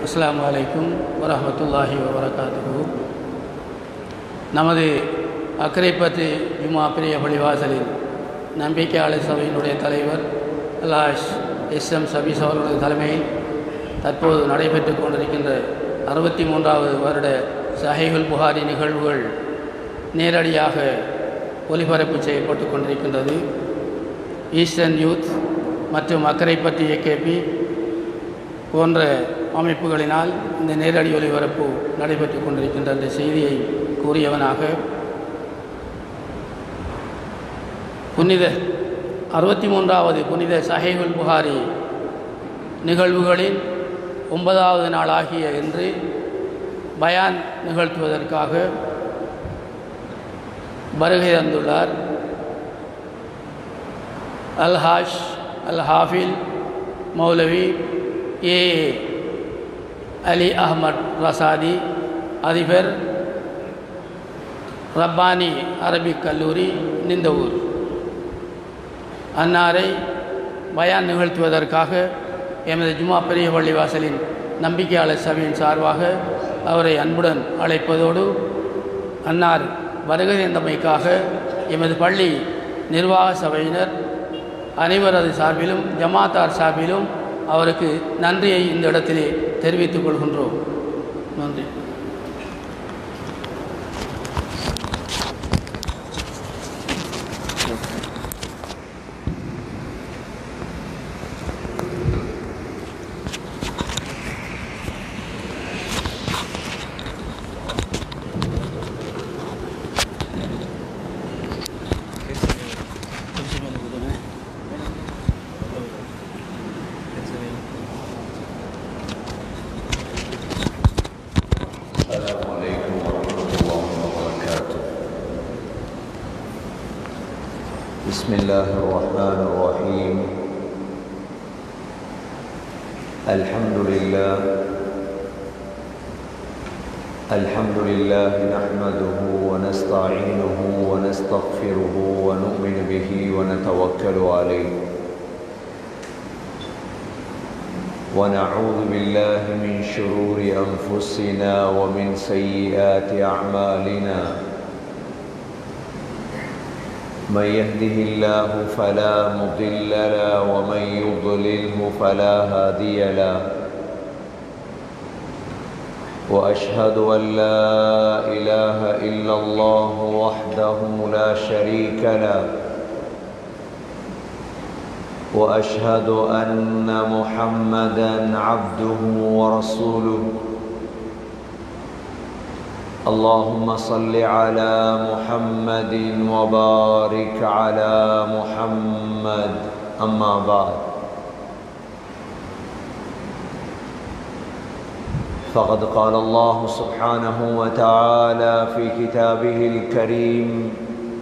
அஸ்ஸலாமு அலைக்கும் வரஹ்மத்துல்லாஹி வபரகாத்துஹு நமது அக்கரைப்பத்து ஜுமா பிரிய பள்ளிவாசலில் நம்பிக்கையாளர் சபையினுடைய தலைவர் அல்லாஷ் எஸ் எம் சபீஸ் அவர்களுடைய தலைமையில் தற்போது நடைபெற்று கொண்டிருக்கின்ற அறுபத்தி மூன்றாவது வருட சஹைகுல் புகாரி நிகழ்வுகள் நேரடியாக ஒலிபரப்பு செய்யப்பட்டு கொண்டிருக்கின்றது ஈஸ்டர்ன் யூத் மற்றும் அக்கரைப்பட்டு ஏகேபி போன்ற அமைப்புகளினால் இந்த நேரடி ஒலிபரப்பு நடைபெற்று கொண்டிருக்கின்ற அந்த செய்தியை கூறியவனாக புனித அறுபத்தி மூன்றாவது புனித சஹேகுல் புகாரி நிகழ்வுகளின் ஒன்பதாவது நாளாகிய இன்று பயான் நிகழ்த்துவதற்காக வருகை தந்துள்ளார் அல்ஹாஷ் அல் ஹாஃபில் மௌலவி ஏ அலி அஹமத் ரசாதி அதிபர் ரப்பானி அரபிக் கல்லூரி நிந்தவூர் அன்னாரை பயான் நிகழ்த்துவதற்காக எமது ஜுமா பெரிய பள்ளிவாசலின் நம்பிக்கையாளர் சபையின் சார்பாக அவரை அன்புடன் அழைப்பதோடு அன்னார் வருகை தந்தமைக்காக எமது பள்ளி நிர்வாக சபையினர் அனைவரது சார்பிலும் ஜமாத்தார் சார்பிலும் அவருக்கு நன்றியை இந்த இடத்திலே தெரிவித்துக் கொள்கின்றோம் நன்றி السلام عليكم ورحمة الله وبركاته بسم الله الرحمن الرحيم الحمد لله الحمد لله نحمده ونستعينه ونستغفره ونؤمن به ونتوكل عليه ونعوذ بالله من شرور أنفسنا ومن سيئات أعمالنا من يهده الله فلا مضل له ومن يضلله فلا هادي له وأشهد أن لا إله إلا الله وحده لا شريك له واشهد ان محمدا عبده ورسوله اللهم صل على محمد وبارك على محمد اما بعد فقد قال الله سبحانه وتعالى في كتابه الكريم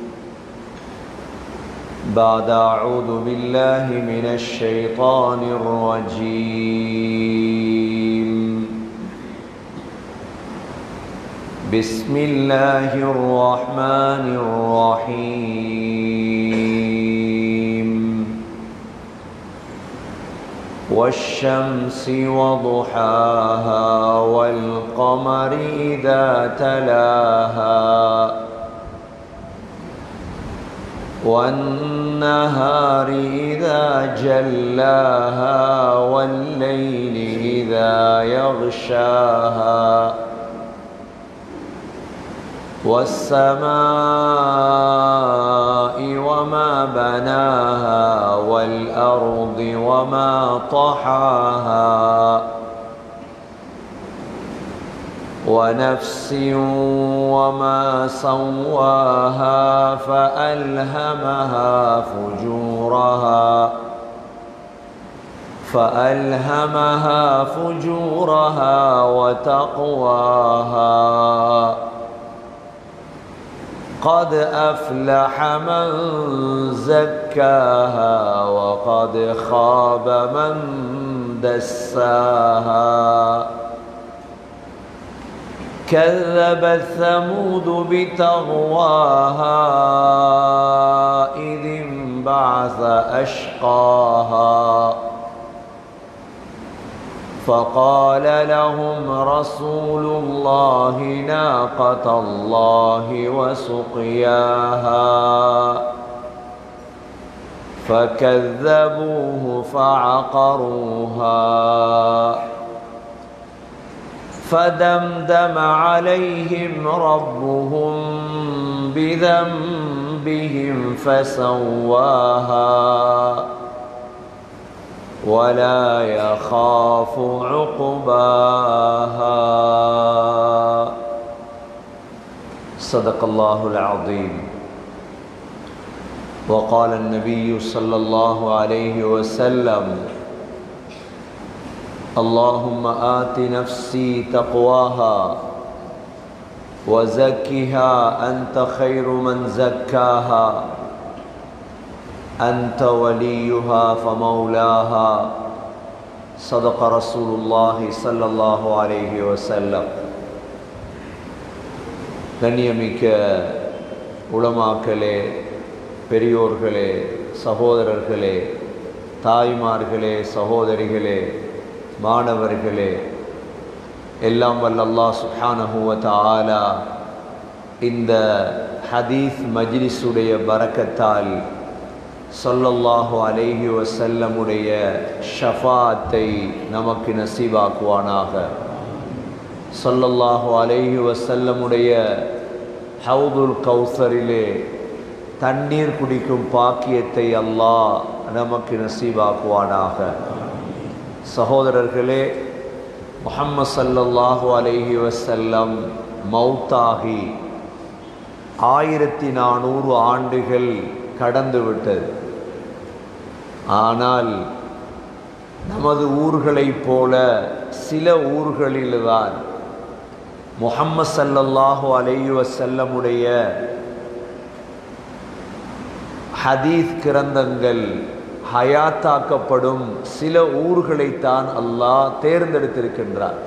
بعد أعوذ بالله من الشيطان الرجيم بسم الله الرحمن الرحيم والشمس وضحاها والقمر إذا تلاها والنهار إذا جلاها والليل إذا يغشاها والسماء وما بناها والأرض وما طحاها ونفس وما سواها فألهمها فجورها فألهمها فجورها وتقواها قد أفلح من زكاها وقد خاب من دساها كذبت ثمود بتغواها إذ انبعث أشقاها فقال لهم رسول الله ناقة الله وسقياها فكذبوه فعقروها فدمدم عليهم ربهم بذنبهم فسواها ولا يخاف عقباها صدق الله العظيم وقال النبي صلى الله عليه وسلم اللهم آت نفسي تقواها وزكها أنت خير من زكاها أنت وليها فمولاها صدق رسول الله صلى الله عليه وسلم கண்ணியமிக்க உளமாக்களே பெரியோர்களே சகோதரர்களே தாய்மார்களே சகோதரிகளே மாணவர்களே எல்லாம் வல்ல அல்லாஹ் சுஹானஹுவ தஆலா இந்த ஹதீஸ் மஜ்லிஸுடைய பரக்கத்தால் சொல்லல்லாஹு அலைஹி வசல்லமுடைய ஷஃபாத்தை நமக்கு நசீபாக்குவானாக சொல்லல்லாஹு அலைஹி வசல்லமுடைய ஹவுதுல் கௌசரிலே தண்ணீர் குடிக்கும் பாக்கியத்தை அல்லாஹ் நமக்கு நசீபாக்குவானாக சகோதரர்களே முஹம்மது சல்லல்லாஹு அலைஹி வசல்லம் மௌத்தாகி ஆயிரத்தி நானூறு ஆண்டுகள் கடந்து விட்டது ஆனால் நமது ஊர்களைப் போல சில ஊர்களில்தான் முஹம்மது சல்லல்லாஹு அலைஹி வசல்லமுடைய ஹதீஸ் கிரந்தங்கள் ஹயாத்தாக்கப்படும் சில ஊர்களைத்தான் அல்லாஹ் தேர்ந்தெடுத்திருக்கின்றார்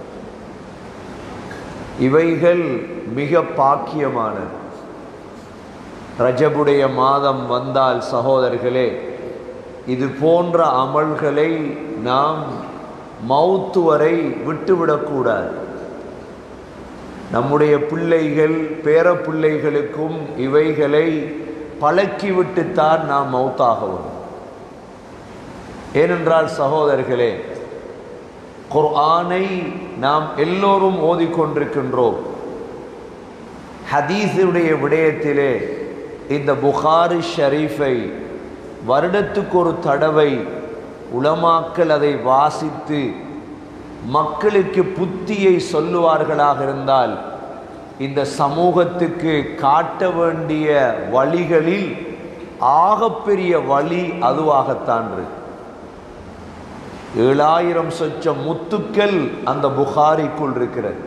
இவைகள் மிக பாக்கியமானது ரஜபுடைய மாதம் வந்தால் சகோதரர்களே இது போன்ற அமல்களை நாம் மௌத்து வரை விட்டுவிடக்கூடாது நம்முடைய பிள்ளைகள் பேர பிள்ளைகளுக்கும் இவைகளை பழக்கிவிட்டுத்தான் நாம் மௌத்தாகவும் ஏனென்றால் சகோதரர்களே குர்ஆனை நாம் எல்லோரும் ஓதிக்கொண்டிருக்கின்றோம் ஹதீஸுடைய விடயத்திலே இந்த புகாரி ஷரீஃபை வருடத்துக்கு ஒரு தடவை உலமாக்கள் அதை வாசித்து மக்களுக்கு புத்தியை சொல்லுவார்களாக இருந்தால் இந்த சமூகத்துக்கு காட்ட வேண்டிய வழிகளில் ஆகப்பெரிய வழி அதுவாகத்தான் இருக்கு ஏழாயிரம் சொச்ச முத்துக்கள் அந்த புகாரிக்குள் இருக்கிறது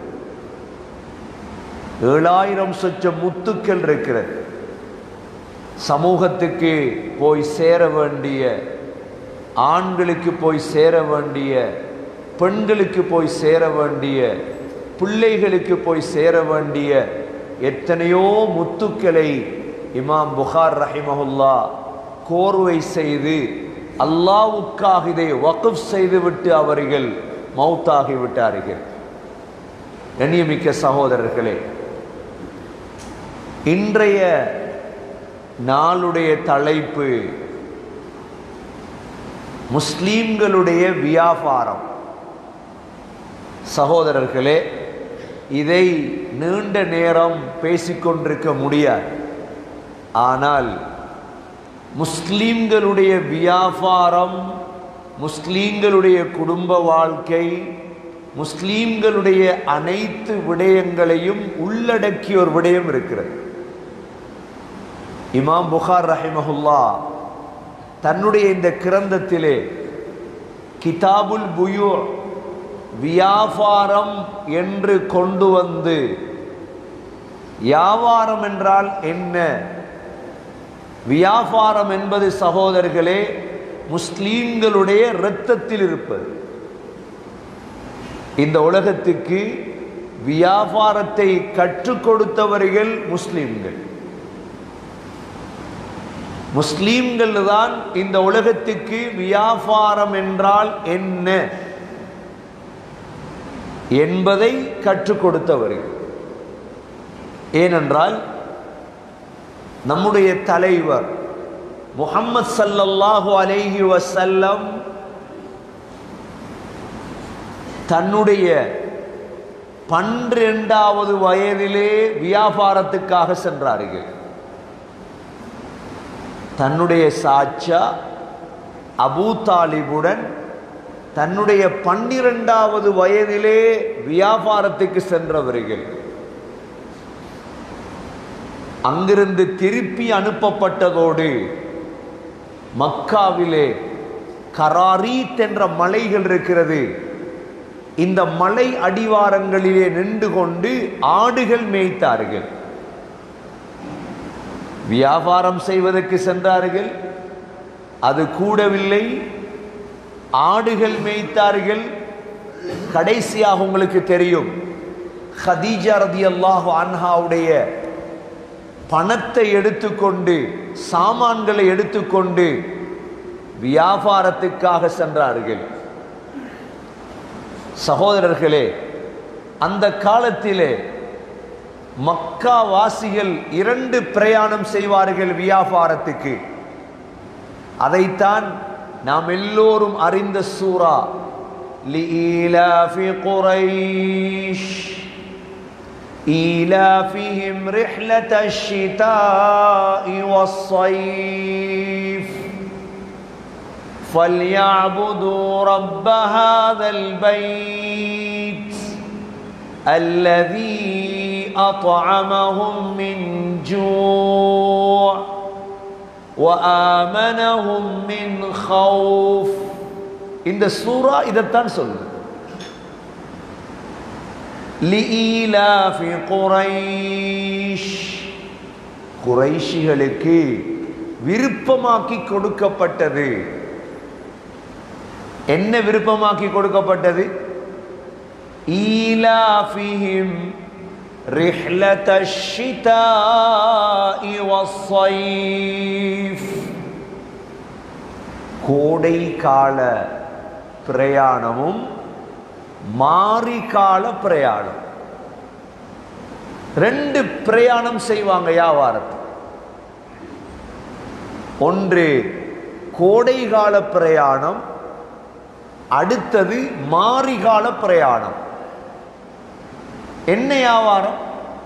ஏழாயிரம் சொச்ச முத்துக்கள் இருக்கிறது சமூகத்துக்கு போய் சேர வேண்டிய ஆண்களுக்கு போய் சேர வேண்டிய பெண்களுக்கு போய் சேர வேண்டிய பிள்ளைகளுக்கு போய் சேர வேண்டிய எத்தனையோ முத்துக்களை இமாம் புகார் ரஹிமஹுல்லா கோர்வை செய்து அல்லாவுக்காக இதை வகுப் செய்துவிட்டு அவர்கள் மௌத்தாகி விட்டார்கள் கண்ணியமிக்க சகோதரர்களே இன்றைய நாளுடைய தலைப்பு முஸ்லீம்களுடைய வியாபாரம் சகோதரர்களே இதை நீண்ட நேரம் பேசிக்கொண்டிருக்க முடியாது ஆனால் முஸ்லீம்களுடைய வியாபாரம் முஸ்லீம்களுடைய குடும்ப வாழ்க்கை முஸ்லீம்களுடைய அனைத்து விடயங்களையும் உள்ளடக்கிய ஒரு விடயம் இருக்கிறது இமாம் புகார் ரஹிமஹுல்லா தன்னுடைய இந்த கிரந்தத்திலே கிதாபுல் புயு வியாபாரம் என்று கொண்டு வந்து வியாபாரம் என்றால் என்ன வியாபாரம் என்பது சகோதரர்களே முஸ்லீம்களுடைய இரத்தத்தில் இருப்பது இந்த உலகத்துக்கு வியாபாரத்தை கற்றுக் கொடுத்தவர்கள் முஸ்லீம்கள் முஸ்லீம்கள் தான் இந்த உலகத்துக்கு வியாபாரம் என்றால் என்ன என்பதை கற்றுக் கொடுத்தவர்கள் ஏனென்றால் நம்முடைய தலைவர் முகம்மது சல்லல்லாஹு அலைஹி வசல்லம் தன்னுடைய பன்னிரெண்டாவது வயதிலே வியாபாரத்துக்காக சென்றார்கள் தன்னுடைய சாச்சா அபூ தாலிபுடன் தன்னுடைய பன்னிரெண்டாவது வயதிலே வியாபாரத்துக்கு சென்றவர்கள் அங்கிருந்து திருப்பி அனுப்பப்பட்டதோடு மக்காவிலே கராரீத் என்ற மலைகள் இருக்கிறது இந்த மலை அடிவாரங்களிலே நின்று கொண்டு ஆடுகள் மேய்த்தார்கள் வியாபாரம் செய்வதற்கு சென்றார்கள் அது கூடவில்லை ஆடுகள் மேய்த்தார்கள் கடைசியாக உங்களுக்கு தெரியும் ஹதீஜா ரதி அல்லாஹு அன்ஹாவுடைய பணத்தை எடுத்துக்கொண்டு சாமான்களை எடுத்துக்கொண்டு வியாபாரத்துக்காக சென்றார்கள் சகோதரர்களே அந்த காலத்திலே மக்கா வாசிகள் இரண்டு பிரயாணம் செய்வார்கள் வியாபாரத்துக்கு அதைத்தான் நாம் எல்லோரும் அறிந்த சூரா لإيلاف قريش إيلافهم رحلة الشتاء والصيف فليعبدوا رب هذا البيت الذي أطعمهم من جوع وآمنهم من خوف இந்த சூரா இதைத்தான் சொல்லுது لإيلاف قريش குறைஷிகளுக்கு விருப்பமாக்கி கொடுக்கப்பட்டது என்ன விருப்பமாக்கி கொடுக்கப்பட்டது ஈலாஃபிஹிம் رحلة الشتاء والصيف கோடை கால பிரயாணமும் மாரி கால பிரயாணம் ரெண்டு பிரயாணம் செய்வாங்க வியாபாரத்தை ஒன்று கோடை கால பிரயாணம் அடுத்தது மாரிகால பிரயாணம் என்ன வியாபாரம்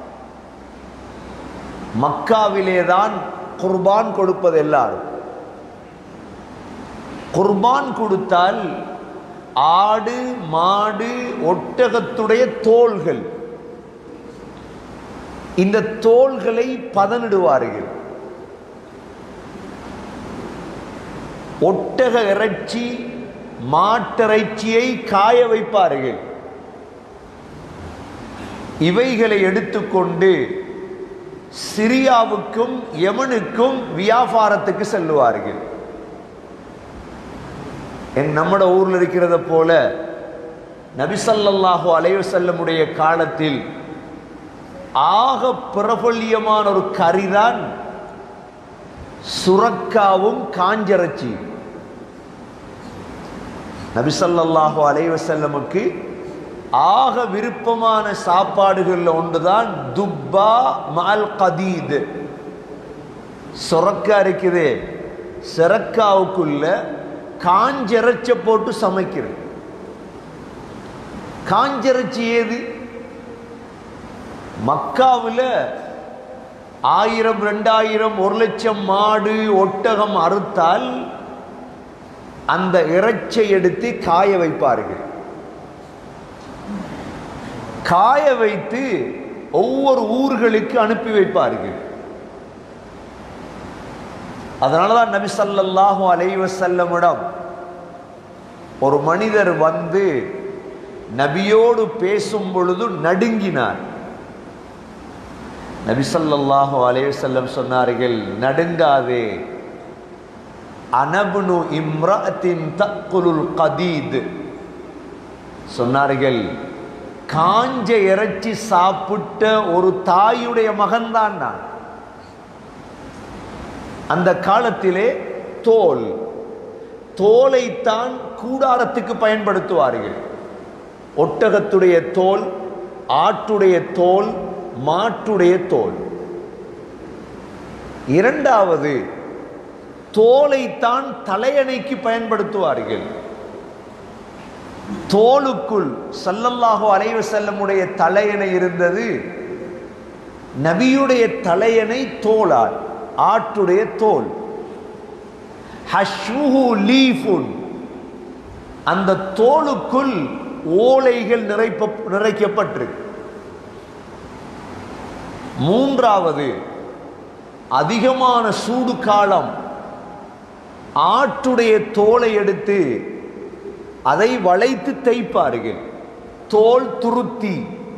மக்காவிலே தான் குர்பான் கொடுப்பது எல்லாரும் குர்பான் கொடுத்தால் ஆடு மாடு ஒட்டகத்துடைய தோள்கள் இந்த தோள்களை பதனிடுவார்கள் ஒட்டக இறைச்சி மாட்டிறைச்சியை காய வைப்பார்கள் இவைகளை எடுத்துக்கொண்டு சிரியாவுக்கும் யமனுக்கும் வியாபாரத்துக்கு செல்லுவார்கள் என் நம்மட ஊர்ல இருக்கிறத போல நபிசல்லாஹு அலைவசல்லமுடைய காலத்தில் ஆக பிரபல்யமான ஒரு கறிதான் சுரக்காவும் காஞ்சரச்சி நபிசல்லாஹு அலைவசல்லமுக்கு ஆக விருப்பமான சாப்பாடுகள்ல ஒன்றுதான் துப்பா மால் கதீத் சுரக்கா இருக்குது சிறக்காவுக்குள்ள காஞ்சரைச்ச போட்டு சமைக்கிறது காஞ்சரைச்சி ஏது மக்காவில் ஆயிரம் ரெண்டாயிரம் ஒரு லட்சம் மாடு ஒட்டகம் அறுத்தால் அந்த இறைச்சை எடுத்து காய வைப்பார்கள் காய வைத்து ஒவ்வொரு ஊர்களுக்கு அனுப்பி வைப்பார்கள் அதனாலதான் நபி ஸல்லல்லாஹு அலைஹி வஸல்லமிடம் ஒரு மனிதர் வந்து நபியோடு பேசும் பொழுது நடுங்கினார் நபி ஸல்லல்லாஹு அலைஹி வஸல்லம் சொன்னார்கள் நடுங்காதே அனபுனு இம்ரஅத்தின் தக்குலுல் கதீத் சொன்னார்கள் காஞ்ச இறைச்சி சாப்பிட்ட ஒரு தாயுடைய மகன்தான் நான் அந்த காலத்திலே தோல் தோலைத்தான் கூடாரத்துக்கு பயன்படுத்துவார்கள் ஒட்டகத்துடைய தோல் ஆட்டுடைய தோல் மாட்டுடைய தோல் இரண்டாவது தோலைத்தான் தலையணைக்கு பயன்படுத்துவார்கள் தோலுக்குள் சல்லல்லாஹு அலைவ செல்லமுடைய தலையணை இருந்தது நபியுடைய தலையணை தோலால் ஆட்டுடைய தோல் ஹஷ்முஹு லீஃபுன் அந்த தோலுக்குள் ஓலைகள் நிறைப்ப நிறைக்கப்பட்டிருக்கு மூன்றாவது அதிகமான சூடு காலம் ஆட்டுடைய தோலை எடுத்து அதை வளைத்து தைப்பார்கள் தோல் துருத்தி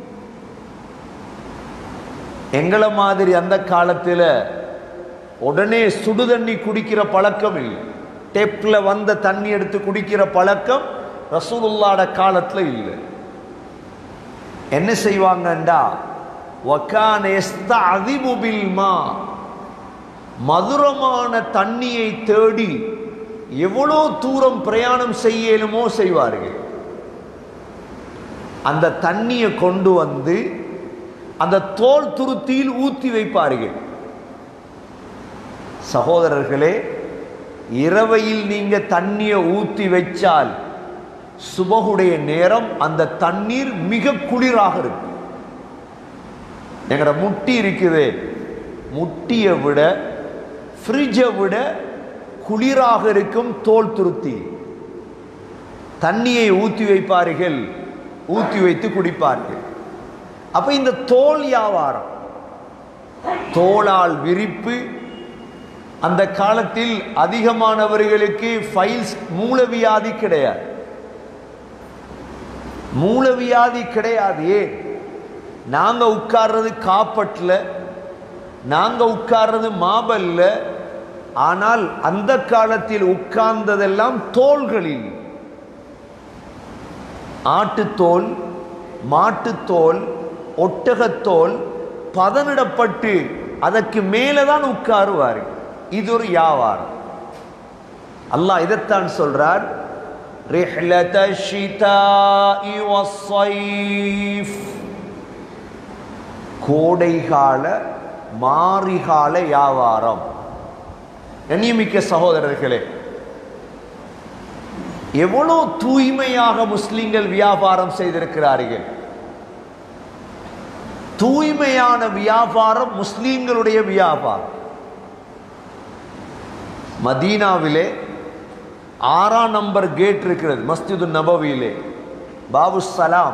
எங்களை மாதிரி அந்த காலத்தில் உடனே சுடு தண்ணி குடிக்கிற பழக்கம் இல்லை டெப்ல வந்த தண்ணி எடுத்து குடிக்கிற பழக்கம் ரசூலுல்லாட காலத்தில் இல்லை என்ன செய்வாங்கண்டா வக்கான எஸ்தஅதிபு பில் மா மதுரமான தண்ணியை தேடி எவ்வளோ தூரம் பிரயாணம் செய்யலுமோ செய்வார்கள் அந்த தண்ணியை கொண்டு வந்து அந்த தோல் துருத்தியில் ஊற்றி வைப்பார்கள் சகோதரர்களே இரவையில் நீங்க தண்ணியை ஊற்றி வச்சால் சுபகுடைய நேரம் அந்த தண்ணீர் மிக குளிராக இருக்கு எங்கட முட்டி இருக்குது முட்டியை விட ஃப்ரிட்ஜை விட குளிராக இருக்கும் தோல் துருத்தி தண்ணியை ஊற்றி வைப்பார்கள் ஊற்றி வைத்து குடிப்பார்கள் அப்ப இந்த தோல் வியாபாரம் தோளால் விரிப்பு அந்த காலத்தில் அதிகமானவர்களுக்கு ஃபைல்ஸ் மூலவியாதி கிடையாது மூலவியாதி கிடையாது ஏன் நாங்க உட்கார்றது காப்பட்ல நாங்க உட்கார்றது மாபல்ல ஆனால் அந்த காலத்தில் உட்கார்ந்ததெல்லாம் தோள்களில் ஆட்டுத்தோல் மாட்டுத்தோல் ஒட்டகத்தோல் பதனிடப்பட்டு அதற்கு மேலதான் உட்காருவார் இது ஒரு வியாபாரம் அல்லாஹ் இதைத்தான் சொல்றார் رحلة الشتاء والصيف கோடைகால மாரிகால வியாபாரம் கண்ணியமிக்க சகோதரர்களே எவ்வளோ தூய்மையாக முஸ்லிம்கள் வியாபாரம் செய்திருக்கிறார்கள் தூய்மையான வியாபாரம் முஸ்லிம்களுடைய வியாபாரம் மதீனாவிலே ஆறாம் நம்பர் கேட் இருக்கிறது மஸ்ஜிது நபவியிலே பாபு சலாம்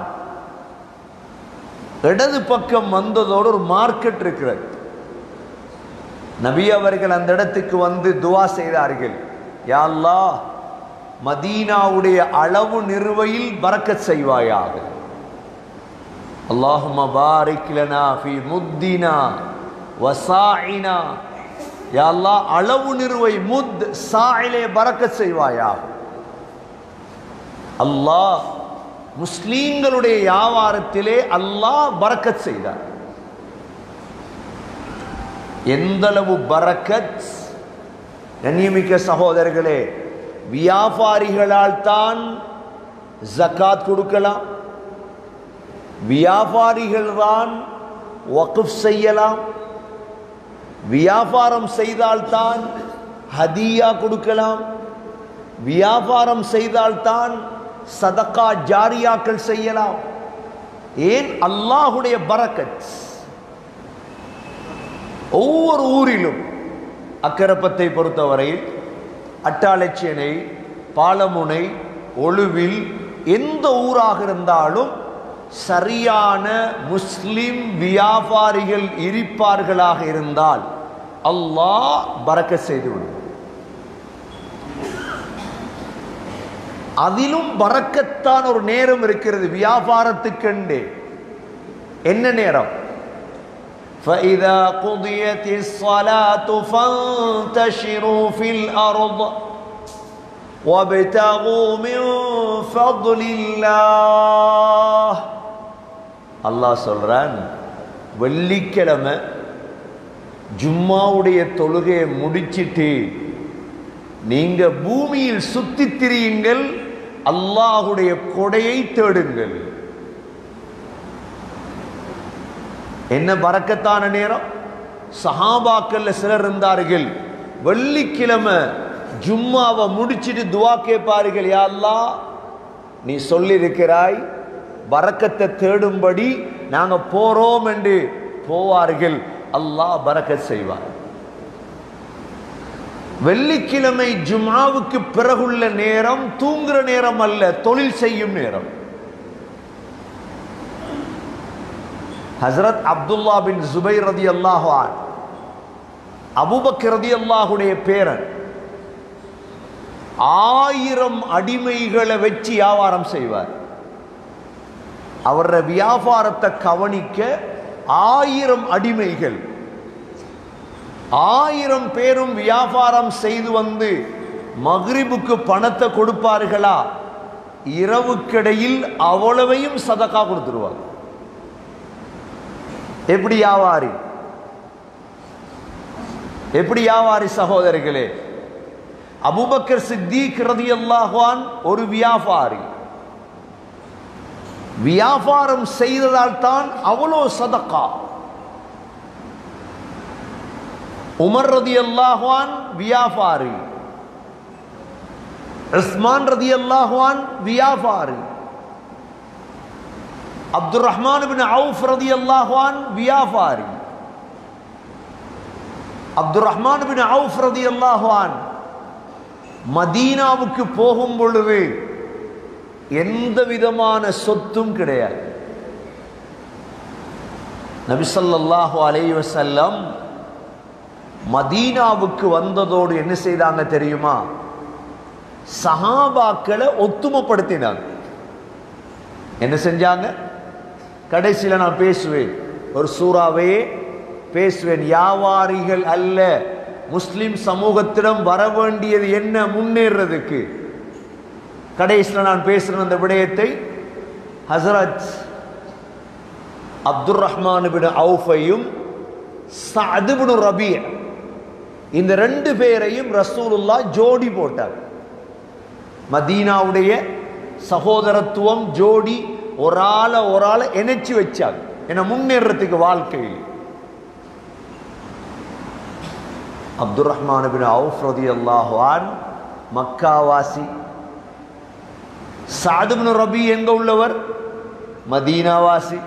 இடது பக்கம் வந்ததோடு ஒரு மார்க்கெட் இருக்கிறது நபி அவர்கள் அந்த இடத்துக்கு வந்து துவா செய்தார்கள் யா அல்லாஹ் மதீனாவுடைய அளவு நிறுவையில் பறக்கத் செய்வாயாக அல்லாஹும்ம பாரிக் லனா ஃபி முத்தினா வசாயினா யா அல்லாஹ் அளவு நிறுவை முத் சாயிலே பறக்கத் செய்வாயாக அல்லாஹ் முஸ்லீம்களுடைய வியாபாரத்திலே அல்லாஹ் பறக்கத் செய்தார் எந்தளவு பறக்கத் கண்ணியமிக்க சகோதரர்களே வியாபாரிகளால் தான் ஜக்காத் கொடுக்கலாம் வியாபாரிகள் தான் வகுப் செய்யலாம் வியாபாரம் செய்தால்தான் ஹதியா கொடுக்கலாம் வியாபாரம் செய்தால்தான் சதக்கா ஜாரியாக்கள் செய்யலாம் ஏன் அல்லாஹுடைய பரக்கத் ஒவ்வொரு ஊரிலும் அக்கரப்பத்தை பொறுத்தவரையில் அட்டாளச்சேனை பாலமுனை ஒழுவில் எந்த ஊராக இருந்தாலும் சரியான முஸ்லிம் வியாபாரிகள் இருப்பார்களாக இருந்தால் அல்லாஹ் பறக்க செய்துவிடும் அதிலும் பறக்கத்தான் ஒரு நேரம் இருக்கிறது வியாபாரத்துக்கெண்டே என்ன நேரம் فإذا قضيت الصلاة فانتشروا في الأرض وابتغوا من فضل الله அல்லாஹ் சொல்றான் வெள்ளிக்கிழமை ஜும்மாவுடைய தொழுகையை முடிச்சிட்டு நீங்க பூமியில் சுத்தித் திரியுங்கள் அல்லாஹுடைய கொடையை தேடுங்கள் என்ன பறக்கத்தான நேரம் சஹாபாக்கள்ல சிலர் இருந்தார்கள் வெள்ளிக்கிழமை ஜும்மாவை முடிச்சிட்டு துவா கேட்பார்கள் யா அல்லாஹ் நீ சொல்லியிருக்கிறாய் பறக்கத்தை தேடும்படி நாங்க போறோம் என்று போவார்கள் அல்லாஹ் பறக்கத் செய்வார் வெள்ளிக்கிழமை ஜும்ஆவுக்கு பிறகுள்ள நேரம் தூங்குற நேரம் அல்ல தொழில் செய்யும் நேரம் ஹசரத் அப்துல்லா பின் ஜுபைர் ரதி அல்லாஹான் அபுபக்கர் ரதி அல்லாஹுடைய பேரன் ஆயிரம் அடிமைகளை வச்சு வியாபாரம் செய்வார் அவர வியாபாரத்தை கவனிக்க ஆயிரம் அடிமைகள் ஆயிரம் பேரும் வியாபாரம் செய்து வந்து மக்ரிபுக்கு பணத்தை கொடுப்பார்களா இரவுக்கிடையில் அவ்வளவையும் சதக்கா கொடுத்துருவாங்க எப்படி வியாபாரி எப்படி வியாபாரி சகோதரிகளே அபுபக்கர் சித்திக் ரதியல்லாஹான் ஒரு வியாபாரி வியாபாரம் செய்ததால் தான் அவ்வளோ சதக்கா உமர் ரதி அல்லாஹான் வியாபாரி உஸ்மான் ரதி அல்லாஹான் வியாபாரி அப்துல் ரஹ்மான் பின் அவுஃப் ரதி அல்லாஹான் வியாபாரி அப்துல் ரஹ்மான் பின் அவுஃப் ரதி அல்லாஹான் மதீனாவுக்கு போகும் பொழுது எந்த விதமான சொத்தும் கிடையாது நபிசல்லாஹு அலைஹி வஸல்லம் மதீனாவுக்கு வந்ததோடு என்ன செய்தாங்க தெரியுமா சஹாபாக்களை ஒத்துமைப்படுத்தினாங்க என்ன செஞ்சாங்க கடைசியில் நான் பேசுவேன் ஒரு சூறாவையே பேசுவேன் வியாபாரிகள் அல்ல முஸ்லிம் சமூகத்திடம் வர வேண்டியது என்ன முன்னேறதுக்கு கடைசியில் நான் பேசுகிற அந்த விடயத்தை ஹசரத் அப்துல் ரஹ்மான் பின் அவுஃபையும் சதுபின் ரபி இந்த ரெண்டு பேரையும் ரசூலுல்லா ஜோடி போட்டார் மதீனாவுடைய சகோதரத்துவம் ஜோடி ஒரு ஆளை ஒரு ஆளை இணைச்சு வச்சாங்க என முன்னேறதுக்கு வாழ்க்கையில் அப்துல் ரஹ்மான் பின் அவுஃப் ரதி அல்லாஹான் மக்காவாசி சாதுபின் ரபி எங்க உள்ளவர் மதீனாவாசி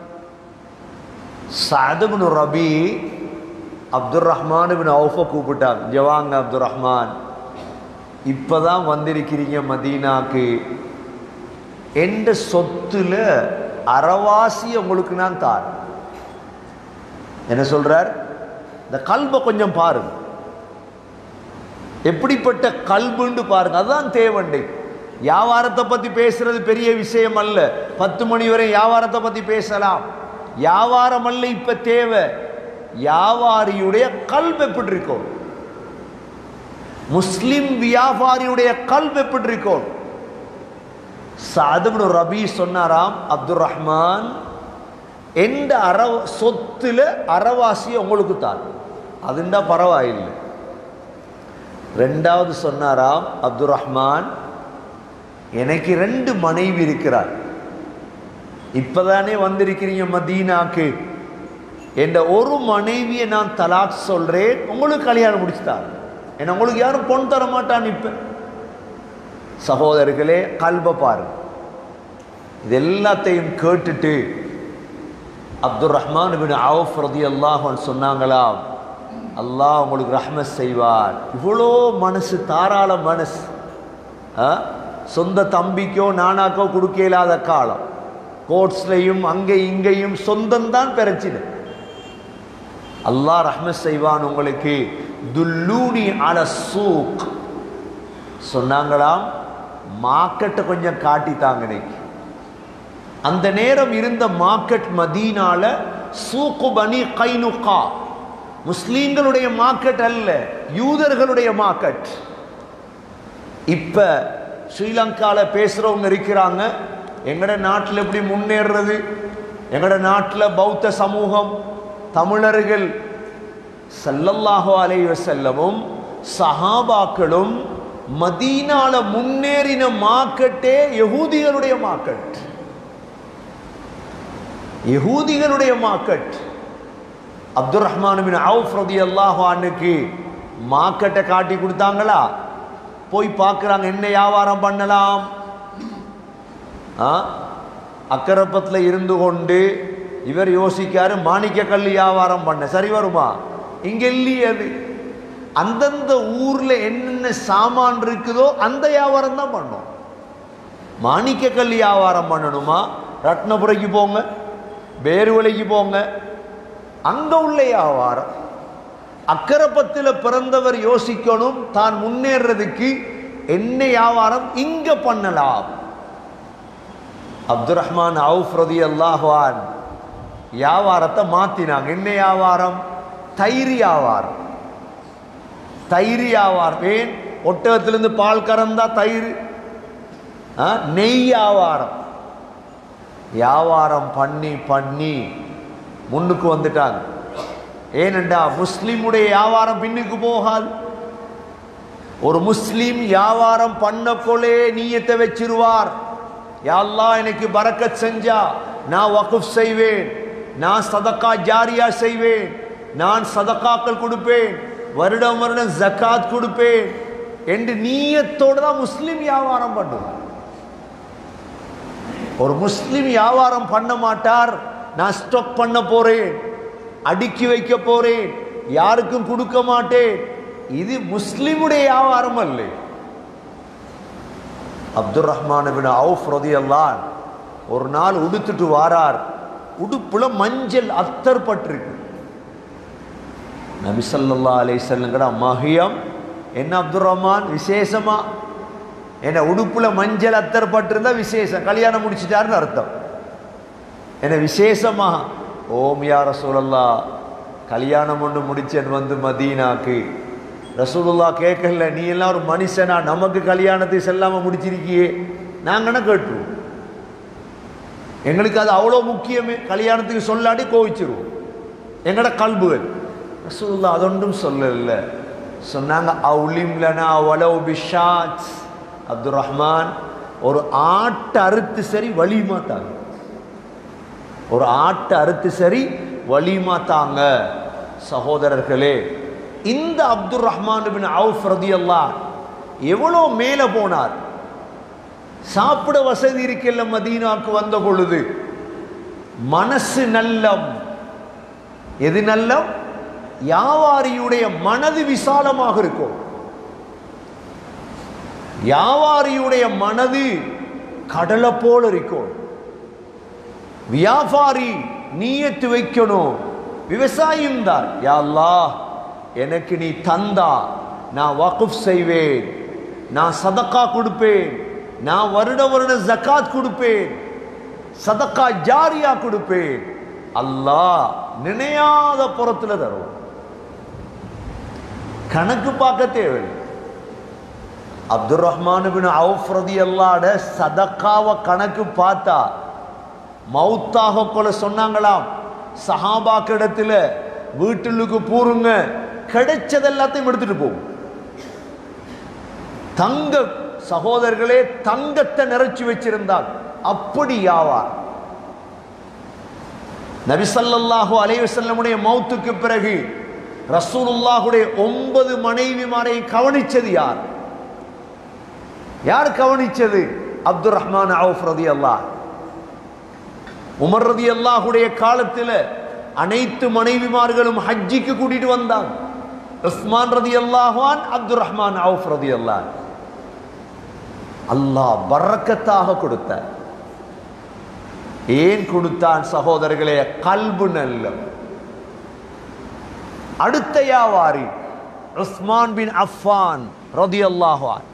சாதுபின் ரபி அப்துல் ரஹ்மான் பின் அவுஃபை கூப்பிட்டாங்க ஜவாங்க அப்துல் ரஹ்மான் இப்பதான் வந்திருக்கிறீங்க மதீனாக்கு எந்த சொத்துல அறவாசி உங்களுக்கு நான் தார் என்ன சொல்றார் இந்த கல்வை கொஞ்சம் பாருங்க எப்படிப்பட்ட கல்புண்டு பாருங்க அதுதான் தேவண்டை வியாபாரத்தை பத்தி பேசுறது பெரிய விஷயம் அல்ல பத்து மணி வரை வியாபாரத்தை பத்தி பேசலாம் வியாபாரம் அல்ல இப்ப தேவை வியாபாரியுடைய கல்வி எப்படி இருக்கும் முஸ்லிம் வியாபாரியுடைய கல்வி எப்படி இருக்கும் சாதுபு ரபி சொன்னாராம் அப்துல் ரஹ்மான் எந்த அற சொத்துல அறவாசி உங்களுக்கு தான் அதுண்டா பரவாயில்லை ரெண்டாவது சொன்னாராம் அப்துல் ரஹ்மான் எனக்கு ரெண்டு மனைவி இருக்கிறார் இப்பதானே வந்திருக்கிறீங்க மதீனாக்கு என்ற ஒரு மனைவியை நான் தலாக் சொல்றேன் உங்களுக்கு கல்யாணம் முடிச்சுட்டார் ஏன்னா உங்களுக்கு யாரும் பொன் தர மாட்டான் இப்ப சகோதரர்களே கல்ப பாருங்க இது எல்லாத்தையும் கேட்டுட்டு அப்துல் ரஹ்மான் பின் அவுஃப் ரதி அல்லாஹன் சொன்னாங்களாம் அல்லாஹ் உங்களுக்கு ரஹ்மத் செய்வார் இவ்வளோ மனசு தாராள மனசு ஆ? சொந்த தம்பிக்கோ நானாக்கோ கொடுக்க இயலாத காலம் கோர்ட்ஸ்லையும் அங்கே இங்கேயும் சொந்தம்தான் பிரச்சனை அல்லாஹ் ரஹ்மத் செய்வான் உங்களுக்கு துல்லூனி அல சூக் சொன்னாங்களாம் மார்க்கெட்டை கொஞ்சம் காட்டித்தாங்க இன்னைக்கு அந்த நேரம் இருந்த மார்க்கெட் மதீனால சூக்கு பனி கைனுகா முஸ்லீம்களுடைய மார்க்கெட் அல்ல யூதர்களுடைய மார்க்கெட் இப்ப ஸ்ரீலங்கால பேசுறவங்க இருக்கிறாங்க எங்கட நாட்டில் எப்படி முன்னேறுறது எங்கட நாட்டில் பௌத்த சமூகம் தமிழர்கள் ஸல்லல்லாஹு அலைஹி வஸல்லமும் சஹாபாக்களும் மதீனால முன்னேறின மார்க்கெட்டே யகூதிகளுடைய மார்க்கெட் யகூதிகளுடைய market Abdul Rahman bin Auf ரலியல்லாஹு அன்னுக்கு மார்க்கெட்டை காட்டி கொடுத்தாங்களா போய் பார்க்குறாங்க என்ன வியாபாரம் பண்ணலாம் ஆ அக்கரப்பத்தில் இருந்து கொண்டு இவர் யோசிக்காரு மாணிக்க கல் வியாபாரம் பண்ண சரி வருமா இங்க இல்லையே அது அந்தந்த ஊர்ல என்னென்ன சாமான் இருக்குதோ அந்த வியாபாரம் தான் பண்ணோம் மாணிக்க கல் வியாபாரம் பண்ணணுமா ரத்னபுரைக்கு போங்க பேருவலைக்கு போங்க அங்க உள்ள வியாபாரம் அக்கரப்பத்தில் பிறந்தவர் யோசிக்கணும் தான் முன்னேறதுக்கு என்ன வியாபாரம் இங்க பண்ணலாம் அப்துல் ரஹ்மான் அவுஃப் ரதி அல்லாஹ்வான் வியாபாரத்தை மாத்தினாங்க என்ன வியாபாரம் தயிர் வியாபாரம் தயிர் வியாபாரம் ஏன் ஒட்டகத்திலிருந்து பால் கறந்தா தயிர் ஆ, நெய் வியாபாரம் வியாபாரம் பண்ணி பண்ணி முன்னுக்கு வந்துட்டாங்க ஏனென்றா முஸ்லிமுடைய வியாபாரம் பின்னுக்கு போகாது ஒரு முஸ்லிம் வியாபாரம் பண்ணக்கொள்ளே நீயத்தை வச்சிருவார் யா அல்லாஹ் எனக்கு பரக்கத் செஞ்சா நான் வகுப் செய்வேன் நான் சதக்கா ஜாரியா செய்வேன் நான் சதக்காக்கள் கொடுப்பேன் வருடம் வருடம் ஜக்காத் கொடுப்பேன் என்று நீயத்தோடு தான் முஸ்லிம் வியாபாரம் பண்ணுவார் ஒரு முஸ்லிம் வியாபாரம் பண்ண மாட்டார் நான் ஸ்டாக் பண்ண போறேன் அடுக்கி வைக்க போறேன் யாருக்கும் கொடுக்க மாட்டேன் இது முஸ்லிமுடைய வியாபாரம் அல்ல அப்துல் ரஹ்மான் பின் அவுஃப் ரதியல்லான் ஒரு நாள் உடுத்துட்டு வாரார் உடுப்புல மஞ்சள் அத்தர் பட்டிருக்கு நபி ஸல்லல்லாஹு அலைஹி வஸல்லம் மஹியம் என்ன அப்துல் ரஹ்மான் விசேஷமா என்ன உடுப்புல மஞ்சள் அத்தர் பட்டிருந்தா விசேஷம் கல்யாணம் முடிச்சிட்டாருன்னு அர்த்தம் என்ன விசேஷமா ஓம் யா ரசூலல்லா கல்யாணம் ஒன்று முடிச்சேன் வந்து மதீனாக்கு ரசூலுல்லா கேட்கல நீ எல்லாம் ஒரு மனுஷனா நமக்கு கல்யாணத்தை செல்லாம முடிச்சிருக்கியே நாங்கன்னா கேட்டுருவோம் எங்களுக்கு அது அவ்வளோ முக்கியமே கல்யாணத்துக்கு சொல்லாடி கோவிச்சிருவோம் எங்கட கல்புகள் ரசூலுல்லா அதொன்றும் சொல்லல சொன்னாங்க அவுலிம்லனா வலவு பிஷாத் அப்துல் ரஹ்மான் ஒரு ஆட்டை அறுத்து சரி வலிமா தாங்க ஒரு ஆட்டை அறுத்து சரி வலிமா தாங்க சகோதரர்களே இந்த அப்துல் ரஹ்மான் பின் அவுஃப் ரதியல்லாஹ் எவ்வளோ மேலே போனார் சாப்பிட வசதி இருக்கல்ல மதீனாக்கு வந்த பொழுது மனசு நல்லம் எது நல்லம் வியாபாரியுடைய மனது விசாலமாக இருக்கும் வியாபாரியுடைய மனது கடலை போல இருக்கும் வியாபாரி நீயத்து வைக்கணும் விவசாயம் தான் யா அல்லாஹ் எனக்கு நீ தந்தா நான் வகுப் செய்வேன் நான் சதக்கா கொடுப்பேன் நான் வருட வருட ஜக்காத் கொடுப்பேன் சதக்கா ஜாரியா கொடுப்பேன் அல்லாஹ் நினையாத புறத்துல தரும் கணக்கு பார்க்க தேவையில்லை அப்துல் ரஹ்மான் பின் அவுஃப் ரதியல்லாட சதக்காவை கணக்கு பார்த்தா மௌத்தாக கொள்ள சொன்னாங்களாம் சஹாபாக்கிடத்துல வீட்டுக்கு பூருங்க கிடைச்சது எல்லாத்தையும் எடுத்துட்டு போகும் தங்க சகோதரர்களே தங்கத்தை நிறைச்சு வச்சிருந்தார் அப்படி யாவார் நபிசல்லாஹு அலைவசல்லமுடைய மௌத்துக்கு பிறகு ரசூலுல்லாஹுடைய ஒன்பது மனைவிமாரை கவனிச்சது யார் யார் கவனிச்சது அப்துல் ரஹ்மான் அவுஃப் ரதி அல்லாஹ் உமர் ரதி அல்லாஹுடைய காலத்தில் அனைத்து மனைவிமார்களும் ஹஜ்ஜிக்கு கூட்டிட்டு வந்தாங்க உஸ்மான் ரதி அல்லாஹான் அப்துல் ரஹ்மான் அவுஃப் ரதி அல்லாஹ் அல்லாஹ் பறக்கத்தாக கொடுத்தார் ஏன் கொடுத்தான் சகோதரர்களே கல்பு நல்லம் அடுத்த வியாபாரி உஸ்மான் பின் அஃபான் ரதி அல்லாஹான்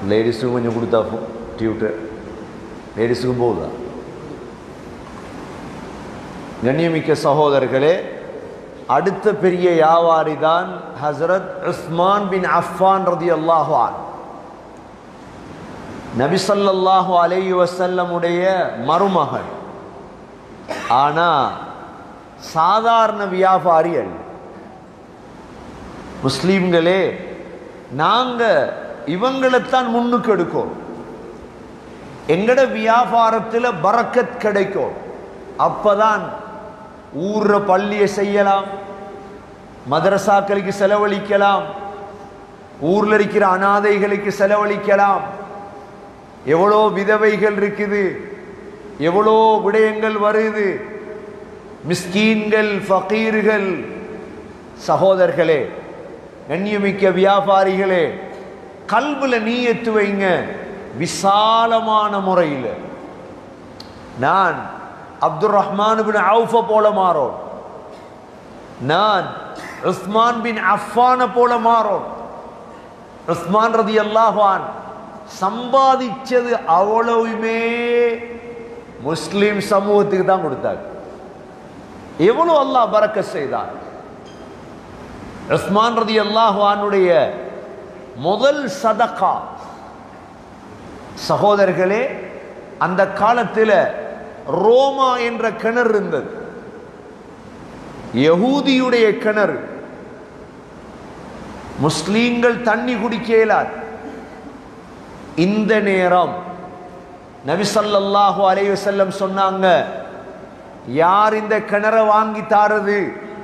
லேடிஸுக்கும் கொஞ்சம் கொடுத்தா டியூட்டர் லேடிஸுக்கும் போகுதா கண்ணியமிக்க சகோதரர்களே அடுத்த பெரிய வியாபாரி தான் ஹசரத் உஸ்மான் பின் அஃபான் ரதி அல்லாஹான் நபிசல்லாஹு அலைஹி வசல்லமுடைய மருமகன் ஆனா சாதாரண வியாபாரி அல்ல முஸ்லீம்களே நாங்க இவங்களைத்தான் முன்னுக்கு எடுக்கோம் எங்கட வியாபாரத்தில் பறக்கத் கிடைக்கும் அப்பதான் ஊர்ற பள்ளியை செய்யலாம் மதரசாக்களுக்கு செலவழிக்கலாம் ஊர்ல இருக்கிற அனாதைகளுக்கு செலவழிக்கலாம் எவ்வளோ விதவைகள் இருக்குது எவ்வளோ விடயங்கள் வருது மிஸ்கீன்கள் ஃபகீர்கள் சகோதரர்களே கண்ணியமிக்க வியாபாரிகளே கல்புல நீயத்து வைங்க விசாலமான முறையில் நான் அப்துல் ரஹ்மான் பின் அவுஃப போல மாறோம் நான் உஸ்மான் பின் அஃபான போல மாறோம் உஸ்மான் ரதி அல்லாஹான் சம்பாதிச்சது அவ்வளவுமே முஸ்லிம் சமூகத்துக்கு தான் கொடுத்தார் எவ்வளவு அல்லாஹ் பறக்க செய்தார் உஸ்மான் ரதி அல்லாஹானுடைய முதல் சதகா சகோதரர்களே அந்த காலத்தில் ரோமா என்ற கிணறு இருந்தது யகூதியுடைய கிணறு முஸ்லீம்கள் தண்ணி குடிக்க இயலாது இந்த நேரம் நபிசல்லாஹு அலைஹி வஸல்லம் சொன்னாங்க யார் இந்த கிணற வாங்கி தாரது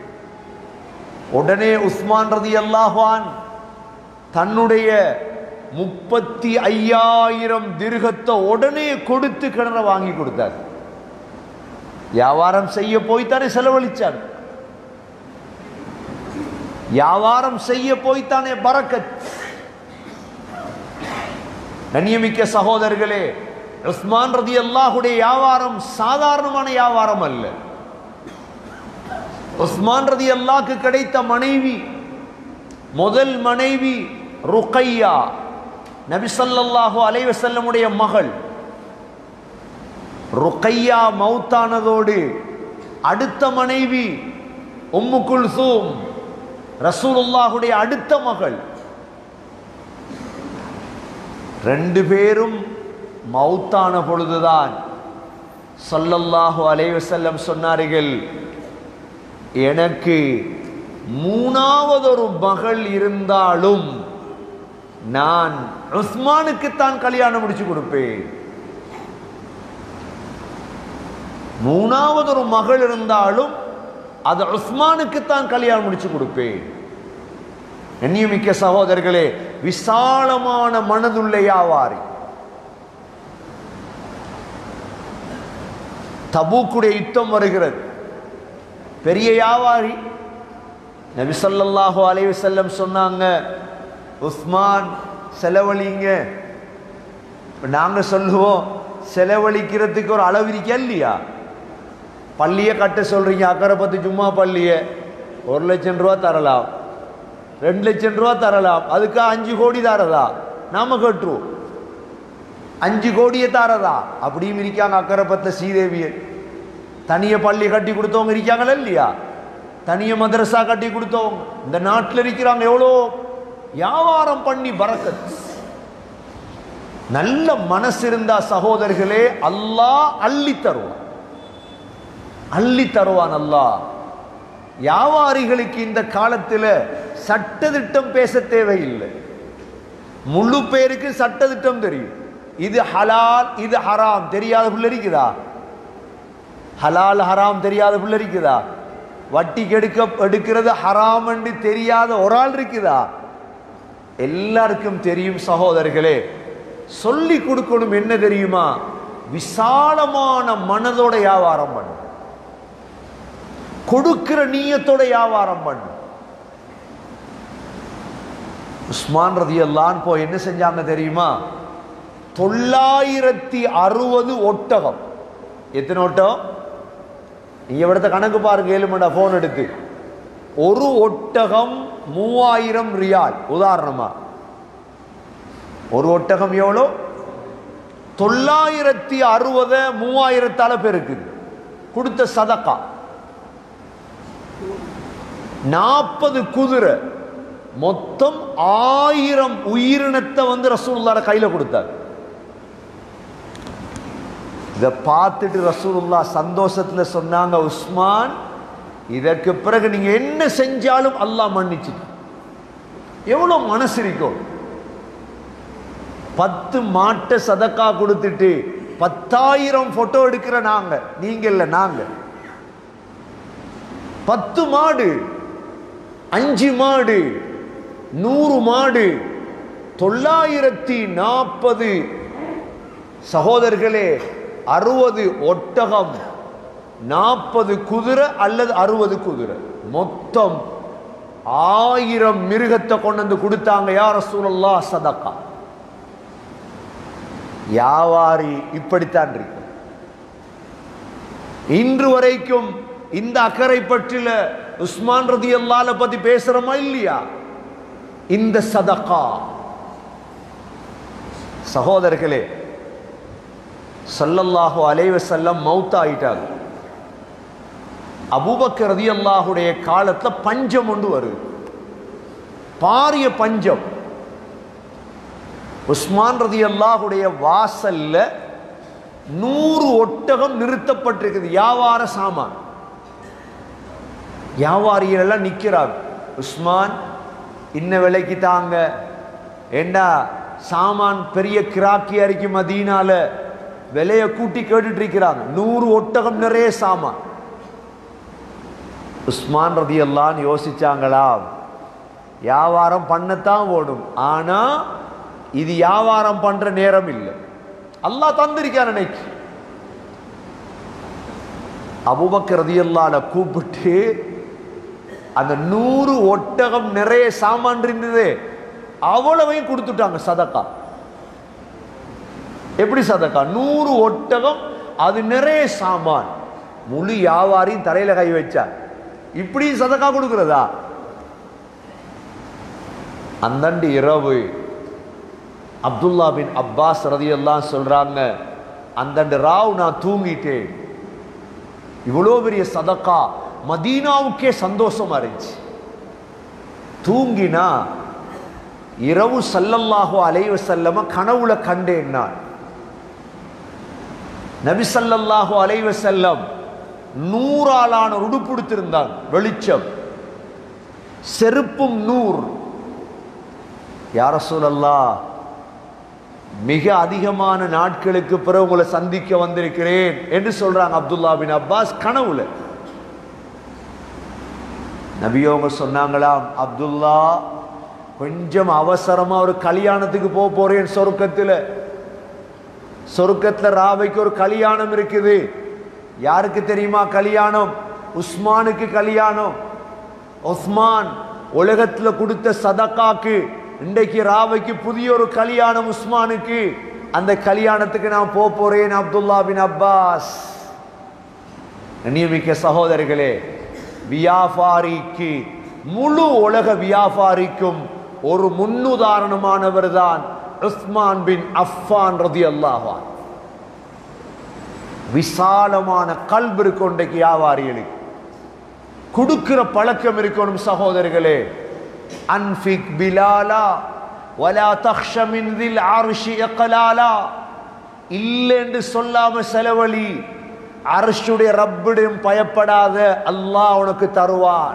உடனே உஸ்மான் ரதி அல்லாஹான் தன்னுடைய முப்பத்தி ஐயாயிரம் திருகத்தை உடனே கொடுத்து கிணற வாங்கி கொடுத்தார் வியாபாரம் செய்ய போய்த்தானே செலவழிச்சார் வியாபாரம் செய்ய போய்த்தானே பறக்கத் கண்ணியமிக்க சகோதரர்களே உஸ்மான் ரதி அல்லாஹுடைய வியாபாரம் சாதாரணமான வியாபாரம் அல்ல உஸ்மான் ரதி அல்லாஹ்க்கு கிடைத்த மனைவி முதல் மனைவி ருக்கையா நபிசல்லாஹு அலைவசல்லமுடைய மகள் ருக்கையா மௌத்தானதோடு அடுத்த மனைவி உம்மு குல்சூம் ரசூலுல்லாஹுடைய அடுத்த மகள் ரெண்டு பேரும் மௌத்தான பொழுதுதான் சொல்லல்லாஹு அலைவசல்லம் சொன்னார்கள் எனக்கு மூணாவது ஒரு மகள் இருந்தாலும் நான் உஸ்மானுக்குத்தான் கல்யாணம் முடிச்சு கொடுப்பேன் மூணாவது ஒரு மகள் இருந்தாலும் அது உஸ்மானுக்குத்தான் கல்யாணம் முடிச்சு கொடுப்பேன் எண்ணியமிக்க சகோதரர்களே விசாலமான மனதுள்ள வியாபாரி தபூக்குடைய யுத்தம் வருகிறது பெரிய வியாபாரி நபி ஸல்லல்லாஹு அலைஹி வஸல்லம் சொன்னாங்க உஸ்மான் செலவழிங்க இப்ப நாங்க சொல்லுவோம் செலவழிக்கிறதுக்கு ஒரு அளவு இருக்கா இல்லையா பள்ளியை கட்ட சொல்றீங்க அக்கறை பத்து சும்மா பள்ளியை ஒரு லட்சம் ரூபா தரலாம் ரெண்டு லட்சம் ரூபா தரலாம் அதுக்கு அஞ்சு கோடி தரதா நாம கட்டுருவோம் அஞ்சு கோடியை தாரதா அப்படியும் இருக்காங்க அக்கறை பத்த ஸ்ரீதேவியர் தனிய பள்ளி கட்டி கொடுத்தவங்க இருக்காங்களா இல்லையா தனிய மதரசா கட்டி கொடுத்தவங்க இந்த நாட்டில் இருக்கிறாங்க எவ்வளோ வியாபாரம் பண்ணி பறக்கத் நல்ல மனசு இருந்தா சகோதரர்களே அல்லாஹ் அள்ளி தருவான் அள்ளி தருவான் அல்லாஹ் வியாபாரிகளுக்கு இந்த காலத்தில் சட்டதிட்டம் பேச தேவையில்லை முழு பேருக்கு சட்டதிட்டம் தெரியும் இது ஹலால் இது ஹராம் தெரியாத புள்ள இருக்குதா ஹலால் ஹராம் தெரியாத புள்ள இருக்குதா வட்டிக்கு எடுக்க எடுக்கிறது ஹராம் என்று தெரியாத ஒரு ஆள் இருக்குதா எல்லாருக்கும் தெரியும் சகோதரர்களே சொல்லி கொடுக்கணும் என்ன தெரியுமா விசாலமான மனதோட வியாபாரம் பண்ணு கொடுக்கிற நீயத்தோட வியாபாரம் பண்ணு உஸ்மான் ரதி அல்லான் போய் என்ன செஞ்சாங்க தெரியுமா தொள்ளாயிரத்தி அறுபது ஒட்டகம் எத்தனை ஒட்டகம் நீங்க இവിടുത്തെ கணக்கு பாருங்க ஏழுமண்டா போன் எடுத்து ஒரு ஒட்டகம் மூவாயிரம் ரியால் உதாரணமா ஒரு ஒட்டகம் எவ்வளோ தொள்ளாயிரத்தி அறுபது மூவாயிரத்தால பேருக்கு கொடுத்த சதக்கா நாற்பது குதிரை மொத்தம் ஆயிரம் உயிரினத்தை வந்து ரசூலுல்லாஹ் கையில கொடுத்தார் இதை பார்த்துட்டு ரசூலுல்லா சந்தோஷத்துல சொன்னாங்க உஸ்மான் இதற்கு பிறகு நீங்க என்ன செஞ்சாலும் அல்லாஹ் மன்னிச்சுட்டு எவ்வளவு மனசு இருக்கும் பத்து மாட்டை சதக்கா கொடுத்துட்டு பத்தாயிரம் போட்டோ எடுக்கிற நாங்க நீங்க இல்ல நாங்க பத்து மாடு அஞ்சு மாடு நூறு மாடு தொள்ளாயிரத்தி நாற்பது சகோதரர்களே அறுபது ஒட்டகம் நாற்பது குதிரை அல்லது அறுபது குதிரை மொத்தம் ஆயிரம் மிருகத்தை கொண்டு வந்து கொடுத்தாங்க யார் ரசூலுல்லா சதக்கா வியாபாரி இப்படித்தான் இருக்கு இன்று வரைக்கும் இந்த அக்கறை பற்றில உஸ்மான் ரதி அல்லால பத்தி பேசுறோமா இல்லையா இந்த சதகா சகோதரர்களே சல்லல்லாஹு அலைவ செல்லம் மௌத் ஆயிட்டாங்க அபூபக்கர் ரதி அல்லாஹுடைய காலத்துல பஞ்சம் ஒன்று வருது பாரிய பஞ்சம் உஸ்மான் ரதி அல்லாஹுடைய வாசல்ல நூறு ஒட்டகம் நிறுத்தப்பட்டிருக்குது வியாபார சாமான் வியாபாரிகள் எல்லாம் நிக்கிறாங்க உஸ்மான் இன்ன விலைக்கு தாங்க ஏண்டா சாமான் பெரிய கிராக்கி அரிக்கு மதீனால விலையை கூட்டி கேட்டுட்டு இருக்கிறாங்க நூறு ஒட்டகம் நிறைய சாமான் உஸ்மான் ரதி அல்லான்னு யோசிச்சாங்களா வியாபாரம் பண்ணத்தான் ஓடும் ஆனா இது வியாபாரம் பண்ற நேரம் இல்லை அல்லாஹ் தந்திருக்கான் இன்னைக்கு அபுபக்கர் ரதியல்லால கூப்பிட்டு அந்த நூறு ஒட்டகம் நிறைய சாமான் இருந்தது அவ்வளவையும் கொடுத்துட்டாங்க சதக்கா எப்படி சதக்கா நூறு ஒட்டகம் அது நிறைய சாமான் முழு வியாபாரியும் தரையில கை வச்சார் இப்படி சதக்கா கொடுக்கிறதா அந்தண்டு இரவு அப்துல்லா பின் அப்பாஸ் ரதியெல்லாம் சொல்றாங்க அந்தண்டு ராவ் நான் தூங்கிட்டேன் இவ்வளோ பெரிய சதக்கா மதீனாவுக்கே சந்தோஷமா இருந்துச்சு தூங்கினா இரவு சல்லல்லாஹு அலைவ செல்லம கனவுல கண்டேன் நான் நபி சல்லல்லாஹு அலைவ செல்லம் நூறாலான உடுப்புடுத்திருந்தாங்க வெளிச்சம் செருப்பும் நூறு யார சூழல்லா மிக அதிகமான நாட்களுக்கு பிறகு உங்களை சந்திக்க வந்திருக்கிறேன் என்று சொல்றாங்க அப்துல்லா பின் அப்பாஸ் கனவுல நபியோங்க சொன்னாங்களாம் அப்துல்லா கொஞ்சம் அவசரமா ஒரு கல்யாணத்துக்கு போக போறேன் சொருக்கத்துல சொருக்கத்துல ராவைக்கு ஒரு கல்யாணம் இருக்குது யாருக்கு தெரியுமா கல்யாணம் உஸ்மானுக்கு கல்யாணம் உஸ்மான் உலகத்துல கொடுத்த சதக்காக்கு இன்றைக்கு ராவைக்கு புதிய ஒரு கல்யாணம் உஸ்மானுக்கு அந்த கல்யாணத்துக்கு நான் போக போறேன் அப்துல்லா பின் அப்பாஸ் நியமிக்க சகோதரர்களே வியாபாரிக்கு முழு உலக வியாபாரிக்கும் ஒரு முன்னுதாரணமானவர் தான் உஸ்மான் பின் அஃபான் ரதி அல்லாஹான் விசாலமான கல்பு இருக்கும் இன்றைக்கு வியாபாரிகளுக்கு கொடுக்கிற பழக்கம் இருக்கணும் சகோதரர்களே அன்பிக் பிலாலா வலா தக்ஷ மின் தில் அர்ஷி இக்லாலா இல்லை என்று சொல்லாம செலவழி அரசுடைய ரப்பிடம் பயப்படாத அல்லாஹ் உனக்கு தருவான்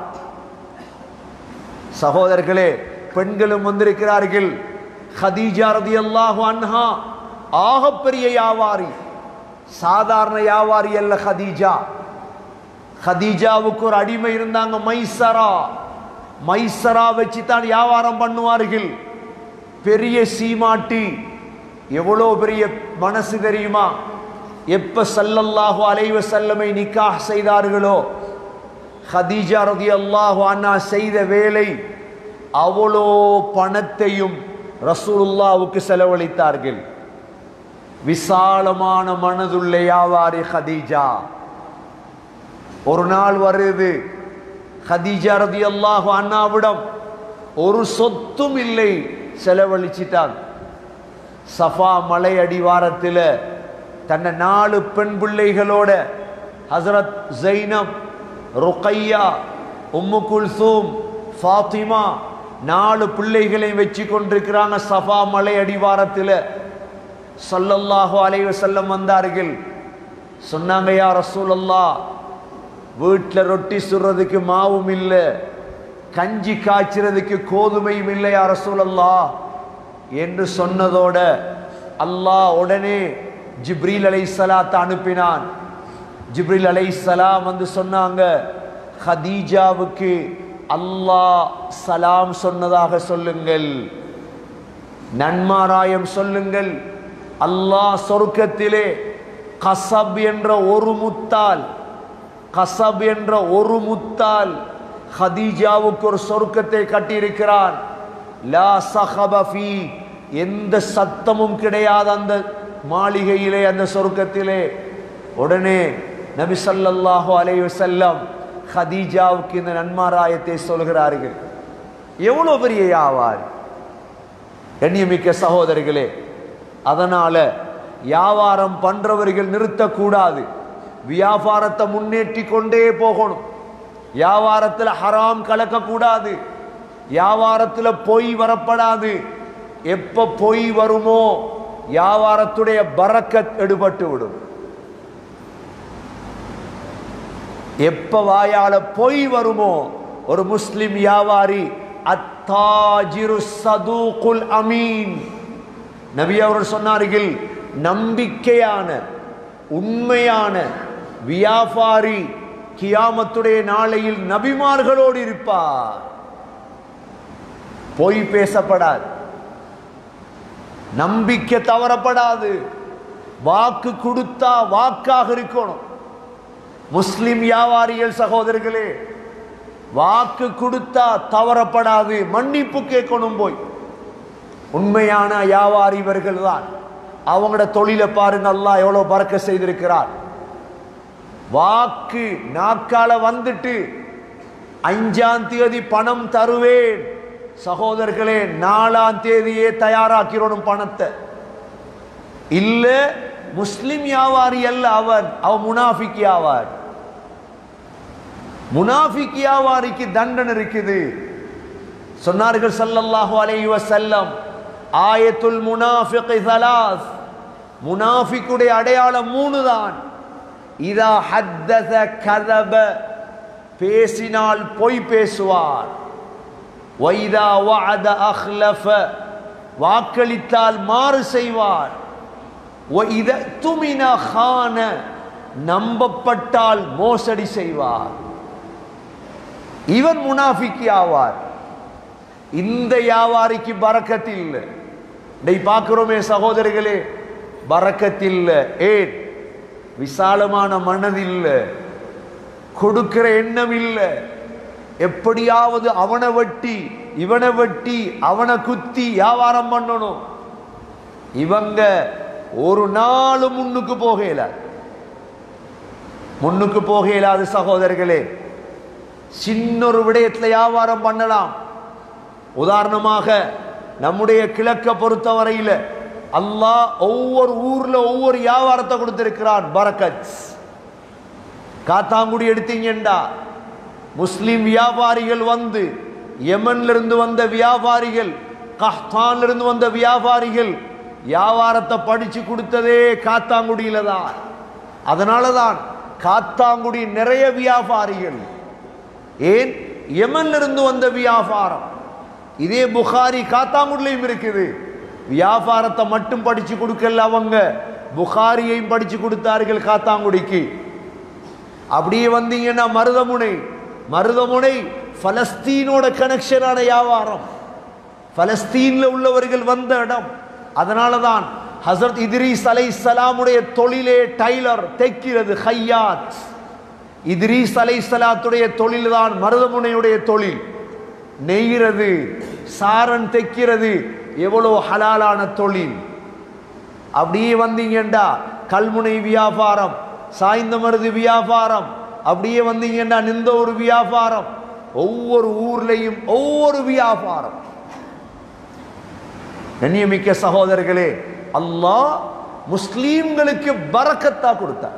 சகோதரர்களே பெண்களும் வந்திருக்கிறார்கள் ஹதீஜா ரதியல்லாஹு அன்ஹா ஆகப்பெரிய வியாபாரி சாதாரண வியாபாரி அல்ல ஹதீஜா ஹதீஜாவுக்கு ஒரு அடிமை இருந்தாங்க மைசரா மைசரா வச்சு தான் வியாபாரம் பண்ணுவார்கள் பெரிய சீமாட்டி எவ்வளோ பெரிய மனசு தெரியுமா எப்ப சல்லல்லாஹு அலைவ செல்லமை நிக்காஹ் செய்தார்களோ ஹதீஜா ரதி அல்லாஹு அண்ணா செய்த வேலை அவ்வளோ பணத்தையும் ரசூலுல்லாவுக்கு செலவழித்தார்கள் விசாலமான மனதுள்ள வியாபாரி ஹதீஜா ஒரு நாள் வருது ஹதீஜா ரதி அல்லாஹு அண்ணாவிடம் ஒரு சொத்தும் இல்லை செலவழிச்சிட்டான் சஃபா மலை அடிவாரத்தில் தன்னை நாலு பெண் பிள்ளைகளோட ஹசரத் ஜைனப் ருக்கையா உம்மு குல்சூம் ஃபாத்திமா நாலு பிள்ளைகளை வச்சு கொண்டிருக்கிறாங்க சஃபா மலை அடிவாரத்தில் ஸல்லல்லாஹு அலைஹி வஸல்லம் வந்தார்கள் சொன்னாங்க யா ரசூலல்லாஹ் வீட்டில் ரொட்டி சுடுறதுக்கு மாவும் இல்லை கஞ்சி காய்ச்சறதுக்கு கோதுமையும் இல்லை யா ரசூலல்லாஹ் என்று சொன்னதோட அல்லாஹ் உடனே ஜிப்ரீல் அலைஹிஸ்ஸலாத்தை அனுப்பினான் ஜிப்ரீல் அலைஹிஸ்ஸலாம் வந்து சொன்னாங்க ஹதீஜாவுக்கு அல்லாஹ் சலாம் சொன்னதாக சொல்லுங்கள் நன்மாராயம் சொல்லுங்கள் அல்லாஹ் சொர்க்கத்திலே கசப் என்ற ஒரு முத்தால் கசப் என்ற ஒரு முத்தால் ஹதீஜாவுக்கு ஒரு சொர்க்கத்தை கட்டியிருக்கிறான் லா சஹபஃபி எந்த சத்தமும் கிடையாது அந்த மாளிகையிலே அந்த சொர்க்கத்திலே உடனே நபி ஸல்லல்லாஹு அலைஹி வஸல்லம் ஹதீஜாவுக்கு இந்த நன்மாராயத்தை சொல்கிறார்கள் எவ்வளவு பெரிய யாவார் கண்ணியமிக்க சகோதரர்களே அதனால வியாபாரம் பண்றவர்கள் நிறுத்தக்கூடாது வியாபாரத்தை முன்னேற்றி கொண்டே போகணும் வியாபாரத்தில் ஹராம் கலக்கக்கூடாது வியாபாரத்தில் பொய் வரப்படாது எப்ப பொய் வருமோ வியாபாரத்துடைய பறக்கத் எடுபட்டு விடும் எப்ப வாயால பொய் வருமோ ஒரு முஸ்லிம் வியாபாரி அத்தாஜிரு சதூகுல் அமீன் நபி அவர்கள் சொன்னார்கள் நம்பிக்கையான உண்மையான வியாபாரி கியாமத்துடைய நாளையில் நபிமார்களோடு இருப்பார் பொய் பேசப்படாது நம்பிக்கை தவறப்படாது வாக்கு கொடுத்தா வாக்காக இருக்கணும் முஸ்லிம் வியாபாரிகள் சகோதரர்களே வாக்கு கொடுத்தா தவறப்படாது மன்னிப்பு கேட்கணும் போய் உண்மையான வியாபாரி இவர்கள் தான் அவங்களோட தொழிலை பாருங்க அல்லாஹ் எவ்வளவு பறக்க செய்திருக்கிறார் வாக்கு நாக்கால வந்துட்டு அஞ்சாம் தேதி பணம் தருவேன் சகோதரர்களே நாலாம் தேதியே தயாராக்கிறோம் பணத்தை இல்ல முஸ்லிம் வியாபாரி அல்ல அவன் அவன் முனாஃபிக் வியாபாரி முனாஃபிக் வியாபாரிக்கு தண்டனை இருக்குது சொன்னார்கள் ஸல்லல்லாஹு அலைஹி வஸல்லம் ஆயத்துல் முனாஃபிக் ஸலாஸ் முனாஃபிக்குடைய அடையாளம் மூணு தான் இதா ஹத்தஸ கதப பேசினால் பொய் பேசுவார் வைதா வஅத அஹ்லஃப வாக்களித்தால் மாறு செய்வார் وَإِذَا اؤْتُمِنَ خَانَ நம்பப்பட்டால் மோசடி செய்வார் இவன் முனாஃபிக்கு ஆவார் இந்த வியாபாரிக்கு பறக்கத்தில் இல்லை இதை பார்க்கிறோமே சகோதரிகளே பறக்கத்தில் ஏன் விசாலமான மனதில்ல கொடுக்கிற எண்ணம் இல்லை எப்படியாவது அவனை வெட்டி இவனை வெட்டி அவனை குத்தி வியாபாரம் பண்ணணும் இவங்க ஒரு நாள் முன்னுக்கு போகல முன்னுக்கு போக இயலாது சகோதரர்களே சின்னொரு விடயத்தில் வியாபாரம் பண்ணலாம் உதாரணமாக நம்முடைய கிழக்க பொறுத்தவரையில அல்லாஹ் ஒவ்வொரு ஊர்ல ஒவ்வொரு வியாபாரத்தை கொடுத்திருக்கிறான் பரக்கத் காத்தாங்குடி எடுத்தீங்கண்டா முஸ்லிம் வியாபாரிகள் வந்து யமன்ல இருந்து வந்த வியாபாரிகள் கஹ்தான்ல இருந்து வந்த வியாபாரிகள் வியாபாரத்தை படிச்சு கொடுத்ததே காத்தாங்குடியில தான் அதனால தான் காத்தாங்குடி நிறைய வியாபாரிகள் ஏன் யமன்ல இருந்து வந்த வியாபாரம் இதே புகாரி காத்தாங்குடிலையும் இருக்குது வியாபாரத்தை மட்டும் படிச்சு கொடுக்கல அவங்க புகாரியையும் படிச்சு கொடுத்தார்கள் காத்தாங்குடிக்கு அப்படியே வந்தீங்கன்னா மருதமுனை மருதமுனை பலஸ்தீனோட கனெக்ஷனான வியாபாரம் பலஸ்தீன்ல உள்ளவர்கள் வந்த இடம் அதனால தான் ஹசரத் இத்ரீஸ் அலை சலாமுடைய தொழிலே டைலர் தைக்கிறது ஹையாத் இத்ரீஸ் அலை சலாத்துடைய தொழில் தான் மருதமுனையுடைய தொழில் நெய்கிறது சாரன் தைக்கிறது எவ்வளோ ஹலாலான தொழில் அப்படியே வந்தீங்கண்டா கல்முனை வியாபாரம் சாய்ந்த மருது வியாபாரம் அப்படியே வந்தீங்கன்னா நிந்த ஒரு வியாபாரம் ஒவ்வொரு ஊர்லையும் ஒவ்வொரு வியாபாரம் கண்ணியமிக்க சகோதரர்களே அல்லாஹ் முஸ்லீம்களுக்கு பரக்கத்தா கொடுத்தார்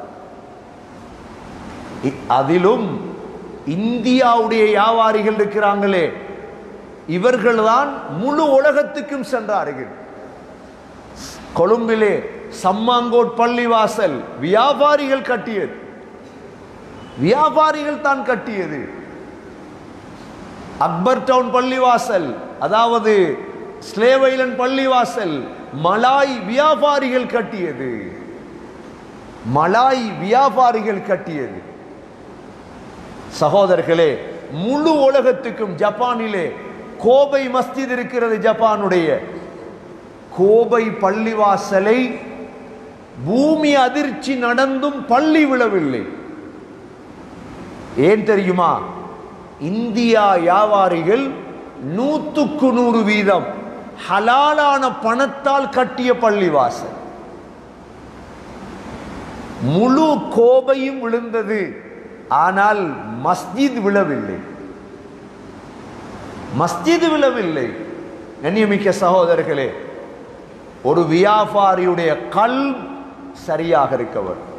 இ- அதிலும் இந்தியாவுடைய வியாபாரிகள் இருக்கிறாங்களே இவர்கள்தான் முழு உலகத்துக்கும் சென்றார்கள் கொழும்பிலே சம்மாங்கோட் பள்ளிவாசல் வியாபாரிகள் கட்டியது வியாபாரிகள் தான் கட்டியது அக்பர் டவுன் பள்ளிவாசல் அதாவது ஸ்லேவ் ஐலண்ட் பள்ளிவாசல் மலாய் வியாபாரிகள் கட்டியது மலாய் வியாபாரிகள் கட்டியது சகோதரர்களே முழு உலகத்துக்கும் ஜப்பானிலே கோபை மஸ்ஜித் இருக்கிறது ஜப்பானுடைய கோபை பள்ளிவாசலை பூமி அதிர்ச்சி நடந்தும் பள்ளி விழவில்லை ஏன் தெரியுமா இந்தியா வியாபாரிகள் நூத்துக்கு நூறு வீதம் ஹலாலான பணத்தால் கட்டிய பள்ளிவாசல் முழு கோபையும் விழுந்தது ஆனால் மஸ்ஜித் விழவில்லை மஸ்ஜித் விழவில்லை கண்ணியமிக்க சகோதரர்களே ஒரு வியாபாரியுடைய கல் சரியாக இருக்க வேண்டும்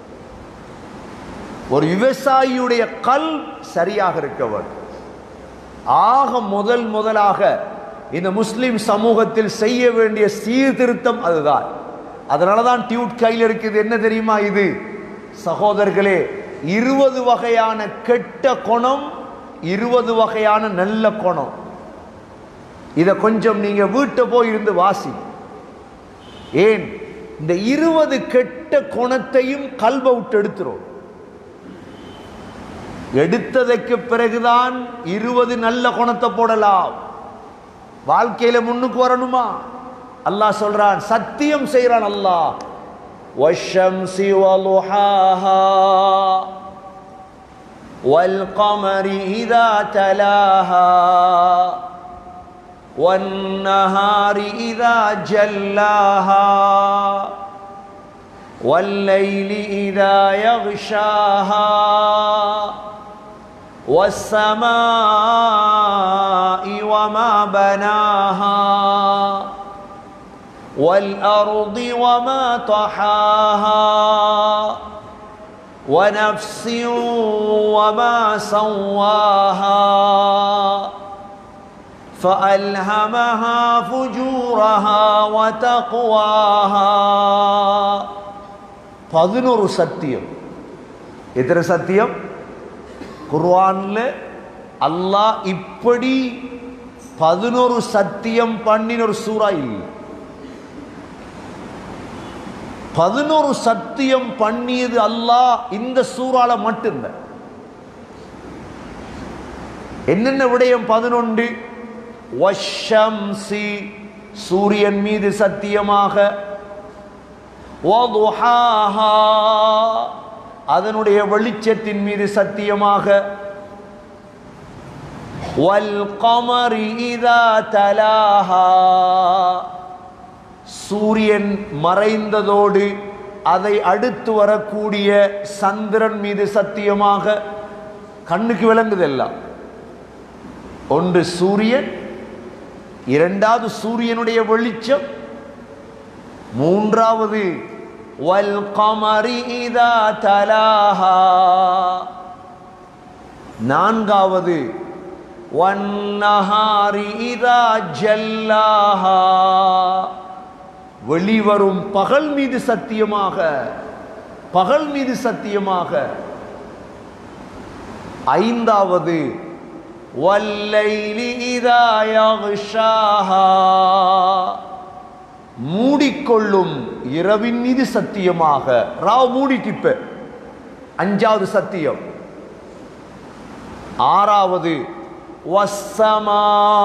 ஒரு விவசாயியுடைய கல் சரியாக இருக்க வேண்டும் ஆக முதல் முதலாக இந்த முஸ்லிம் சமூகத்தில் செய்ய வேண்டிய சீர்திருத்தம் அதுதான் அதனால தான் டியூட் கையில் இருக்குது என்ன தெரியுமா இது சகோதரர்களே இருபது வகையான கெட்ட குணம் இருபது வகையான நல்ல குணம் இதை கொஞ்சம் நீங்க வீட்டை போய் இருந்து வாசி ஏன் இந்த இருபது கெட்ட குணத்தையும் கல்வ விட்டு எடுத்துரும் எடுத்ததற்கு பிறகுதான் இருபது நல்ல குணத்தை போடலாம் வாழ்க்கையில முன்னுக்கு வரணுமா அல்லாஹ் சொல்றான் சத்தியம் செய்றான் அல்லாஹ் والشمس وضحاها والقمر إذا تلاها والنهار إذا جلاها والليل إذا يغشاها والسماء وما بناها والأرض وما طحاها ونفس وما سواها فألهمها فجورها وتقواها பதினொரு சத்தியம் எத்தனை சத்தியம் குர்ஆன்ல அல்லாஹ் இப்படி பதினொரு சத்தியம் பண்ணின ஒரு சூறா இல்லை பதினொரு சத்தியம் பண்ணியது அல்லாஹ் இந்த சூறால மட்டும்தான் என்னென்ன விடயம் பதினொன்று வஷம்சி சூரியன் மீது சத்தியமாக வதுஹாஹா, அதனுடைய வெளிச்சத்தின் மீது சத்தியமாக வல் கமரி இதா தலாஹா சூரியன் மறைந்ததோடு அதை அடுத்து வரக்கூடிய சந்திரன் மீது சத்தியமாக கண்ணுக்கு விளங்குதெல்லாம் ஒன்று சூரியன் இரண்டாவது சூரியனுடைய வெளிச்சம் மூன்றாவது வல் கமரி இதா தலாஹா நான்காவது வன்னஹாரி இதா ஜல்லாஹா வெளிவரும் பகல் மீது சத்தியமாக பகல் மீது சத்தியமாக ஐந்தாவது வல்லைலி இதா யக்ஷாஹா மூடிக்கொள்ளும் இரவின் மீது சத்தியமாக ராவ் மூடிட்டிப்ப அஞ்சாவது சத்தியம் ஆறாவது வஸ்ஸமா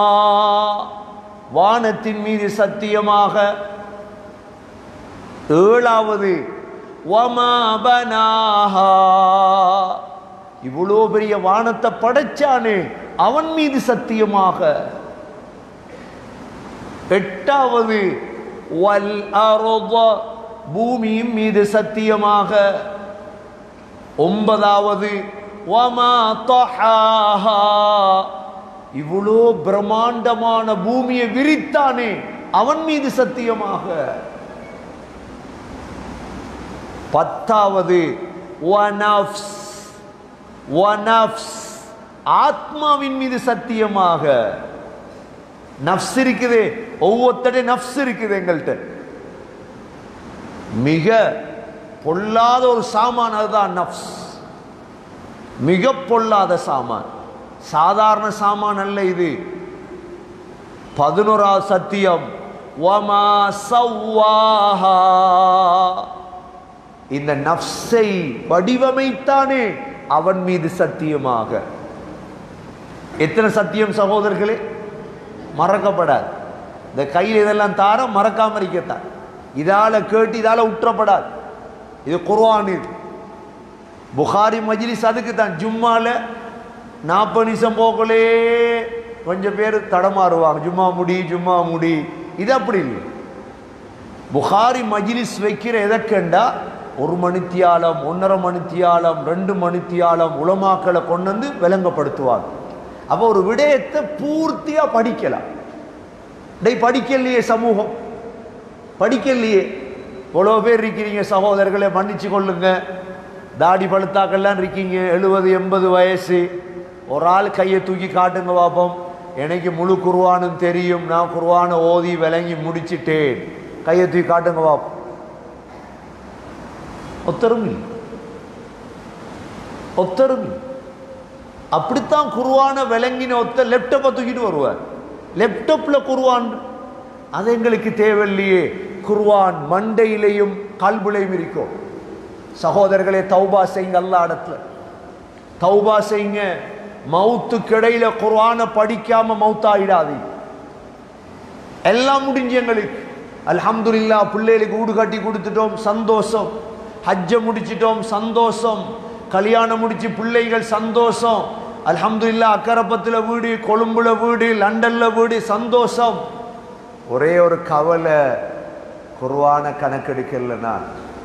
வானத்தின் மீது சத்தியமாக ஏழாவது வமா பனாஹா இவ்வளோ பெரிய வானத்தை படைச்சானே அவன் மீது சத்தியமாக எட்டாவது வல் அருத பூமியின் மீது சத்தியமாக ஒன்பதாவது வமா தஹாஹா இவ்வளோ பிரம்மாண்டமான பூமியை விரித்தானே அவன் மீது சத்தியமாக பத்தாவது வனஃப்ஸ் வனஃப்ஸ் ஆத்மாவின் மீது சத்தியமாக நஃப்ஸ் இருக்குது ஒவ்வொருத்தடைய நஃப்ஸ் இருக்குது எங்கள்கிட்ட மிக பொல்லாத ஒரு சாமான் அதுதான் நஃப்ஸ் மிக பொல்லாத சாமான் சாதாரண சாமான் அல்ல இது பதினோராவது சத்தியம் வமா சவ்வாஹா இந்த நஃப்ஸை வடிவமைத்தானே அவன் மீது சத்தியமாக எத்தனை சத்தியம் சகோதரர்களே மறக்கப்படாது இந்த கையில் இதெல்லாம் தார மறக்காம இருக்கத்தான் இதால கேட்டு இதால உற்றப்படாது இது குர்ஆன் இது புகாரி மஜ்லிஸ் அதுக்கு தான் ஜும்மால நாற்பது நிமிஷம் போகலே கொஞ்சம் பேர் தடமாறுவாங்க ஜும்மா முடி ஜும்மா முடி இது அப்படி இல்லை புகாரி மஜ்லிஸ் வைக்கிற எதற்கண்டா ஒரு மணித்தியாலம் ஒன்றரை மணித்தியாலம் ரெண்டு மணித்தியாலம் உலமாக்களை கொண்டு வந்து விளங்கப்படுத்துவாங்க அப்போ ஒரு விடயத்தை பூர்த்தியா படிக்கலாம் டேய் படிக்கலையே சமூகம் படிக்கலையே இவ்வளோ பேர் இருக்கிறீங்க சகோதரர்களை மன்னிச்சு கொள்ளுங்க தாடி பழுத்தாக்கெல்லாம் இருக்கீங்க எழுபது எண்பது வயசு ஒரு ஆள் கையை தூக்கி காட்டுங்க பாப்போம் எனக்கு முழு குருவானும் தெரியும் நான் குருவானை ஓதி விளங்கி முடிச்சிட்டேன் கையை தூக்கி காட்டுங்க பாப்போம் ஒத்தரும் இல்லை. ஒத்தரும் இல்லை. அப்படித்தான் குருவான விளங்கின ஒத்த லேப்டாப்பை தூக்கிட்டு வருவார் லேப்டாப்பில் குருவான் அது எங்களுக்கு தேவையில்லையே குர்வான் மண்டையிலையும் கல்புலையும் இருக்கும் சகோதரர்களே தௌபா செய்யுங்க அல்லா இடத்துல தௌபா செய்யுங்க மவுத்துக்கு இடையில குர்ஆனை படிக்காம மவுத்தாயிடாதீங்க எல்லாம் முடிஞ்சு எங்களுக்கு அல்ஹம்துலில்லாஹ் பிள்ளைகளுக்கு வீடு கட்டி கொடுத்துட்டோம் சந்தோஷம் ஹஜ்ஜ முடிச்சிட்டோம் சந்தோஷம் கல்யாணம் முடிச்சு பிள்ளைகள் சந்தோஷம் அல்ஹம்துலில்லாஹ் அக்கரப்பத்தில் வீடு கொழும்புல வீடு லண்டன்ல வீடு சந்தோஷம் ஒரே ஒரு கவலை குர்ஆன கணக்கெடுக்கல நான்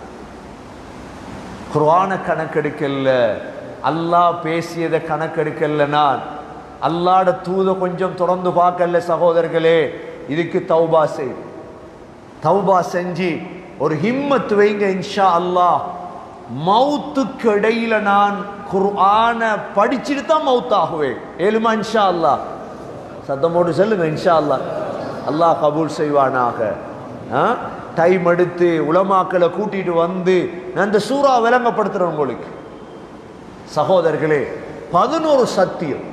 குர்ஆன கணக்கெடுக்கல அல்லாஹ் பேசியதை கணக்கெடுக்கல நான் அல்லாட தூத கொஞ்சம் தொடர்ந்து பார்க்கல சகோதரர்களே இதுக்கு தௌபா செய் தௌபா செஞ்சு ஒரு ஹிம்மத் வைங்க இன்ஷா அல்லாஹ் மௌத்துக்கு இடையில நான் குர்ஆன படிச்சுட்டு தான் மவுத் ஆகுவேன் ஏழுமா இன்ஷா அல்லாஹ் சத்தமோடு சொல்லுங்க இன்ஷா அல்லாஹ் அல்லாஹ் கபூல் செய்வானாக டைம் எடுத்து உலமாக்களை கூட்டிட்டு வந்து நான் இந்த சூறா விளங்கப்படுத்துறேன் உங்களுக்கு சகோதரர்களே பதினோரு சத்தியம்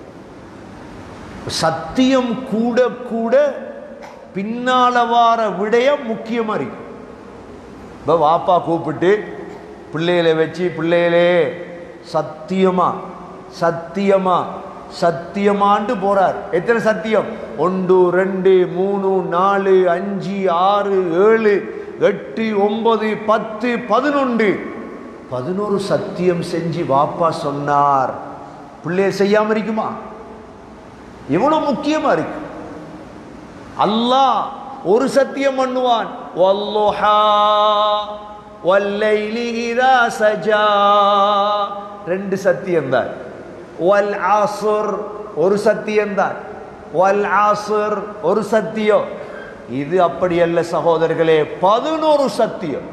சத்தியம் கூட கூட பின்னால வார விடயம் முக்கியமா இருக்கு இப்போ வாப்பா கூப்பிட்டு பிள்ளைகளை வச்சு பிள்ளைகளே சத்தியமா சத்தியமா சத்தியமாண்டு போறார் எத்தனை சத்தியம் ஒன்று ரெண்டு மூணு நாலு அஞ்சு ஆறு ஏழு எட்டு ஒன்பது பத்து பதினொன்று பதினோரு சத்தியம் செஞ்சு வாப்பா சொன்னார் பிள்ளைய செய்யாம இருக்குமா எவ்வளவு முக்கியமா இருக்கு அல்லாஹ் ஒரு சத்தியம் பண்ணுவான் வல்லுஹா வல்லைலி இதா சஜா ரெண்டு சத்தியம் தான் வல் ஆசுர் ஒரு சத்தியம் தான் வல் ஆசுர் ஒரு சத்தியம் இது அப்படி அல்ல சகோதரர்களே பதினோரு சத்தியம்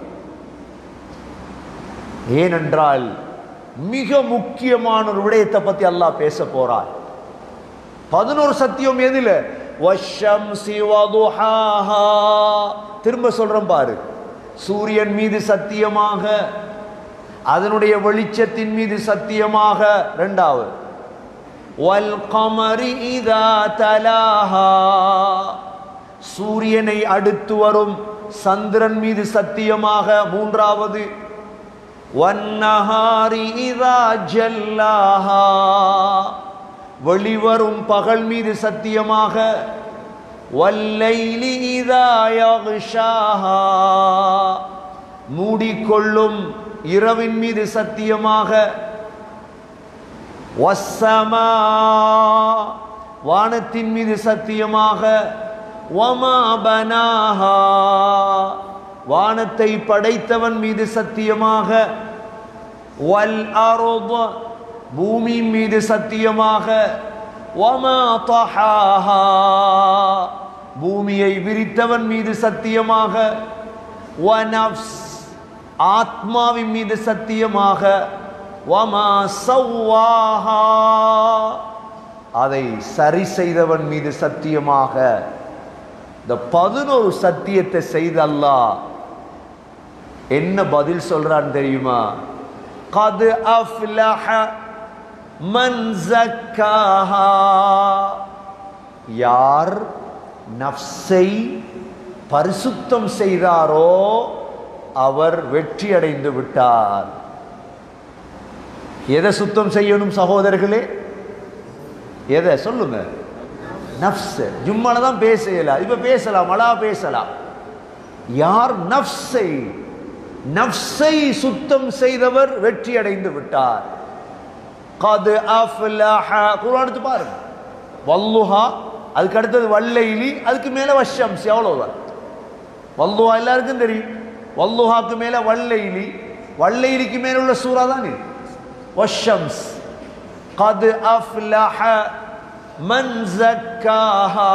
ஏனென்றால் மிக முக்கியமான ஒரு விடயத்தை பத்தி அல்லாஹ் பேச போறார் பதினோரு சத்தியம் எதுல வஷம்சி வதுஹாஹா திரும்ப சொல்றேன் பாரு சூரியன் மீது சத்தியமாக அதனுடைய வெளிச்சத்தின் மீது சத்தியமாக இரண்டாவது வல் கமரி இதா தலாஹா சூரியனை அடுத்து வரும் சந்திரன் மீது சத்தியமாக மூன்றாவது வன்னஹாரி இதா ஜல்லாஹா வெளிவரும் பகல் மீது சத்தியமாக வல்லைலி இதா யக்ஷாஹா மூடிக்கொள்ளும் இரவின் மீது சத்தியமாக வஸ்ஸமா வானத்தின் மீது சத்தியமாக வமா பனாஹா வானத்தை படைத்தவன் மீது சத்தியமாக வல் அருத பூமி மீது சத்தியமாக வமா தஹாஹா பூமியை விரித்தவன் மீது சத்தியமாக வனஃப்ஸ் ஆத்மாவின் மீது சத்தியமாக வமா சவ்வாஹா அதை சரி செய்தவன் மீது சத்தியமாக இந்த பதினோரு சத்தியத்தை செய்த அல்லாஹ் என்ன பதில் சொல்றான் தெரியுமா கது அஃப்லஹ மன் ஜக்காஹா யார் நஃப்ஸை பரிசுத்தம் செய்தாரோ அவர் வெற்றி அடைந்து விட்டார் எதை சுத்தம் செய்யணும் சகோதரர்களே எதை சொல்லுங்க நஃப்ஸ் ஜும்மால தான் பேசலாம் இப்ப பேசலாம் அலா பேசலாம் யார் நஃப்ஸை நஃப்ஸை சுத்தம் செய்தவர் வெற்றி அடைந்து விட்டார் கது அஃப்லஹ குர்ஆன் எடுத்து பாருங்க வல்லுஹா அதுக்கு அடுத்தது வல்லைலி அதுக்கு மேல வஷம்ஸ் எவ்வளவுதான் வல்லுஹா எல்லாருக்கும் தெரியும் வல்லுஹாக்கு மேல வல்லைலி வல்லைலிக்கு மேல உள்ள சூறா தான் இது வஷம்ஸ் கது அஃப்லஹ மன் ஜக்காஹா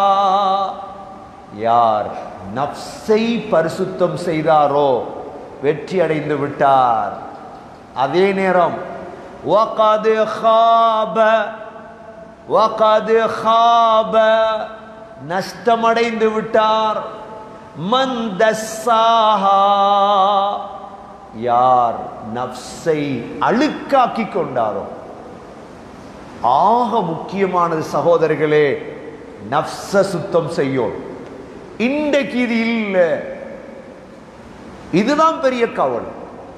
யார் நஃப்ஸை பரிசுத்தம் செய்தாரோ வெற்றி அடைந்து விட்டார் அதே நேரம் وقد خاب وقد خاب நஷ்டமடைந்து விட்டார் மந்தசாஹா யார் நஃப்ஸை அழுக்காக்கி கொண்டாரோ ஆக முக்கியமானது சகோதரர்களே நஃப்ஸ சுத்தம் செய்யும் இன்றைக்கு இது இல்லை இதுதான் பெரிய கவலை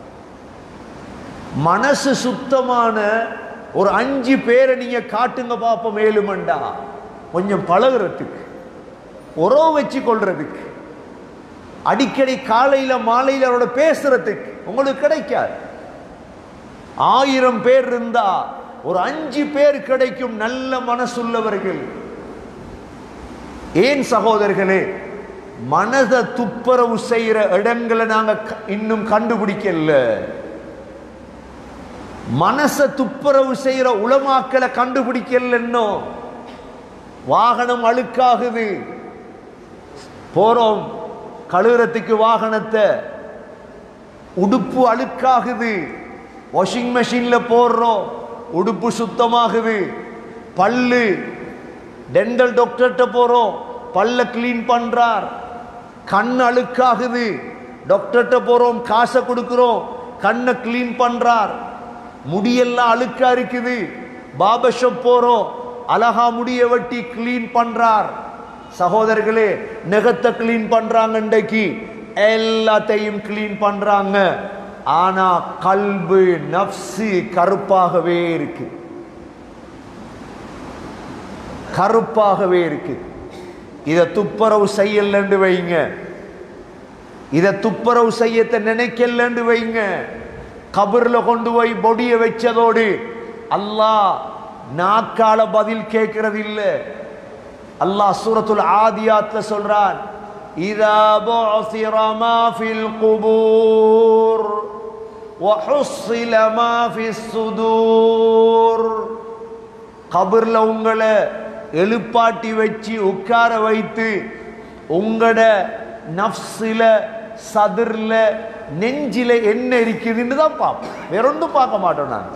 மனசு சுத்தமான ஒரு அஞ்சு பேரை நீங்க காட்டுங்க பாப்போம் மேலுமண்டா கொஞ்சம் பழகுறதுக்கு உறவு வச்சு கொள்றதுக்கு அடிக்கடி காலையில மாலையில அவரோட பேசுறதுக்கு உங்களுக்கு கிடைக்காது ஆயிரம் பேர் இருந்தா ஒரு அஞ்சு பேர் கிடைக்கும் நல்ல மனசுள்ளவர்கள் ஏன் சகோதரர்களே மனதை துப்புரவு செய்யற இடங்களை நாங்க க- இன்னும் கண்டுபிடிக்கல மனச துப்புரவு செய்யற உளமாக்களை கண்டுபிடிக்கல இன்னும் வாகனம் அழுக்காகுது போறோம் கழுவுறதுக்கு வாகனத்தை உடுப்பு அழுக்காகுது வாஷிங் மெஷின்ல போடுறோம் உடுப்பு சுத்தமாகுது பல்லு டென்டல் டாக்டர்கிட்ட போறோம் பல்ல க்ளீன் பண்றார் கண் அழுக்காகுது டாக்டர்கிட்ட போறோம் காசை கொடுக்கிறோம் கண்ணை க்ளீன் பண்றார் முடியெல்லாம் அழுக்கா இருக்குது பாபர் ஷாப் போறோம் அழகா முடிய வெட்டி க்ளீன் பண்றார் சகோதரர்களே நெகத்தை க்ளீன் பண்றாங்க இன்றைக்கு எல்லாத்தையும் க்ளீன் பண்றாங்க ஆனா கல்பு நப்சு கருப்பாகவே இருக்கு கருப்பாகவே இருக்கு இதை துப்புரவு செய்யலன்னு வைங்க இதை துப்புரவு செய்யத்தை நினைக்கலன்னு வைங்க கபர்ல கொண்டு போய் பொடியை வச்சதோடு அல்லாஹ் நாக்கால பதில் கேட்கறது இல்ல அல்லாஹ் சூரத்துல் ஆதியாத்ல சொல்றான் இதா புஅசிர மா ஃபில் குபூர் وحصل ما في الصدور கபர்ல உங்களை எழுப்பாட்டி வச்சு உட்கார வைத்து உங்களோட நஃப்ஸில சதுர்ல நெஞ்சில என்ன இருக்குதுன்னு தான் பார்ப்போம் வேற ஒன்றும் பார்க்க மாட்டோம் நான்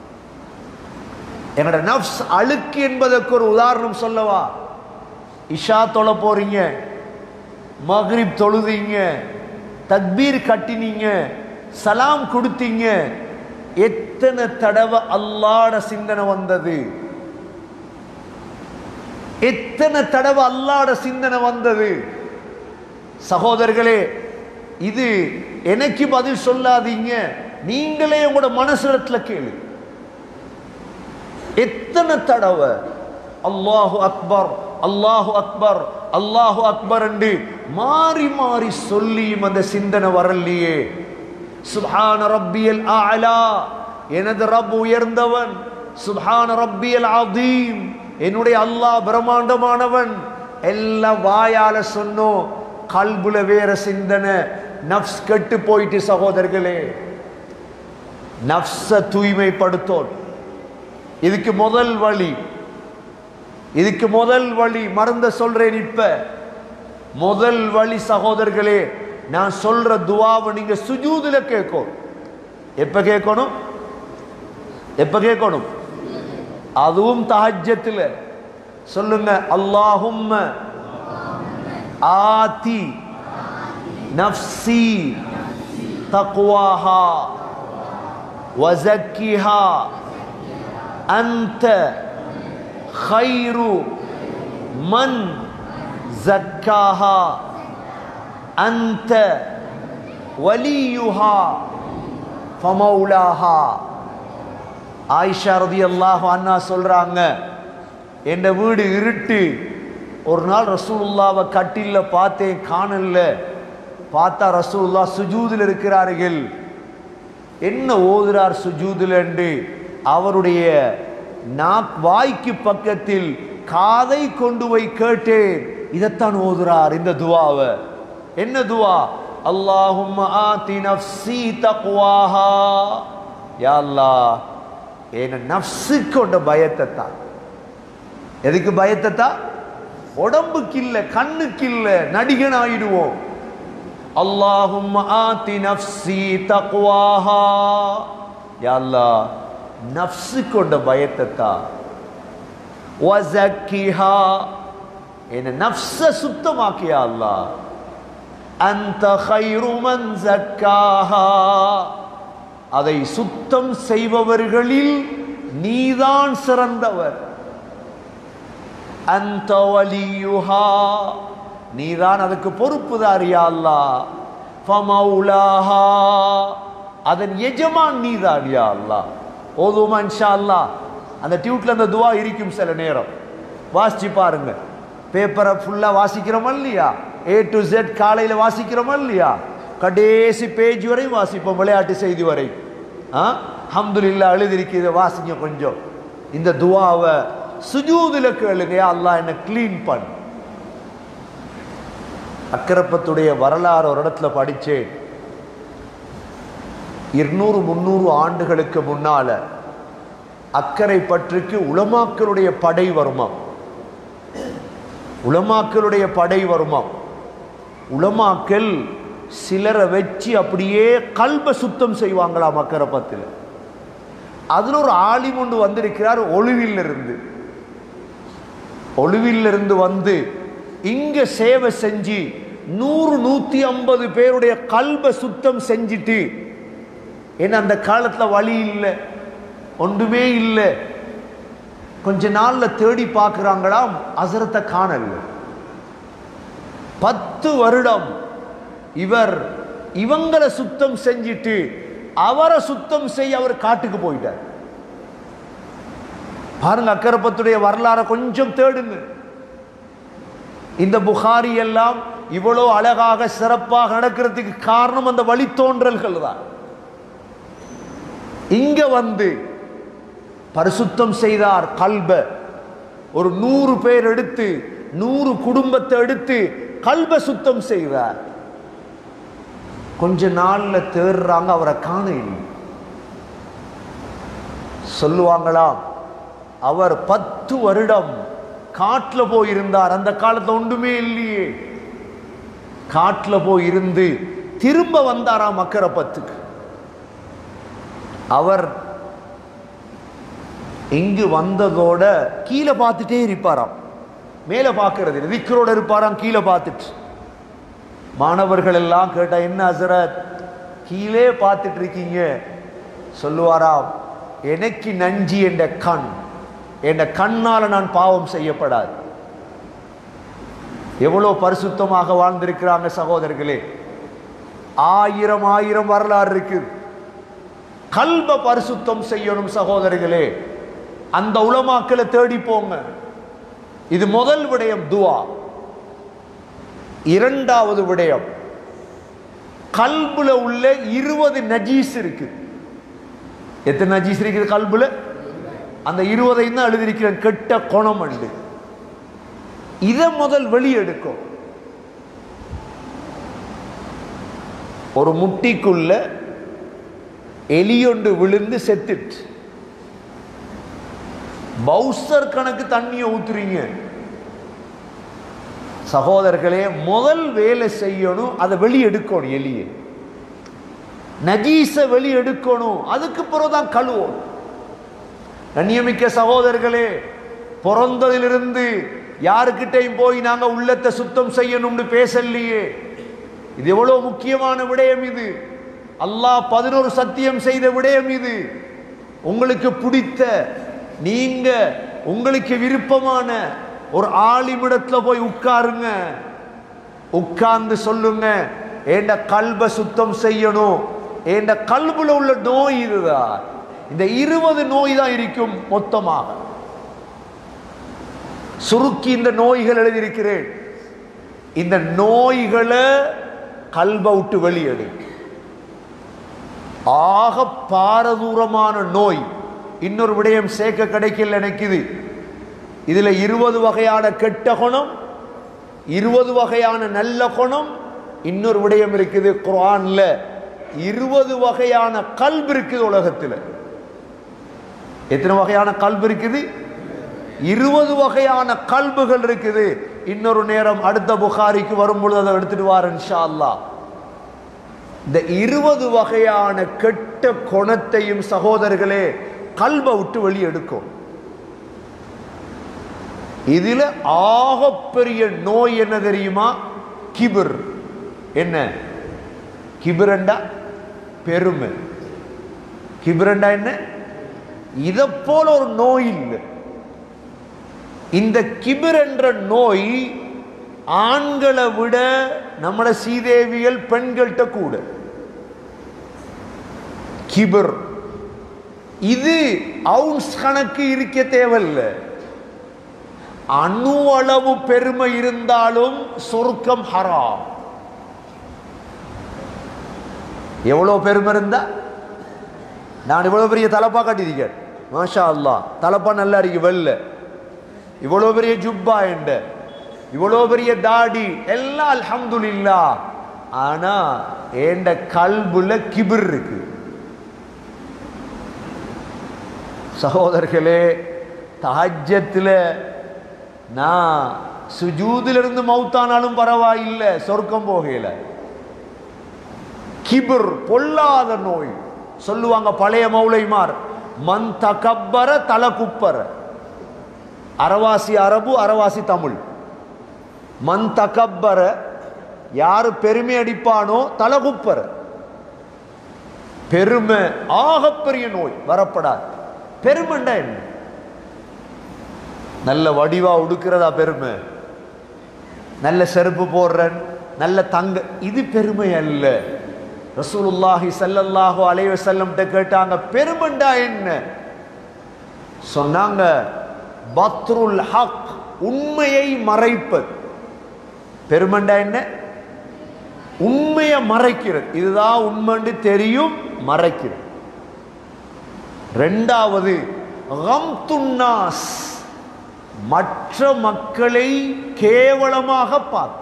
என்னோட நஃப்ஸ் அழுக்கு என்பதற்கு ஒரு உதாரணம் சொல்லவா இஷா தொழ போறீங்க மக்ரிப் தொழுதீங்க தக்பீர் கட்டினீங்க சலாம் கொடுத்தீங்க எத்தனை தடவை அல்லாட சிந்தனை வந்தது எத்தனை தடவை அல்லாட சிந்தனை வந்தது சகோதரர்களே இது எனக்கு பதில் சொல்லாதீங்க நீங்களே உங்களோட மனசுலத்துல கேளு எத்தனை தடவை அல்லாஹு அக்பர் அல்லாஹு அக்பர் அல்லாஹு அக்பர் என்று மாறி மாறி சொல்லியும் அந்த சிந்தனை வரலையே சுப்ஹான ரப்பியல் ஆலா எனது ரப் உயர்ந்தவன் சுப்ஹான ரப்பியல் அதீம் என்னுடைய அல்லாஹ் பிரம்மாண்டமானவன் எல்லாம் வாயால சொன்னோம் கல்புல வேற சிந்தனை நஃப்ஸ் கெட்டு போயிட்டு சகோதரர்களே நஃப்ஸ தூய்மைப்படுத்தோம் இதுக்கு முதல் வழி இதுக்கு முதல் வழி மறந்த சொல்றேன் இப்ப முதல் வழி சகோதரர்களே நான் சொல்ற துவாவை நீங்க சுஜூதுல கேட்கும் எப்ப கேட்கணும் எப்ப கேட்கணும் அதுவும் தஹஜ்ஜத்துல சொல்லுங்க அல்லாஹும்ம ஆதி நஃப்சி தக்வாஹா வஸக்கிஹா அன்த خير من زكاها أنت وليها فمولاها ஆயிஷா ரதியல்லாஹு அண்ணா சொல்றாங்க என் வீடு இருட்டு ஒரு நாள் ரசூலுல்லாவை கட்டில்ல பார்த்தேன் காணல பார்த்தா ரசூலுல்லா சுஜூதில் இருக்கிறார்கள் என்ன ஓதுறார் சுஜூதில் என்று அவருடைய நாக் வாய்க்கு பக்கத்தில் காதை கொண்டு போய் கேட்டேன் இதைத்தான் ஓதுறார் இந்த துவாவை என்ன துவா அல்லாஹும்ம ஆதி நஃப்ஸி தக்வாஹா யா அல்லாஹ் என் நஃப்ஸுக்கு கொண்ட பயத்தை தான் எதுக்கு பயத்தை தான் உடம்புக்கு இல்ல கண்ணுக்கு இல்ல நடிகன் ஆயிடுவோம் அல்லாஹும்ம ஆதி நஃப்ஸி தக்வாஹா யா அல்லாஹ் நஃப்ஸு கொண்ட பயத்தை தான் வஸக்கிஹா என்ன நஃப்ஸ சுத்தமாக்கியா அல்லாஹ் அந்த خير من زكاها அதை சுத்தம் செய்பவர்களில் நீதான் சிறந்தவர் அந்த வலியுஹா நீதான் அதுக்கு பொறுப்புதாரியா அல்லாஹ் ஃபமௌலாஹா அதன் எஜமான் நீதான் யா அல்லாஹ் ஓதுமா இன்ஷா அல்லாஹ் அந்த டியூட்ல அந்த துவா இருக்கும் சில நேரம் வாசிச்சு பாருங்க பேப்பரை ஃபுல்லா வாசிக்கிறோமா இல்லையா ஏ டு ஜெட் காலையில வாசிக்கிறோமா இல்லையா கடைசி பேஜ் வரையும் வாசிப்போம் விளையாட்டு செய்தி வரை ஆ அல்ஹம்துலில்லாஹ் எழுதிருக்கிறத வாசிங்க கொஞ்சம் இந்த துவாவை சுஜூதுல கேளுங்க யா அல்லாஹ் என்ன க்ளீன் பண்ணு அக்கரப்பத்துடைய வரலாறு ஒரு இடத்துல படிச்சேன் இருநூறு முந்நூறு ஆண்டுகளுக்கு முன்னால அக்கறை பற்றுக்கு உலமாக்களுடைய படை வருமாம் உலமாக்களுடைய படை வருமாம் உலமாக்கள் சிலரை வச்சு அப்படியே கல்ப சுத்தம் செய்வாங்களாம் அக்கறை பத்தில் அதுல ஒரு ஆலிம் ஒன்று வந்திருக்கிறார் ஒளிவில் இருந்து ஒளிவில் இருந்து வந்து இங்க சேவை செஞ்சு நூறு நூத்தி ஐம்பது பேருடைய கல்ப சுத்தம் செஞ்சிட்டு ஏன்னா அந்த காலத்துல வழி இல்லை ஒன்றுமே இல்லை கொஞ்ச நாள்ல தேடி பார்க்கிறாங்களாம் அசரத்தை காணல பத்து வருடம் இவர் இவங்களை சுத்தம் செஞ்சிட்டு அவரை சுத்தம் செய்ய அவர் காட்டுக்கு போயிட்டார் பாருங்க அக்கரப்பத்துடைய வரலாறை கொஞ்சம் தேடுங்க இந்த புகாரி எல்லாம் இவ்வளோ அழகாக சிறப்பாக நடக்கிறதுக்கு காரணம் அந்த வழித்தோன்றல்கள் தான் இங்க வந்து பரிசுத்தம் செய்தார் கல்ப ஒரு நூறு பேர் எடுத்து நூறு குடும்பத்தை எடுத்து கல்ப சுத்தம் செய்தார் கொஞ்ச நாள்ல தேடுறாங்க அவரை காண இல்லை சொல்லுவாங்களாம் அவர் பத்து வருடம் காட்டுல போய் இருந்தார் அந்த காலத்துல ஒன்றுமே இல்லையே காட்டுல போய் இருந்து திரும்ப வந்தாராம் மக்கரை பத்துக்கு அவர் இங்கு வந்ததோட கீழே பார்த்துட்டே இருப்பாராம் மேலே பார்க்கறது இல்லை. விக்கரோட இருப்பாராம் கீழே பார்த்துட்டு மாணவர்கள் எல்லாம் கேட்டா என்ன ஹசரத் கீழே பார்த்துட்டு இருக்கீங்க சொல்லுவாராம் எனக்கு நஞ்சி என்ற கண் என்ற கண்ணால நான் பாவம் செய்யப்படாது எவ்வளவு பரிசுத்தமாக வாழ்ந்திருக்கிறாங்க சகோதரர்களே ஆயிரம் ஆயிரம் வரலாறு இருக்கு கல்ப பரிசுத்தம் செய்யணும் சகோதரர்களே அந்த உலமாக்களை தேடி போங்க இது முதல் விடயம் துவா இரண்டாவது விடயம் கல்புல உள்ள இருபது நஜீஸ் இருக்கு எத்தனை நஜீஸ் இருக்குது கல்புல அந்த இருபதையும் தான் எழுதியிருக்கிறேன் கெட்ட குணம் உண்டு இதை முதல் வெளியெடுக்கும் ஒரு முட்டிக்குள்ள எலியொண்டு விழுந்து செத்துட்டு பவுசர் கணக்கு தண்ணியை ஊத்துறீங்க சகோதரர்களே முதல் வேலை செய்யணும் அதை வெளியெடுக்கணும் எலியை நஜீஸை வெளியெடுக்கணும் அதுக்கு பிறகுதான் கழுவணும் கண்ணியமிக்க சகோதரர்களே பிறந்ததிலிருந்து யாருக்கிட்டையும் போய் நாங்க உள்ளத்தை சுத்தம் செய்யணும்னு பேசலையே இது எவ்வளவு முக்கியமான விடயம் இது அல்லாஹ் பதினோரு சத்தியம் செய்த விடயம் இது உங்களுக்கு பிடித்த நீங்க உங்களுக்கு விருப்பமான ஒரு ஆலிமிடத்துல போய் உட்காருங்க உட்கார்ந்து சொல்லுங்க ஏண்ட கல்ப சுத்தம் செய்யணும் ஏண்ட கல்புல உள்ள நோய் இதுதான் இந்த இருபது நோய் தான் இருக்கும் மொத்தமாக சுருக்கி இந்த நோய்கள் எழுதியிருக்கிறேன் இந்த நோய்களை கல்ப விட்டு வெளியெடு ஆக பாரதூரமான நோய் இன்னொரு விடயம் சேர்க்க கிடைக்கல எனக்கு இது இதுல இருபது வகையான கெட்ட குணம் இருபது வகையான நல்ல குணம் இன்னொரு விடயம் இருக்குது குர்ஆன்ல இருபது வகையான கல்பு இருக்குது உலகத்தில் எத்தனை வகையான கல்பு இருக்குது இருபது வகையான கல்புகள் இருக்குது இன்னொரு நேரம் அடுத்த புகாரிக்கு வரும் பொழுது அதை எடுத்துட்டு வார் இன்ஷா அல்லாஹ் இந்த இருபது வகையான கெட்ட குணத்தையும் சகோதரர்களே கல்பை விட்டு வெளியெடுக்கும் இதுல ஆகப்பெரிய நோய் என்ன தெரியுமா கிபிர் என்ன கிபிரண்டா பெருமை கிபிரண்டா என்ன இதை போல ஒரு நோய் இல்லை இந்த கிபிர் என்ற நோய் ஆண்களை விட நம்மள சீதேவிகள் பெண்கள்கிட்ட கூட கிபிர் இது அவுன்ஸ் கணக்கு இருக்க தேவையில்லை அணு அளவு பெருமை இருந்தாலும் சொர்க்கம் ஹராம் எவ்வளவு பெருமை இருந்தா நான் இவ்வளவு பெரிய தலப்பா கட்டியிருக்கேன் மாஷா அல்லாஹ் தலப்பா நல்லா இருக்கு வெள்ள இவ்வளவு பெரிய ஜுப்பா என்ற இவ்வளவு பெரிய தாடி எல்லாம் அல்ஹம்துலில்லா ஆனா ஏண்ட கல்புல கிபிர் இருக்கு சகோதரர்களே தஹஜத்தில் நான் சுஜூதிலிருந்து மௌத்தானாலும் பரவாயில்லை சொர்க்கம் போகல கிபிர் பொல்லாத நோய் சொல்லுவாங்க பழைய மௌலைமார் மன் தகப்பர தல குப்பர அரவாசி அரபு அரவாசி தமிழ் மன் தகப்பர யாரு பெருமை அடிப்பானோ தல குப்பர பெருமை ஆகப்பெரிய நோய் வரப்படாது பெருமைண்டா என்ன நல்ல வடிவா உடுக்கிறதா பெருமை நல்ல செருப்பு போடுறேன் நல்ல தங்க இது பெருமை அல்ல ரசூலுல்லாஹி ஸல்லல்லாஹு அலைஹி வஸல்லம் கேட்டாங்க பெருமைண்டா என்ன சொன்னாங்க பத்ருல் ஹக் உண்மையை மறைப்பது பெருமைண்டா என்ன உண்மையை மறைக்கிறது இதுதான் உண்மைன்னு தெரியும் மறைக்கிறது ரெண்டாவது கம்துன்னாஸ் மற்ற மக்களை கேவலமாக பார்த்த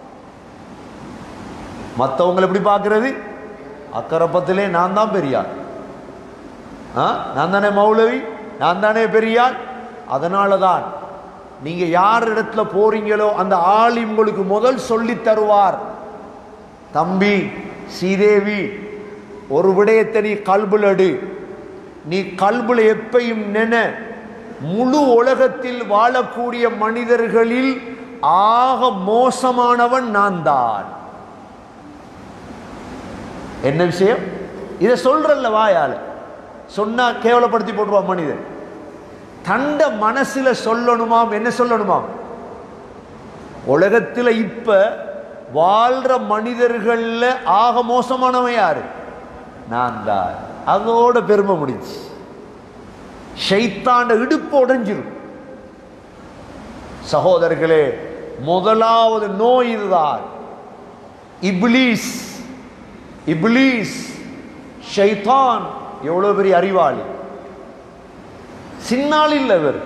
மற்றவங்களை எப்படி பார்க்கிறது அக்கரப்பத்திலே நான் தான் பெரியார் ஆ நான் தானே மௌலவி நான் தானே பெரியார் அதனால தான் நீங்க யார் இடத்துல போறீங்களோ அந்த ஆள் உங்களுக்கு முதல் சொல்லி தருவார் தம்பி ஸ்ரீதேவி ஒரு விடயத்தை நீ கல்புல எடு நீ கல்புல எப்பையும் நென முழு உலகத்தில் வாழக்கூடிய மனிதர்களில் ஆக மோசமானவன் நான் தான் என்ன விஷயம் இதை சொல்றல்ல வாயால சொன்னா கேவலப்படுத்தி போட்டுருவான் மனிதன் தண்ட மனசுல சொல்லணுமாம் என்ன சொல்லணுமாம் உலகத்துல இப்ப வாழ்ற மனிதர்கள்ல ஆக மோசமானவன் யாரு நான் தான் அதோட பெருமை முடிச்சு ஷைத்தாண்ட இடுப்பு உடைஞ்சிரும் சகோதரர்களே முதலாவது நோய் இதுதான் இப்லீஸ் இப்லீஸ் ஷைத்தான் எவ்வளவு பெரிய அறிவாளி சின்னால் இல்லை இவர்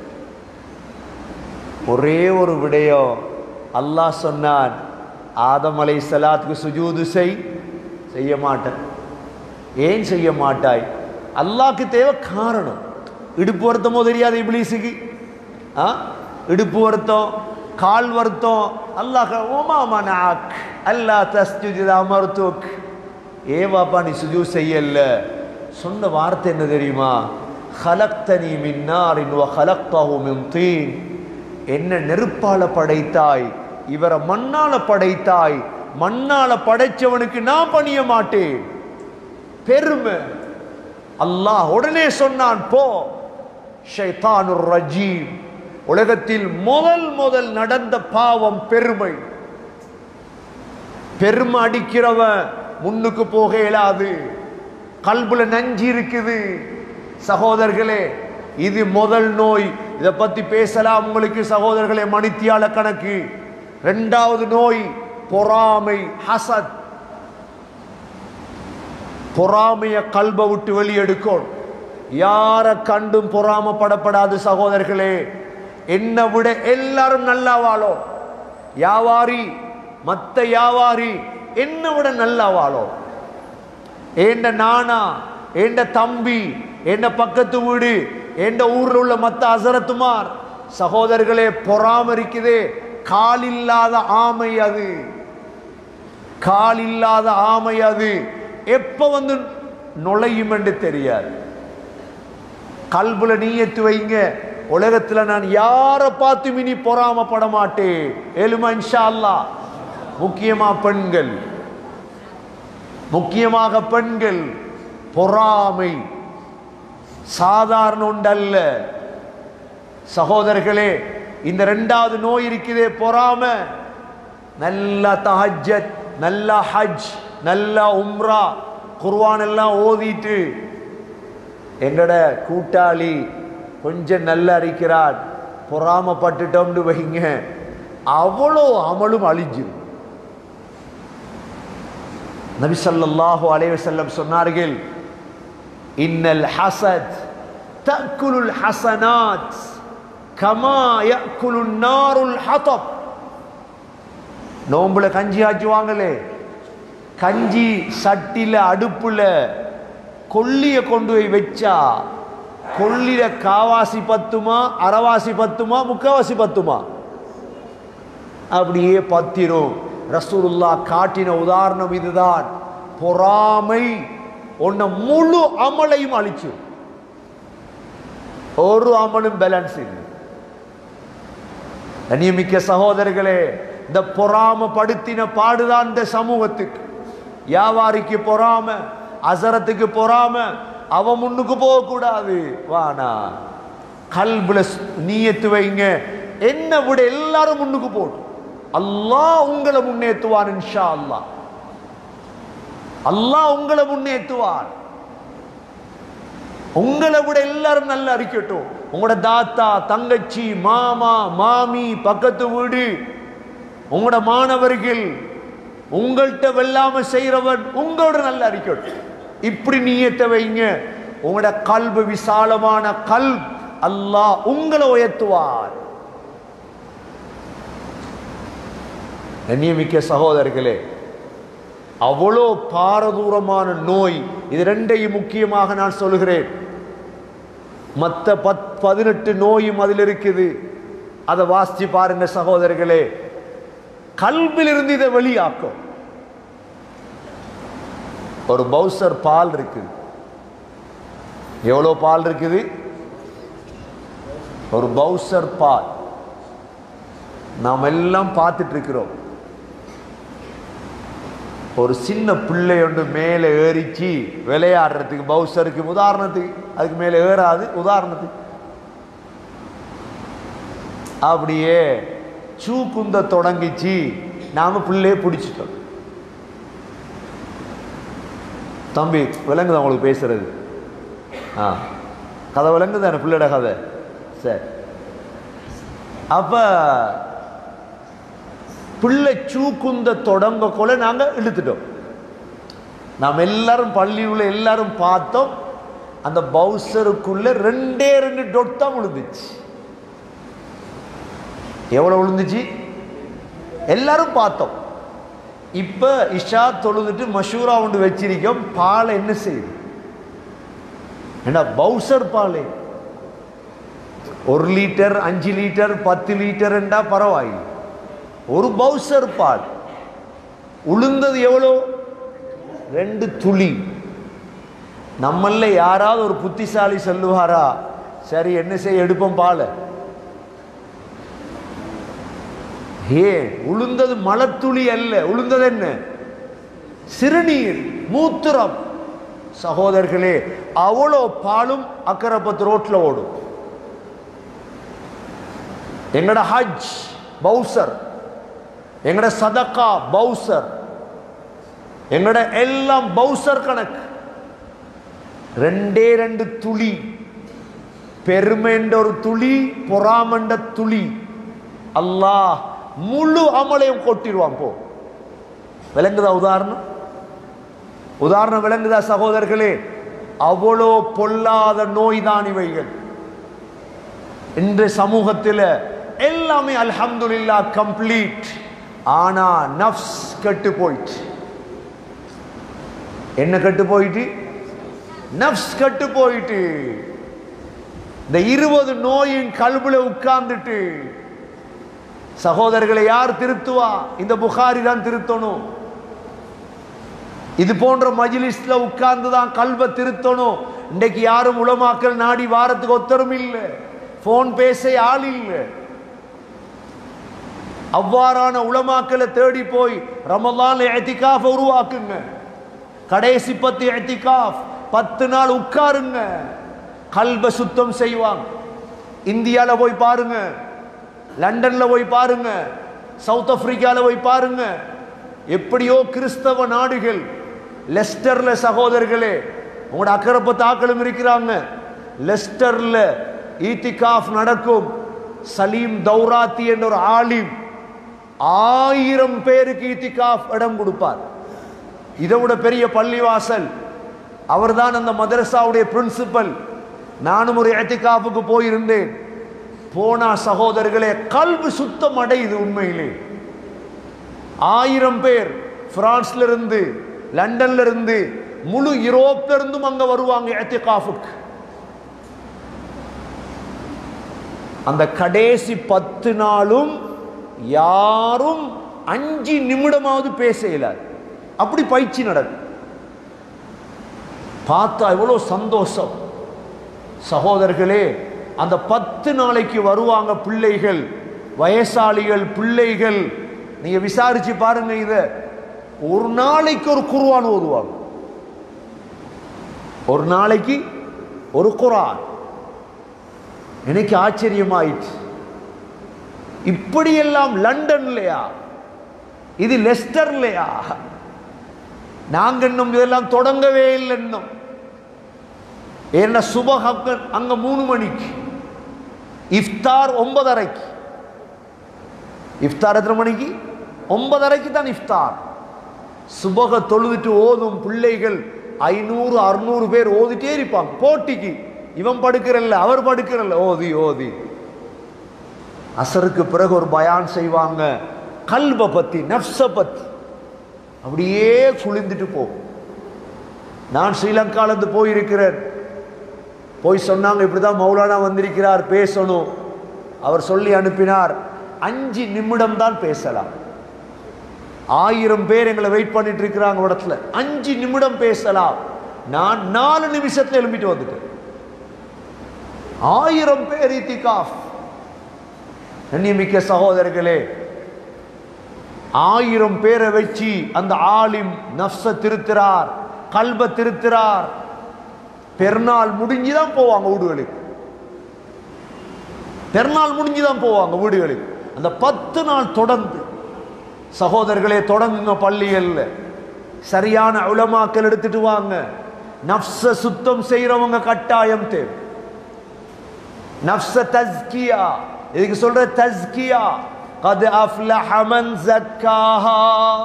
ஒரே ஒரு விடயம் அல்லாஹ் சொன்னான் ஆதம் அலை சலாத்துக்கு சுஜூது செய் செய்ய மாட்டேன் ஏன் செய்ய மாட்டாய் அல்லாஹ்க்கு தேவை காரணம் இடுப்பு வருத்தமோ தெரியாது இப்லீஸுக்கு ஆ இடுப்பு வருத்தம் கால் வருத்தம் அல்லாஹ் ஓமா மனாக் அல்லா தஸ்ஜுது அமர்த்துக் ஏ பாப்பா நீ சுஜூ செய்யல சொன்ன வார்த்தை என்ன தெரியுமா خلقتني من نار وخلقته من طين என்ன நெருப்பால படைத்தாய் இவரை மண்ணால படைத்தாய் மண்ணால படைச்சவனுக்கு நான் பணிய மாட்டேன் பெருமை அல்லாஹ் உடனே சொன்னான் போ ஷைத்தானுர் ரஜீம் உலகத்தில் முதல் முதல் நடந்த பாவம் பெருமை பெருமை அடிக்கிறவன் முன்னுக்கு போக இயலாது கல்புல நஞ்சு இருக்குது சகோதரர்களே இது முதல் நோய் இதை பத்தி பேசலாம் உங்களுக்கு சகோதரர்களே மணித்தியால கணக்கு ரெண்டாவது நோய் பொறாமை ஹசத் பொறாமைய கல்ப விட்டு வெளியெடுக்கும் யார கண்டும் பொறாமப்படப்படாது சகோதரர்களே என்னை விட எல்லாரும் நல்லா வாழும் வியாபாரி மத்த வியாபாரி என்னை விட நல்லா வாழும் ஏண்ட நானா ஏண்ட தம்பி ஏண்ட பக்கத்து வீடு ஏண்ட ஊர்ல உள்ள மத்த அசரத்துமார் சகோதரர்களே பொறாம இருக்குதே கால் இல்லாத ஆமை அது கால் இல்லாத ஆமை அது எப்ப வந்து நுழையும் என்று தெரியாது கல்புல நீயத்து வைங்க உலகத்துல நான் யாரை பார்த்து இனி பொறாமப்பட மாட்டேன் எலுமா இன்ஷா அல்லாஹ் முக்கியமா பெண்கள் முக்கியமாக பெண்கள் பொறாமை சாதாரண ஒன்றல்ல சகோதரர்களே இந்த ரெண்டாவது நோய் இருக்குதே பொறாம நல்ல தஹஜத் நல்ல ஹஜ் நல்ல உம்ரா குர்ஆன் எல்லாம் ஓதிட்டு எங்கட கூட்டாளி கொஞ்சம் நல்லா இருக்கிறார் பொறாமப்பட்டுட்டோம்னு வைங்க அவ்வளோ அமலும் அழிஞ்சிரும் நபி ஸல்லல்லாஹு அலைஹி வஸல்லம் சொன்னார்கள் இன்னல் ஹசத் தஅக்குலுல் ஹசனாத் கமா யஅக்குலுன் நாருல் ஹதப் நோம்புல கஞ்சி ஆச்சுவாங்களே கஞ்சி சட்டில அடுப்புல கொல்லிய கொண்டு போய் வச்சா கொல்லில காவாசி பத்துமா அறவாசி பத்துமா முக்காவாசி பத்துமா அப்படியே பத்திரும் ரசூலுல்லா காட்டின உதாரணம் இதுதான் பொறாமை உன்னை முழு அமலையும் அழிச்சு ஒரு அமலும் பேலன்ஸ் இல்லை கண்ணியமிக்க சகோதரர்களே இந்த பொறாம படுத்தின பாடுதான் இந்த சமூகத்துக்கு வியாபாரிக்கு பொறாம அசரத்துக்கு பொறாம அவன் முன்னுக்கு போக கூடாது வானா கல்புல நீயத்து வைங்க என்ன விட எல்லாரும் முன்னுக்கு போட்டும் அல்லாஹ் உங்களை முன்னேற்றுவான் இன்ஷா அல்லாஹ் அல்லாஹ் உங்களை முன்னேற்றுவான் உங்களை விட எல்லாரும் நல்லா அறிக்கட்டும் உங்களோட தாத்தா தங்கச்சி மாமா மாமி பக்கத்து வீடு உங்களோட மாணவர்கள் உங்கள்கிட்ட வெல்லாம செய்யறவன் உங்களோட நல்லா அறிக்கட்டும் இப்படி நீயத்தை வைங்க உங்களோட கல்பு விசாலமான கல் அல்லாஹ் உங்களை உயர்த்துவார் கண்ணியமிக்க சகோதரர்களே அவ்வளோ பாரதூரமான நோய் இது ரெண்டையும் முக்கியமாக நான் சொல்கிறேன் மற்ற பத் பதினெட்டு நோயும் அதில் இருக்குது அதை வாசிச்சு பாருங்க சகோதரர்களே கல்விலிருந்து இதை வெளியாக்கும் ஒரு பவுசர் பால் இருக்குது எவ்வளோ பால் இருக்குது ஒரு பவுசர் பால் நாம் எல்லாம் பார்த்துட்டு இருக்கிறோம் ஒரு சின்ன பிள்ளை ஒன்று மேலே ஏறிச்சு விளையாடுறதுக்கு பவுசருக்கு உதாரணத்துக்கு அதுக்கு மேலே ஏறாது உதாரணத்துக்கு அப்படியே சூ குந்த தொடங்கிச்சு நாம பிள்ளைய பிடிச்சிட்டோம் தம்பி விளங்குதா உங்களுக்கு பேசுறது ஆ கதை விளங்குதா எனக்கு பிள்ளையோட கதை சரி அப்ப பிள்ளை சூக்குந்த தொடங்க கொள்ள நாங்க இழுத்துட்டோம் நாம் எல்லாரும் பள்ளியுள்ள எல்லாரும் பார்த்தோம் அந்த பவுசருக்குள்ள ரெண்டே ரெண்டு டொட் தான் விழுந்துச்சு எவ்வளவு விழுந்துச்சு எல்லாரும் பார்த்தோம் இப்ப இஷா தொழுதுட்டு மஷூரா ஒன்று வச்சிருக்கோம் பாலை என்ன செய்யுது ஏன்னா பவுசர் பாலே ஒரு லிட்டர் அஞ்சு லிட்டர் பத்து லிட்டர்ண்டா பரவாயில்லை ஒரு பவுசர் பால் உளுந்தது எவ்வளோ ரெண்டு துளி நம்மள யாராவது ஒரு புத்திசாலி சொல்லுவாரா சரி என்ன செய்ய எடுப்போம் பாலை ஏன் உளுந்தது மலத்துளி அல்ல உளுந்தது என்ன சிறுநீர் மூத்திரம் சகோதரர்களே அவ்வளோ பாலும் அக்கரப்பத்து ரோட்ல ஓடும் எங்கட ஹஜ் பவுசர் எங்கட சதக்கா பவுசர் எங்கட எல்லாம் பவுசர் கணக்கு ரெண்டே ரெண்டு துளி பெருமைன்ற ஒரு துளி பொறாமண்ட துளி அல்லாஹ் முழு அமலையும் கொட்டிடுவான் போ விளங்குதா உதாரணம் உதாரணம் விளங்குதா சகோதரர்களே அவ்வளோ பொல்லாத நோய் தான் இவைகள் இன்று சமூகத்தில் எல்லாமே அல்ஹம்துலில்லா கம்ப்ளீட் ஆனா நஃப்ஸ் கெட்டு போயிட்டு என்ன கெட்டு போயிட்டு நஃப்ஸ் கெட்டு போயிட்டு இந்த இருபது நோயின் கல்புல உட்கார்ந்துட்டு சகோதரர்களை யார் திருத்துவா இந்த புகாரி தான் திருத்தணும் இது போன்ற மஜிலிஸ்ல உட்கார்ந்து தான் கல்வ திருத்தணும் இன்னைக்கு யாரும் உலமாக்கல் நாடி வாரத்துக்கு ஒத்தரும் இல்லை போன் பேச ஆள் இல்லை அவ்வாறான உலமாக்களை தேடி போய் ரமலான் எத்திகாஃப் உருவாக்குங்க கடைசி பத்து எத்திகாஃப் பத்து நாள் உட்காருங்க கல்ப சுத்தம் செய்வாங்க இந்தியால போய் பாருங்க லண்டன்ல போய் பாருங்க சவுத் ஆப்பிரிக்கால போய் பாருங்க எப்படியோ கிறிஸ்தவ நாடுகள் லெஸ்டர்ல சகோதரர்களே உங்களோட அக்கரப்பத்து ஆக்களும் இருக்கிறாங்க லெஸ்டர்ல ஈத்திகாஃப் நடக்கும் சலீம் தௌராத்தி என்ற ஒரு ஆலிம் ஆயிரம் பேருக்கு ஈத்திகாஃப் இடம் கொடுப்பார் இதை விட பெரிய பள்ளிவாசல் அவர்தான் அந்த மதரசாவுடைய பிரின்சிபல் நானும் ஒரு ஏத்திகாஃபுக்கு போயிருந்தேன் போனா சகோதரர்களே கல்வி சுத்தம் அடையுது உண்மையிலே ஆயிரம் பேர் பிரான்ஸ்ல இருந்து லண்டன்ல இருந்து முழு யூரோப்ல இருந்தும் அங்க வருவாங்க ஏத்திகாஃபுக்கு அந்த கடைசி பத்து நாளும் யாரும் அஞ்சு நிமிடமாவது பேச இயலாது அப்படி பயிற்சி நடக்கும் பார்த்தா எவ்வளோ சந்தோஷம் சகோதரர்களே அந்த பத்து நாளைக்கு வருவாங்க பிள்ளைகள் வயசாளிகள் பிள்ளைகள் நீங்க விசாரிச்சு பாருங்க இத ஒரு நாளைக்கு ஒரு குர்ஆன் ஓதுவாங்க ஒரு நாளைக்கு ஒரு குர்ஆன் எனக்கு ஆச்சரியமாயிற்று இப்படியெல்லாம் லண்டன்லையா இது லெஸ்டர்லையா நாங்க இன்னும் இதெல்லாம் தொடங்கவே இல்லை இன்னும் ஏன்னா சுபஹ் அங்க அங்க மூணு மணிக்கு இஃப்தார் ஒன்பதரைக்கு இஃப்தார் எத்தனை மணிக்கு ஒன்பதரைக்கு தான் இஃப்தார் சுபக தொழுதுட்டு ஓதும் பிள்ளைகள் ஐநூறு அறுநூறு பேர் ஓதிட்டே இருப்பாங்க போட்டிக்கு இவன் படுக்கிறல்ல அவர் படுக்கிறல்ல ஓதி ஓதி அசருக்கு பிறகு ஒரு பயான் செய்வாங்க கல்ப பத்தி நப்ச பத்தி அப்படியே குளிந்துட்டு போகும் நான் ஸ்ரீலங்கால இருந்து போயிருக்கிறேன் போய் சொன்னாங்க இப்படிதான் மௌலானா வந்திருக்கிறார் பேசணும் அவர் சொல்லி அனுப்பினார் அஞ்சு நிமிடம் தான் பேசலாம் ஆயிரம் பேர் எங்களை வெயிட் பண்ணிட்டு இருக்கிறாங்க இடத்துல அஞ்சு நிமிடம் பேசலாம் நான் நாலு நிமிஷத்துல எழும்பிட்டு வந்துட்டேன் ஆயிரம் பேர் இத்திகாஃப் கண்ணியமிக்க சகோதரர்களே ஆயிரம் பேரை வச்சு அந்த ஆலிம் நப்ச திருத்துறார் கல்ப திருத்துறார் பெருநாள் முடிஞ்சுதான் போவாங்க வீடுகளுக்கு பெருநாள் முடிஞ்சுதான் போவாங்க வீடுகளுக்கு அந்த பத்து நாள் தொடர்ந்து சகோதரர்களே தொடங்குங்க பள்ளிகள்ல சரியான உலமாக்கள் எடுத்துட்டு வாங்க நப்ச சுத்தம் செய்யறவங்க கட்டாயம் தேவை நப்ச தஸ்கியா இதுக்கு சொல்ற தஸ்கியா قد أفلح من زكاها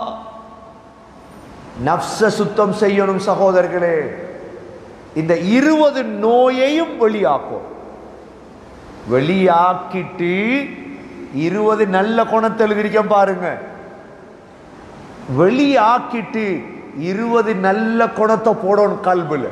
நப்ச சுத்தம் செய்யணும் சகோதரர்களே இந்த இருபது நோயையும் வெளியாக்கும் வெளியாக்கிட்டு இருபது நல்ல குணத்தை எழுதிருக்க பாருங்க வெளியாக்கிட்டு இருபது நல்ல குணத்தை போடணும் கல்புல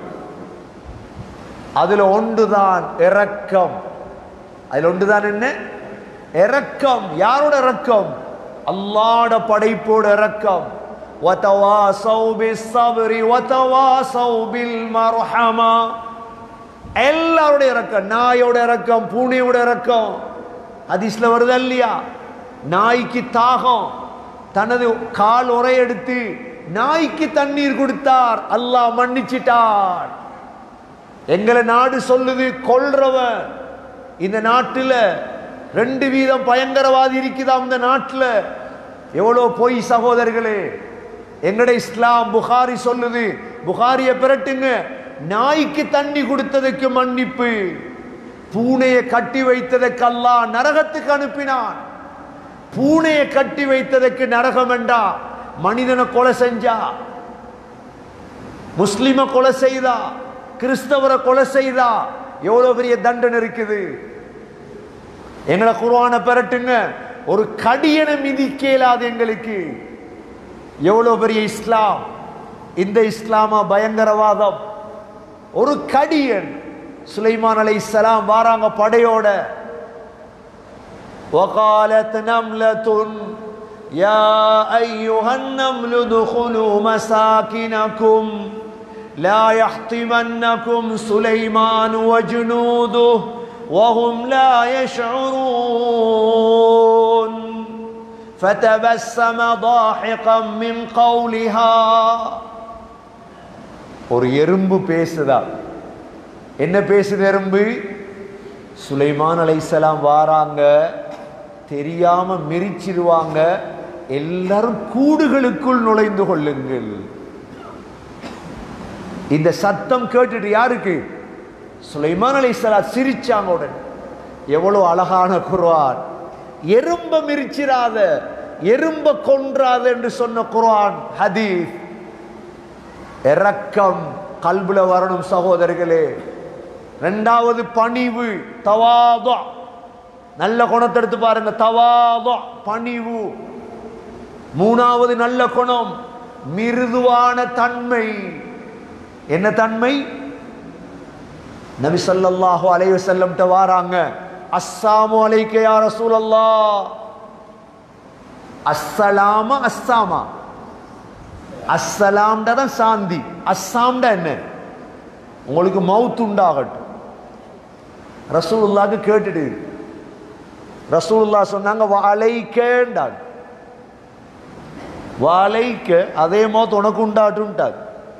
அதுல ஒன்றுதான் இரக்கம் அதுல ஒன்றுதான் என்ன இரக்கம் யாரோட இரக்கம் அல்லாட படைப்போட இரக்கம் وَتَوَاصَوْا بِالصَّبْرِ وَتَوَاصَوْا بِالْمَرْحَمَةِ எல்லாருடைய இறக்கம் நாயோட இறக்கம் பூனையோட இறக்கம் ஹதீஸ்ல வருதா இல்லையா நாய்க்கு தாகம் தனது கால் உரை எடுத்து நாய்க்கு தண்ணீர் கொடுத்தார் அல்லாஹ் மன்னிச்சிட்டார் எங்களை நாடு சொல்லுது கொல்றவன் இந்த நாட்டுல ரெண்டு வீதம் பயங்கரவாதி இருக்குதாம் இந்த நாட்டுல எவ்வளோ பொய் சகோதரர்களே எங்கட இஸ்லாம் புகாரி சொல்லுது புகாரிய பிரட்டுங்க நாய்க்கு தண்ணி கொடுத்ததுக்கு மன்னிப்பு பூனையை கட்டி வைத்ததற்கு அல்லாஹ் நரகத்துக்கு அனுப்பினான் பூனையை கட்டி வைத்ததற்கு நரகம் என்றா மனிதனை கொலை செஞ்சா முஸ்லிம கொலை செய்தா கிறிஸ்தவரை கொலை செய்தா எவ்வளவு பெரிய தண்டனை இருக்குது எங்களை குர்ஆனை பெறட்டுங்க ஒரு கடியனை மிதிக்க இயலாது எங்களுக்கு எவ்வளவு பெரிய இஸ்லாம் இந்த இஸ்லாமா பயங்கரவாதம் ஒரு கடியன் சுலைமான் அலைஹிஸ்ஸலாம் வாராங்க படையோட وقالت نملة يا أيها النمل ادخلوا مساكنكم لا يحطمنكم سليمان وجنوده وهم لا يشعرون فتبسم ضاحكا من قولها ஒரு எறும்பு பேசுதா என்ன பேசுது எறும்பு சுலைமான் அலைசலாம் வாராங்க தெரியாம மிரிச்சிருவாங்க எல்லாரும் கூடுகளுக்குள் நுழைந்து கொள்ளுங்கள் இந்த சத்தம் கேட்டுட்டு யாருக்கு சுலைமான் அலைசலாம் சிரிச்சாங்க உடனே எவ்வளவு அழகான குர்ஆன் எறும்ப மிரிச்சிராத எறும்ப கொன்றாத என்று சொன்ன குர்ஆன் ஹதீஸ் இரக்கம் கல்புல வரணும் சகோதரர்களே ரெண்டாவது பணிவு தவாதா நல்ல குணத்தை எடுத்து பாருங்க தவாதா பணிவு மூணாவது நல்ல குணம் மிருதுவான தன்மை என்ன தன்மை நபி ஸல்லல்லாஹு அலைஹி வஸல்லம் வாராங்க அஸ்ஸாமு அலைக்க யா ரசூலல்லாஹ் அஸ்ஸலாம அஸ்ஸாமா அஸ்ஸலாம்டா தான் சாந்தி அஸ்ஸாம்டா என்ன உங்களுக்கு மவுத் உண்டாகட்டும் ரசூலுல்லாக்கு கேட்டுட்டு ரசூலுல்லா சொன்னாங்க வாழைக்கேண்டாங்க வாழைக்க அதே மௌத் உனக்கு உண்டாட்டும்ட்டாங்க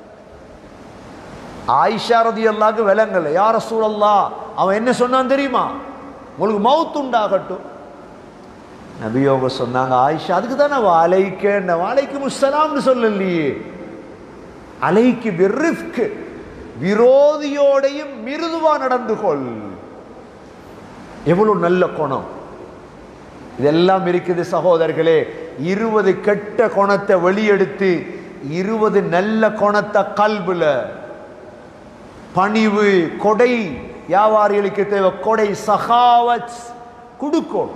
ஆயிஷா ரதி அல்லாக்கு விலங்கல்ல யார் ரசூலல்லா அவன் என்ன சொன்னான் தெரியுமா உங்களுக்கு மவுத் உண்டாகட்டும் நபியோக சொன்னாங்க ஆயிஷா அதுக்கு தானே வாழைக்கேண்ட வாழைக்கு முஸ்ஸலாம்னு சொல்லலையே அலைக்கு வெறுக்கு விரோதியோடையும் மிருதுவா நடந்து கொள் எவ்வளவு நல்ல குணம் இதெல்லாம் இருக்குது சகோதரர்களே இருபது கெட்ட குணத்தை வெளியெடுத்து இருபது நல்ல குணத்தை கல்புல பணிவு கொடை வியாபாரிகளுக்கு தேவை கொடை சகாவத் கொடுக்கும்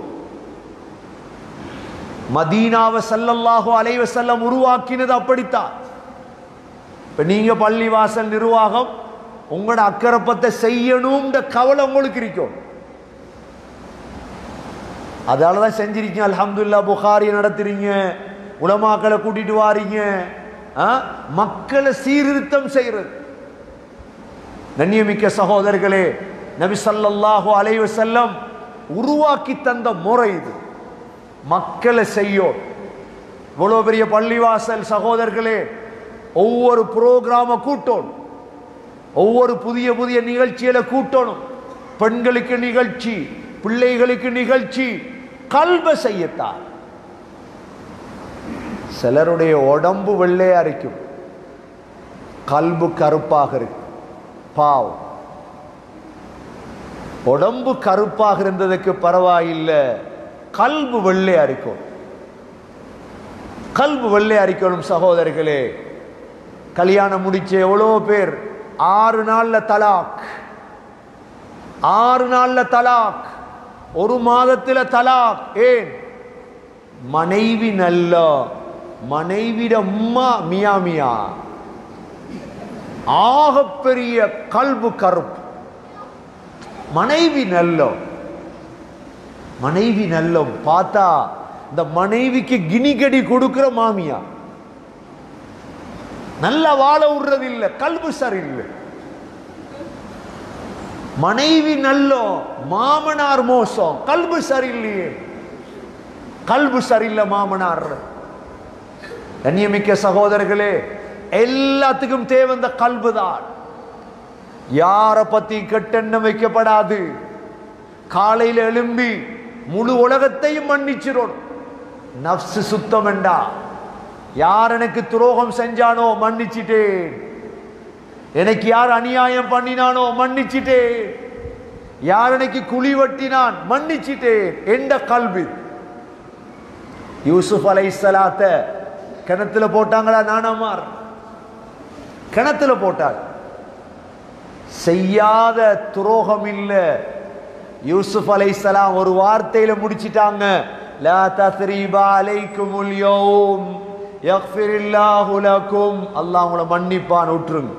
மதீனாவை சல்லல்லாஹு அலைவ செல்லம் உருவாக்கினது அப்படித்தான் இப்ப நீங்க பள்ளிவாசல் நிர்வாகம் உங்களோட அக்கரப்பத்தை செய்யணும்ன்ற கவலை உங்களுக்கு இருக்கும் அதால தான் செஞ்சிருக்கீங்க அல்ஹம்துலில்லாஹ் புகாரி நடத்துறீங்க உலமாக்களை கூட்டிட்டு வாரீங்க ஆ? மக்களை சீர்திருத்தம் செய்யறது கண்ணியமிக்க சகோதரர்களே நபி ஸல்லல்லாஹு அலைஹி வஸல்லம் உருவாக்கி தந்த முறை இது மக்களை செய்யும் இவ்வளவு பெரிய பள்ளிவாசல் சகோதரர்களே ஒவ்வொரு புரோகிராம கூட்டணும் ஒவ்வொரு புதிய புதிய நிகழ்ச்சிகளை கூட்டணும் பெண்களுக்கு நிகழ்ச்சி பிள்ளைகளுக்கு நிகழ்ச்சி கல்வ செய்யத்தான் சிலருடைய உடம்பு வெள்ளையா இருக்கும் கல்பு கருப்பாக இருக்கு பாவம் உடம்பு கருப்பாக இருந்ததுக்கு பரவாயில்லை கல்பு வெள்ளையா இருக்கும் கல்பு வெள்ளையா இருக்கணும் சகோதரர்களே கல்யாணம் முடிச்ச எவ்வளோ பேர் ஆறு நாள்ல தலாக் ஆறு நாள்ல தலாக் ஒரு மாதத்துல தலாக் ஏன் மனைவி நல்ல மனைவிட அம்மா மியா மியா ஆகப்பெரிய கல்பு கருப்பு மனைவி நல்ல மனைவி நல்ல பார்த்தா இந்த மனைவிக்கு கினிகடி கொடுக்கிற மாமியா நல்லா வாழ விடுறது இல்லை கல்பு சரியில்லை மனைவி நல்லோ மாமனார் மோசம் கல்பு சரியில்லையே கல்பு சரியில்லை மாமனார் கண்ணியமிக்க சகோதரர்களே எல்லாத்துக்கும் தேவை இந்த கல்பு தான் யார பத்தி கெட்டெண்ணம் வைக்கப்படாது காலையில எழும்பி முழு உலகத்தையும் மன்னிச்சிரும் நப்சு சுத்தம் வேண்டா யார் எனக்கு துரோகம் செஞ்சானோ மன்னிச்சிட்டேன் எனக்கு யார் அநியாயம் பண்ணினானோ மன்னிச்சிட்டேன் யார் எனக்கு குழி வெட்டினான் மன்னிச்சிட்டேன் எந்த கல்வி யூசுப் அலை சலாத்த கிணத்துல போட்டாங்களா நானாமார் கிணத்துல போட்டார் செய்யாத துரோகம் இல்ல யூசுப் அலை சலாம் ஒரு வார்த்தையில முடிச்சிட்டாங்க லா தத்ரீபா அலைக்குமுல் யௌம் யக்ஃபிரில்லாஹு லக்கும் அல்லாஹ் உங்களை மன்னிப்பான் விட்டுருங்க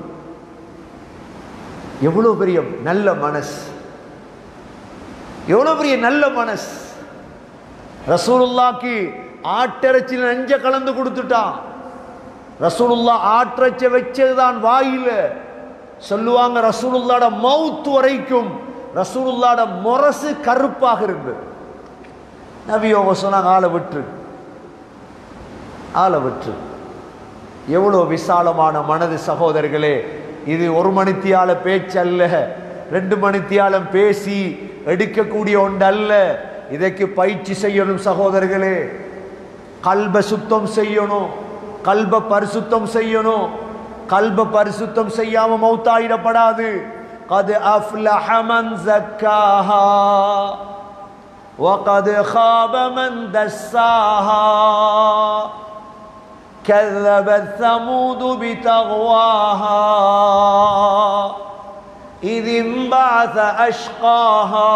எவ்வளவு பெரிய நல்ல மனசு எவ்வளவு பெரிய நல்ல மனசு ரசூலுல்லாக்கு ஆட்டிறைச்சியில் நெஞ்ச கலந்து கொடுத்துட்டான் ரசூலுல்லா ஆட்டிறைச்ச வச்சதுதான் வாயில சொல்லுவாங்க ரசூலுல்லாட மவுத் வரைக்கும் ரசூலுல்லாட முரசு கருப்பாக இருந்தது நபியோக சொன்னாங்க ஆளை விட்டு ஆளை விட்டு எவ்வளோ விசாலமான மனது சகோதரர்களே இது ஒரு மணித்தியால பேச்சல்ல ரெண்டு மணித்தியாலம் பேசி எடுக்கக்கூடிய ஒன்று அல்ல இதற்கு பயிற்சி செய்யணும் சகோதரர்களே கல்ப சுத்தம் செய்யணும் கல்ப பரிசுத்தம் செய்யணும் கல்ப பரிசுத்தம் செய்யாம மௌத்தாயிடப்படாது قد أفلح من زكاها وقد خاب من دساها كذبت ثمود بتغواها إذ انبعث أشقاها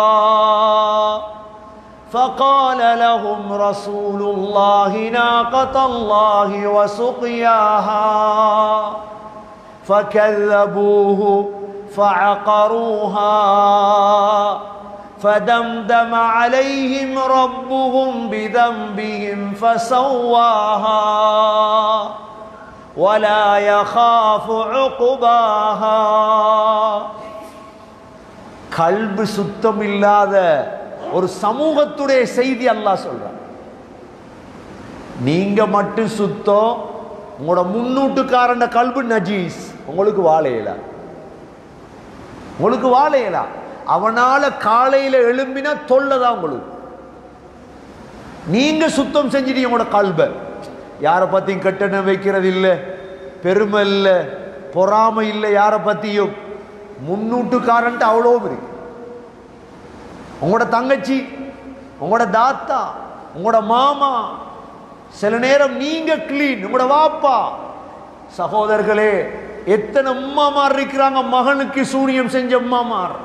فقال لهم رسول الله ناقة الله وسقياها فكذبوه فعقروها فدمدم عليهم ربهم بذنبهم فسواها ولا يخاف عقباها கல்பு சுத்தம் இல்லாத ஒரு சமூகத்துடைய செய்தி அல்லாஹ் சொல்றான் நீங்க மட்டும் சுத்தம் உங்களோட முன்னூட்டுக்காரன் கல்பு நஜீஸ் உங்களுக்கு வாழையில உங்களுக்கு வாழையில அவனால காலையில எழும்பினா தொல்லதான் உங்களுக்கு நீங்க சுத்தம் செஞ்சிட்டீங்க உங்களோட கல்ப யாரை பத்தியும் கட்டண வைக்கிறது இல்லை பெருமை இல்லை பொறாமை இல்லை யாரை பத்தியும் முன்னூட்டுக்காரன்ட்டு அவ்வளோ இருக்கு உங்களோட தங்கச்சி உங்களோட தாத்தா உங்களோட மாமா சில நேரம் நீங்க கிளீன் உங்களோட வாப்பா சகோதரர்களே எத்தனை அம்மாமார் இருக்கிறாங்க மகனுக்கு சூனியம் செஞ்ச அம்மாமார்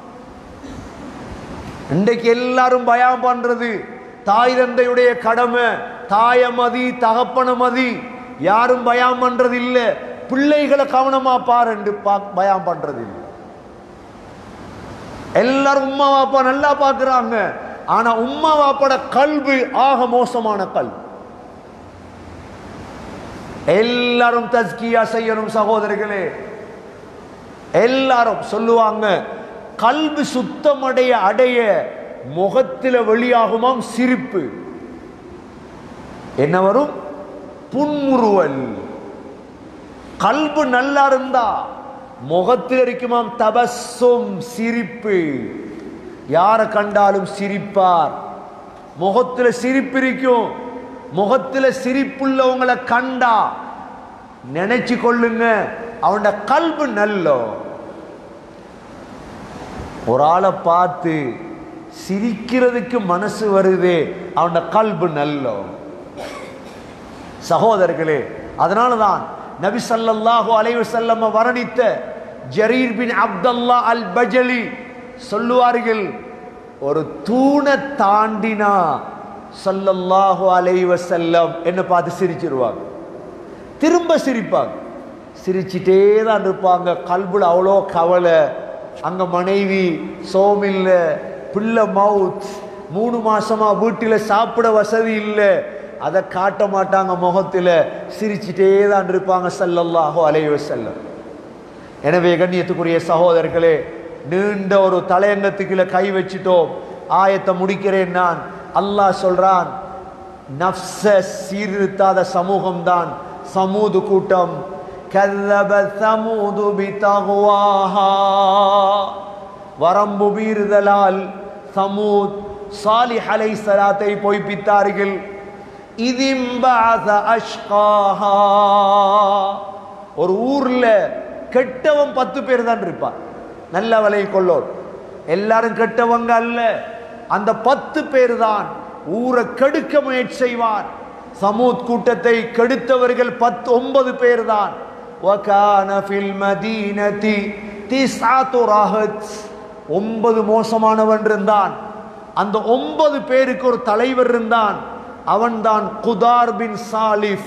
இன்றைக்கு எல்லாரும் பயம் பண்றது தாய் தந்தையுடைய கடமை தாய மதி தகப்பன மதி யாரும் பயம் பண்றது இல்ல பிள்ளைகளை கவனமா பாருண்டு பயம் பண்றது இல்லை எல்லாரும் உம்மா வாப்பா நல்லா பார்க்கறாங்க ஆனா உம்மா வாப்பாட கல்வி ஆக மோசமான கல்வி எல்லாரும் தஸ்கியா செய்யணும் சகோதரர்களே எல்லாரும் சொல்லுவாங்க கல்வி சுத்தமடைய அடைய முகத்தில வெளியாகுமாம் சிரிப்பு என்ன வரும் புன்முறுவல் கல்பு நல்லா இருந்தா முகத்தில் இருக்குமாம் தபஸும் சிரிப்பு யாரை கண்டாலும் சிரிப்பார் முகத்துல சிரிப்பு இருக்கும் முகத்துல சிரிப்புள்ளவங்களை கண்டா நினைச்சு கொள்ளுங்க அவனோட கல்பு நல்லோ ஒரு ஆளை பார்த்து சிரிக்கிறதுக்கு மனசு வருதே அவனோட கல்பு நல்லோ சகோதரர்களே அதனாலதான் நபி ஸல்லல்லாஹு அலைஹி வஸல்லம் வர்ணித்த ஜரீர் பின் அப்துல்லா அல் பஜலி சொல்லுவார்கள் ஒரு தூணை தாண்டினா ஸல்லல்லாஹு அலைஹி வஸல்லம் என்ன பார்த்து சிரிச்சிருவாங்க திரும்ப சிரிப்பாங்க சிரிச்சிட்டே தான் இருப்பாங்க கல்புல அவ்வளோ கவலை அங்க மனைவி சோமில்ல பிள்ளை மவுத் மூணு மாசமா வீட்டில் சாப்பிட வசதி இல்லை அதை காட்ட மாட்டாங்க முகத்தில் சிரிச்சிட்டே தான் இருப்பாங்க ஸல்லல்லாஹு அலைஹி வஸல்லம் எனவே கண்ணியத்துக்குரிய சகோதரர்களே நீண்ட ஒரு தலையங்கத்துக்குள்ள கை வச்சிட்டோம் ஆயத்தை முடிக்கிறேன் நான் அல்லாஹ் சொல்றான் நஃப்ஸ சீர்திருத்தாத சமூகம்தான் சமூது கூட்டம் கல்லப சமூது பிதகுவாஹா வரம்பு மீறுதலால் சமூத் சாலிஹ் அலைஹிஸ்ஸலாத்தை பொய்ப்பித்தார்கள் இதிம்பஅஸ அஷ்காஹா ஒரு ஊர்ல கெட்டவன் பத்து பேர் தான் இருப்பான் நல்ல விலை கொள்ளோர் எல்லாரும் கெட்டவங்க அல்ல அந்த பத்து பேர் தான் ஊரை கெடுக்க முயற்சி செய்வான் சமூத் கூட்டத்தை கெடுத்தவர்கள் பத்து ஒன்பது பேர் தான் وَكَانَ فِي الْمَدِينَةِ تِسْعَةُ رَهْطٍ. ஒன்பது மோசமானவன் இருந்தான் அந்த ஒன்பது பேருக்கு ஒரு தலைவர் இருந்தான் அவன்தான் குதார் பின் சாலிஃப்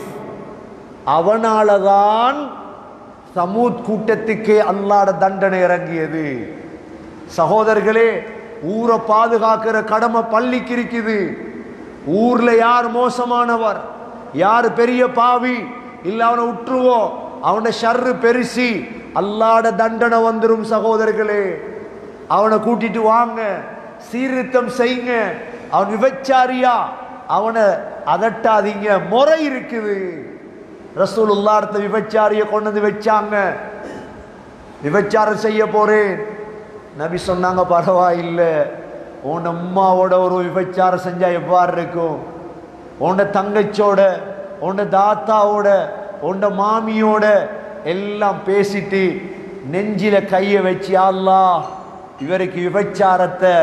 அவனாலதான் சமூத் கூட்டத்துக்கே அல்லாட தண்டனை இறங்கியது சகோதரர்களே ஊரை பாதுகாக்கிற கடமை பள்ளிக்கு இருக்குது ஊர்ல யார் மோசமானவர் யார் பெரிய பாவி இல்ல அவனை விட்டுருவோம் அவன ஷர்ரு பெருசி அல்லாட தண்டனை வந்துரும் சகோதரர்களே அவனை கூட்டிட்டு வாங்க சீர்திருத்தம் செய்யுங்க அவன் விபச்சாரியா அவனை அதட்டாதீங்க முறை இருக்குது ரசூலுல்லாஹ் விபச்சாரிய கொண்டு வந்து வச்சாங்க விபச்சாரம் செய்ய போறேன் நபி சொன்னாங்க பரவாயில்லை உன் அம்மாவோட ஒரு விபச்சாரம் செஞ்சா எவ்வாறு இருக்கும் உன்ட தங்கச்சோட உன்ட தாத்தாவோட உன்ட மாமியோட எல்லாம் பேசிட்டு நெஞ்சில கையை வச்சு அல்லாஹ் இவருக்கு விபச்சாரத்தை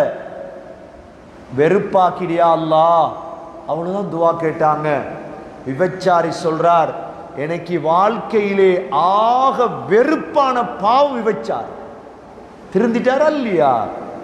வெறுப்பாக்கிடியா அல்லாஹ் அவ்வளவுதான் துவா கேட்டாங்க விபச்சாரி சொல்றார் எனக்கு வாழ்க்கையிலே ஆக வெறுப்பான பாவம் விபச்சார் திருந்திட்டாரா இல்லையா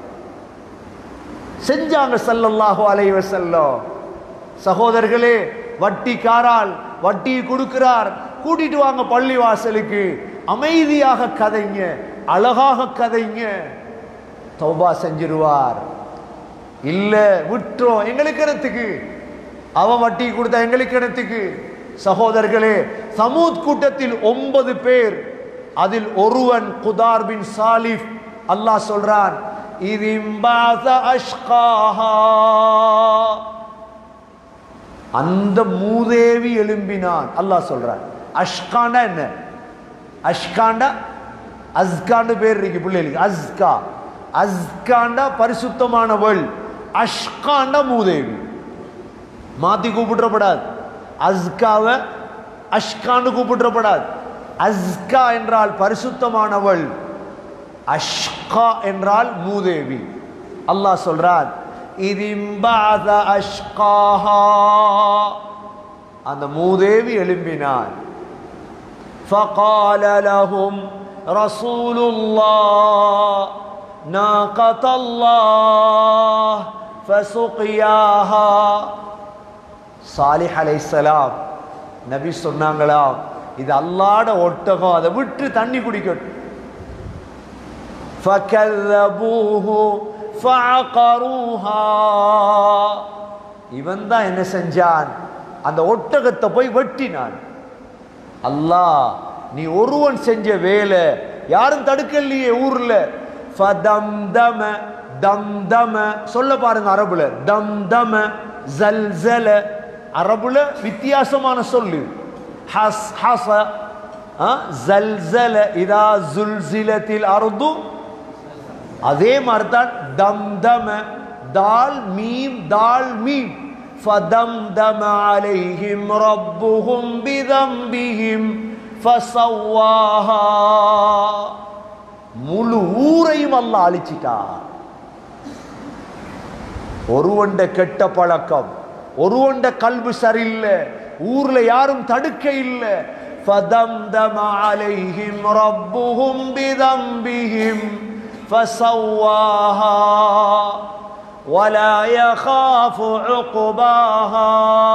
செஞ்சாங்க ஸல்லல்லாஹு அலைஹி வஸல்லம் சகோதரர்களே வட்டிக்காரால் வட்டி கொடுக்கிறார் கூட்டிட்டு வாங்க பள்ளி வாசலுக்கு அமைதியாக கதைங்க அழகாக கதைங்க தௌபா செஞ்சிருவார் இல்ல விட்டுறோம் எங்களுக்கு என்னத்துக்கு அவன் வட்டி கொடுத்தா எங்களுக்கு என்னத்துக்கு சகோதரர்களே சமூத் கூட்டத்தில் ஒன்பது பேர் அதில் ஒருவன் குதார் பின் சாலிஃப் அல்லாஹ் சொல்றான் இது அஷ்காஹா அந்த மூதேவி எழும்பினான் அல்லாஹ் சொல்றான் அஷ்காண்டா என்ன அஷ்காண்டா அஸ்காண்டு பேர் இருக்கு பிள்ளைகளுக்கு அஸ்கா அஸ்காண்டா பரிசுத்தமானவள் அஷ்காண்டா மூதேவி மாத்தி கூப்பிடப்படாது அஸ்காவை அஷ்கான்னு கூப்பிடப்படாது அஸ்கா என்றால் பரிசுத்தமானவள் அஷ்கா என்றால் மூதேவி அல்லாஹ் சொல்றான் இதிம்பாத அஷ்காஹா அந்த மூதேவி எழும்பினான் فقال لهم رسول الله ناقة الله فسقياها சாலிஹ் அலைஹிஸ்ஸலாம் நபி சொன்னாங்களாம் இது அல்லாட ஒட்டகம் அதை விட்டு தண்ணி குடிக்கட்டும் فكذبوه فعقروها இவன் தான் என்ன செஞ்சான் அந்த ஒட்டகத்தை போய் வெட்டினான் அல்லாஹ் நீ ஒருவன் செஞ்ச வேலை யாரும் தடுக்கலையே ஊர்ல ஃபதம்தம தம்தம சொல்ல பாருங்க அரபுல தம்தம ஜல்சல அரபுல வித்தியாசமான சொல்லு ஹஸ் ஹஸ ஆ, ஜல்சல இதா ஜுல்சிலத்தில் அர்து அதே மாதிரி தான் தம்தம தால் மீம் தால் மீம் فدمدم عليهم ربهم بذنبهم فسواها முழு ஊரையும் அல்லாஹ் அழிச்சிட்டார் ஒருவண்ட கெட்ட பழக்கம் ஒருவண்ட கல்வி சரியில்லை ஊர்ல யாரும் தடுக்க இல்லை فدمدم عليهم ربهم بذنبهم فسواها ولا يخاف عقباها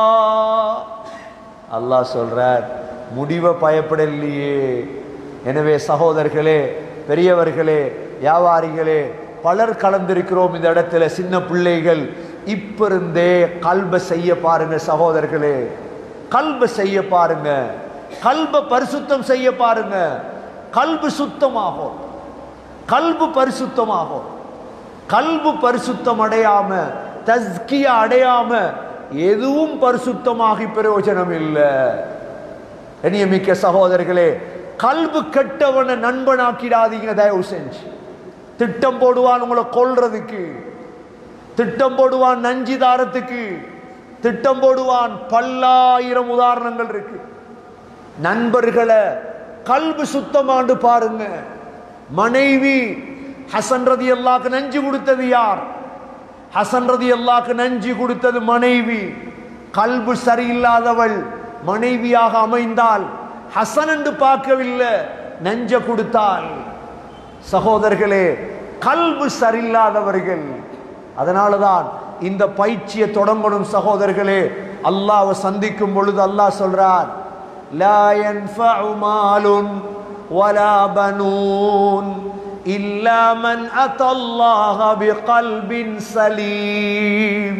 அல்லாஹ் சொல்றார் முடிவை பயப்படலையே எனவே சகோதரர்களே பெரியவர்களே வியாபாரிகளே பலர் கலந்திருக்கிறோம் இந்த இடத்துல சின்ன பிள்ளைகள் இப்ப இருந்தே கல்ப செய்ய பாருங்க சகோதரர்களே கல்ப செய்ய பாருங்க கல்ப பரிசுத்தம் செய்ய பாருங்க கல்பு சுத்தமாகும் கல்பு பரிசுத்தமாகும் கல்பு பரிசுத்தம் அடையாம தஸ்கிய அடையாம எதுவும் பரிசுத்தமாகி பிரயோஜனம் இல்லை கண்ணியமிக்க சகோதரர்களே கல்பு கெட்டவனை நண்பனாக்கிடாதீங்க தயவு செஞ்சு திட்டம் போடுவான் உங்களை கொல்றதுக்கு திட்டம் போடுவான் நஞ்சி தாரத்துக்கு திட்டம் போடுவான் பல்லாயிரம் உதாரணங்கள் இருக்கு நண்பர்களை கல்பு சுத்தமாண்டு பாருங்க மனைவி ஹசன் ரதி அல்லாக்கு நஞ்சு கொடுத்தது யார் ஹசன் ரதி அல்லாக்கு நஞ்சு கொடுத்தது மனைவி கல்பு சரியில்லாதவள் மனைவியாக அமைந்தால் ஹசன் என்று பார்க்கவில்லை நஞ்ச கொடுத்தாள் சகோதரர்களே கல்பு சரியில்லாதவர்கள் அதனாலதான் இந்த பயிற்சியை தொடங்கணும் சகோதரர்களே அல்லாஹ்வை சந்திக்கும் பொழுது அல்லாஹ் சொல்றார் லா யன்ஃபஉ மாலுன் வலா பனூன் இல்லா மன் அத்தல்லாஹ பிகல்பின் சலீம்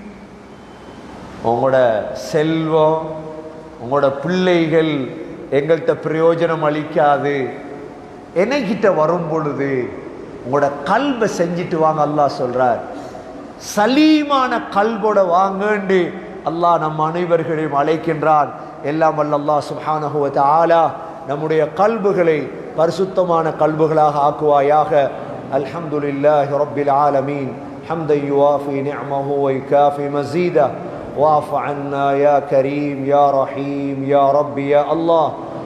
உங்களோட செல்வம் உங்களோட பிள்ளைகள் எங்கள்கிட்ட பிரயோஜனம் அளிக்காது என்னைக்கிட்ட வரும் பொழுது உங்களோட கல்வை செஞ்சிட்டு வாங்க அல்லாஹ் சொல்றார் சலீமான கல்வோட வாங்கண்டு அல்லாஹ் நம் அனைவர்களையும் அழைக்கின்றான் எல்லாம் வல்ல அல்லாஹ் சுப்ஹானஹு வ தஆலா நம்முடைய கல்புகளை பரிசுத்தமான கல்புகளாக ஆக்குவாயாக அல்ஹம்துலில்லாஹி ரப்பில் ஆலமீன் حمدا يوافي نعمه ويكافي مزيده واعف عنا يا كريم يا رحيم يا رب يا الله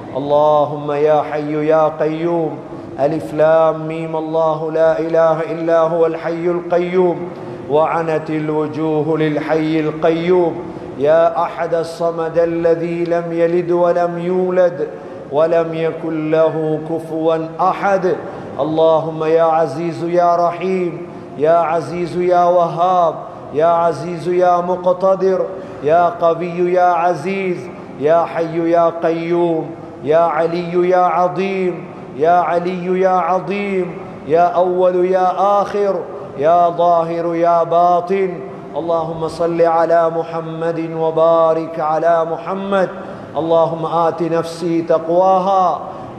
اللهم يا حي يا قيوم ألف لام ميم الله لا إله إلا هو الحي القيوم وعنت الوجوه للحي القيوم يا أحد الصمد الذي لم يلد ولم يولد ولم يكن له كفوا أحد اللهم يا عزيز يا رحيم يا عزيز يا وهاب يا عزيز يا مقتدر يا قوي يا عزيز يا حي يا قيوم يا علي يا عظيم يا علي يا عظيم يا أول يا آخر يا ظاهر يا باطن اللهم صل على محمد وبارك على محمد اللهم آت نفسي تقواها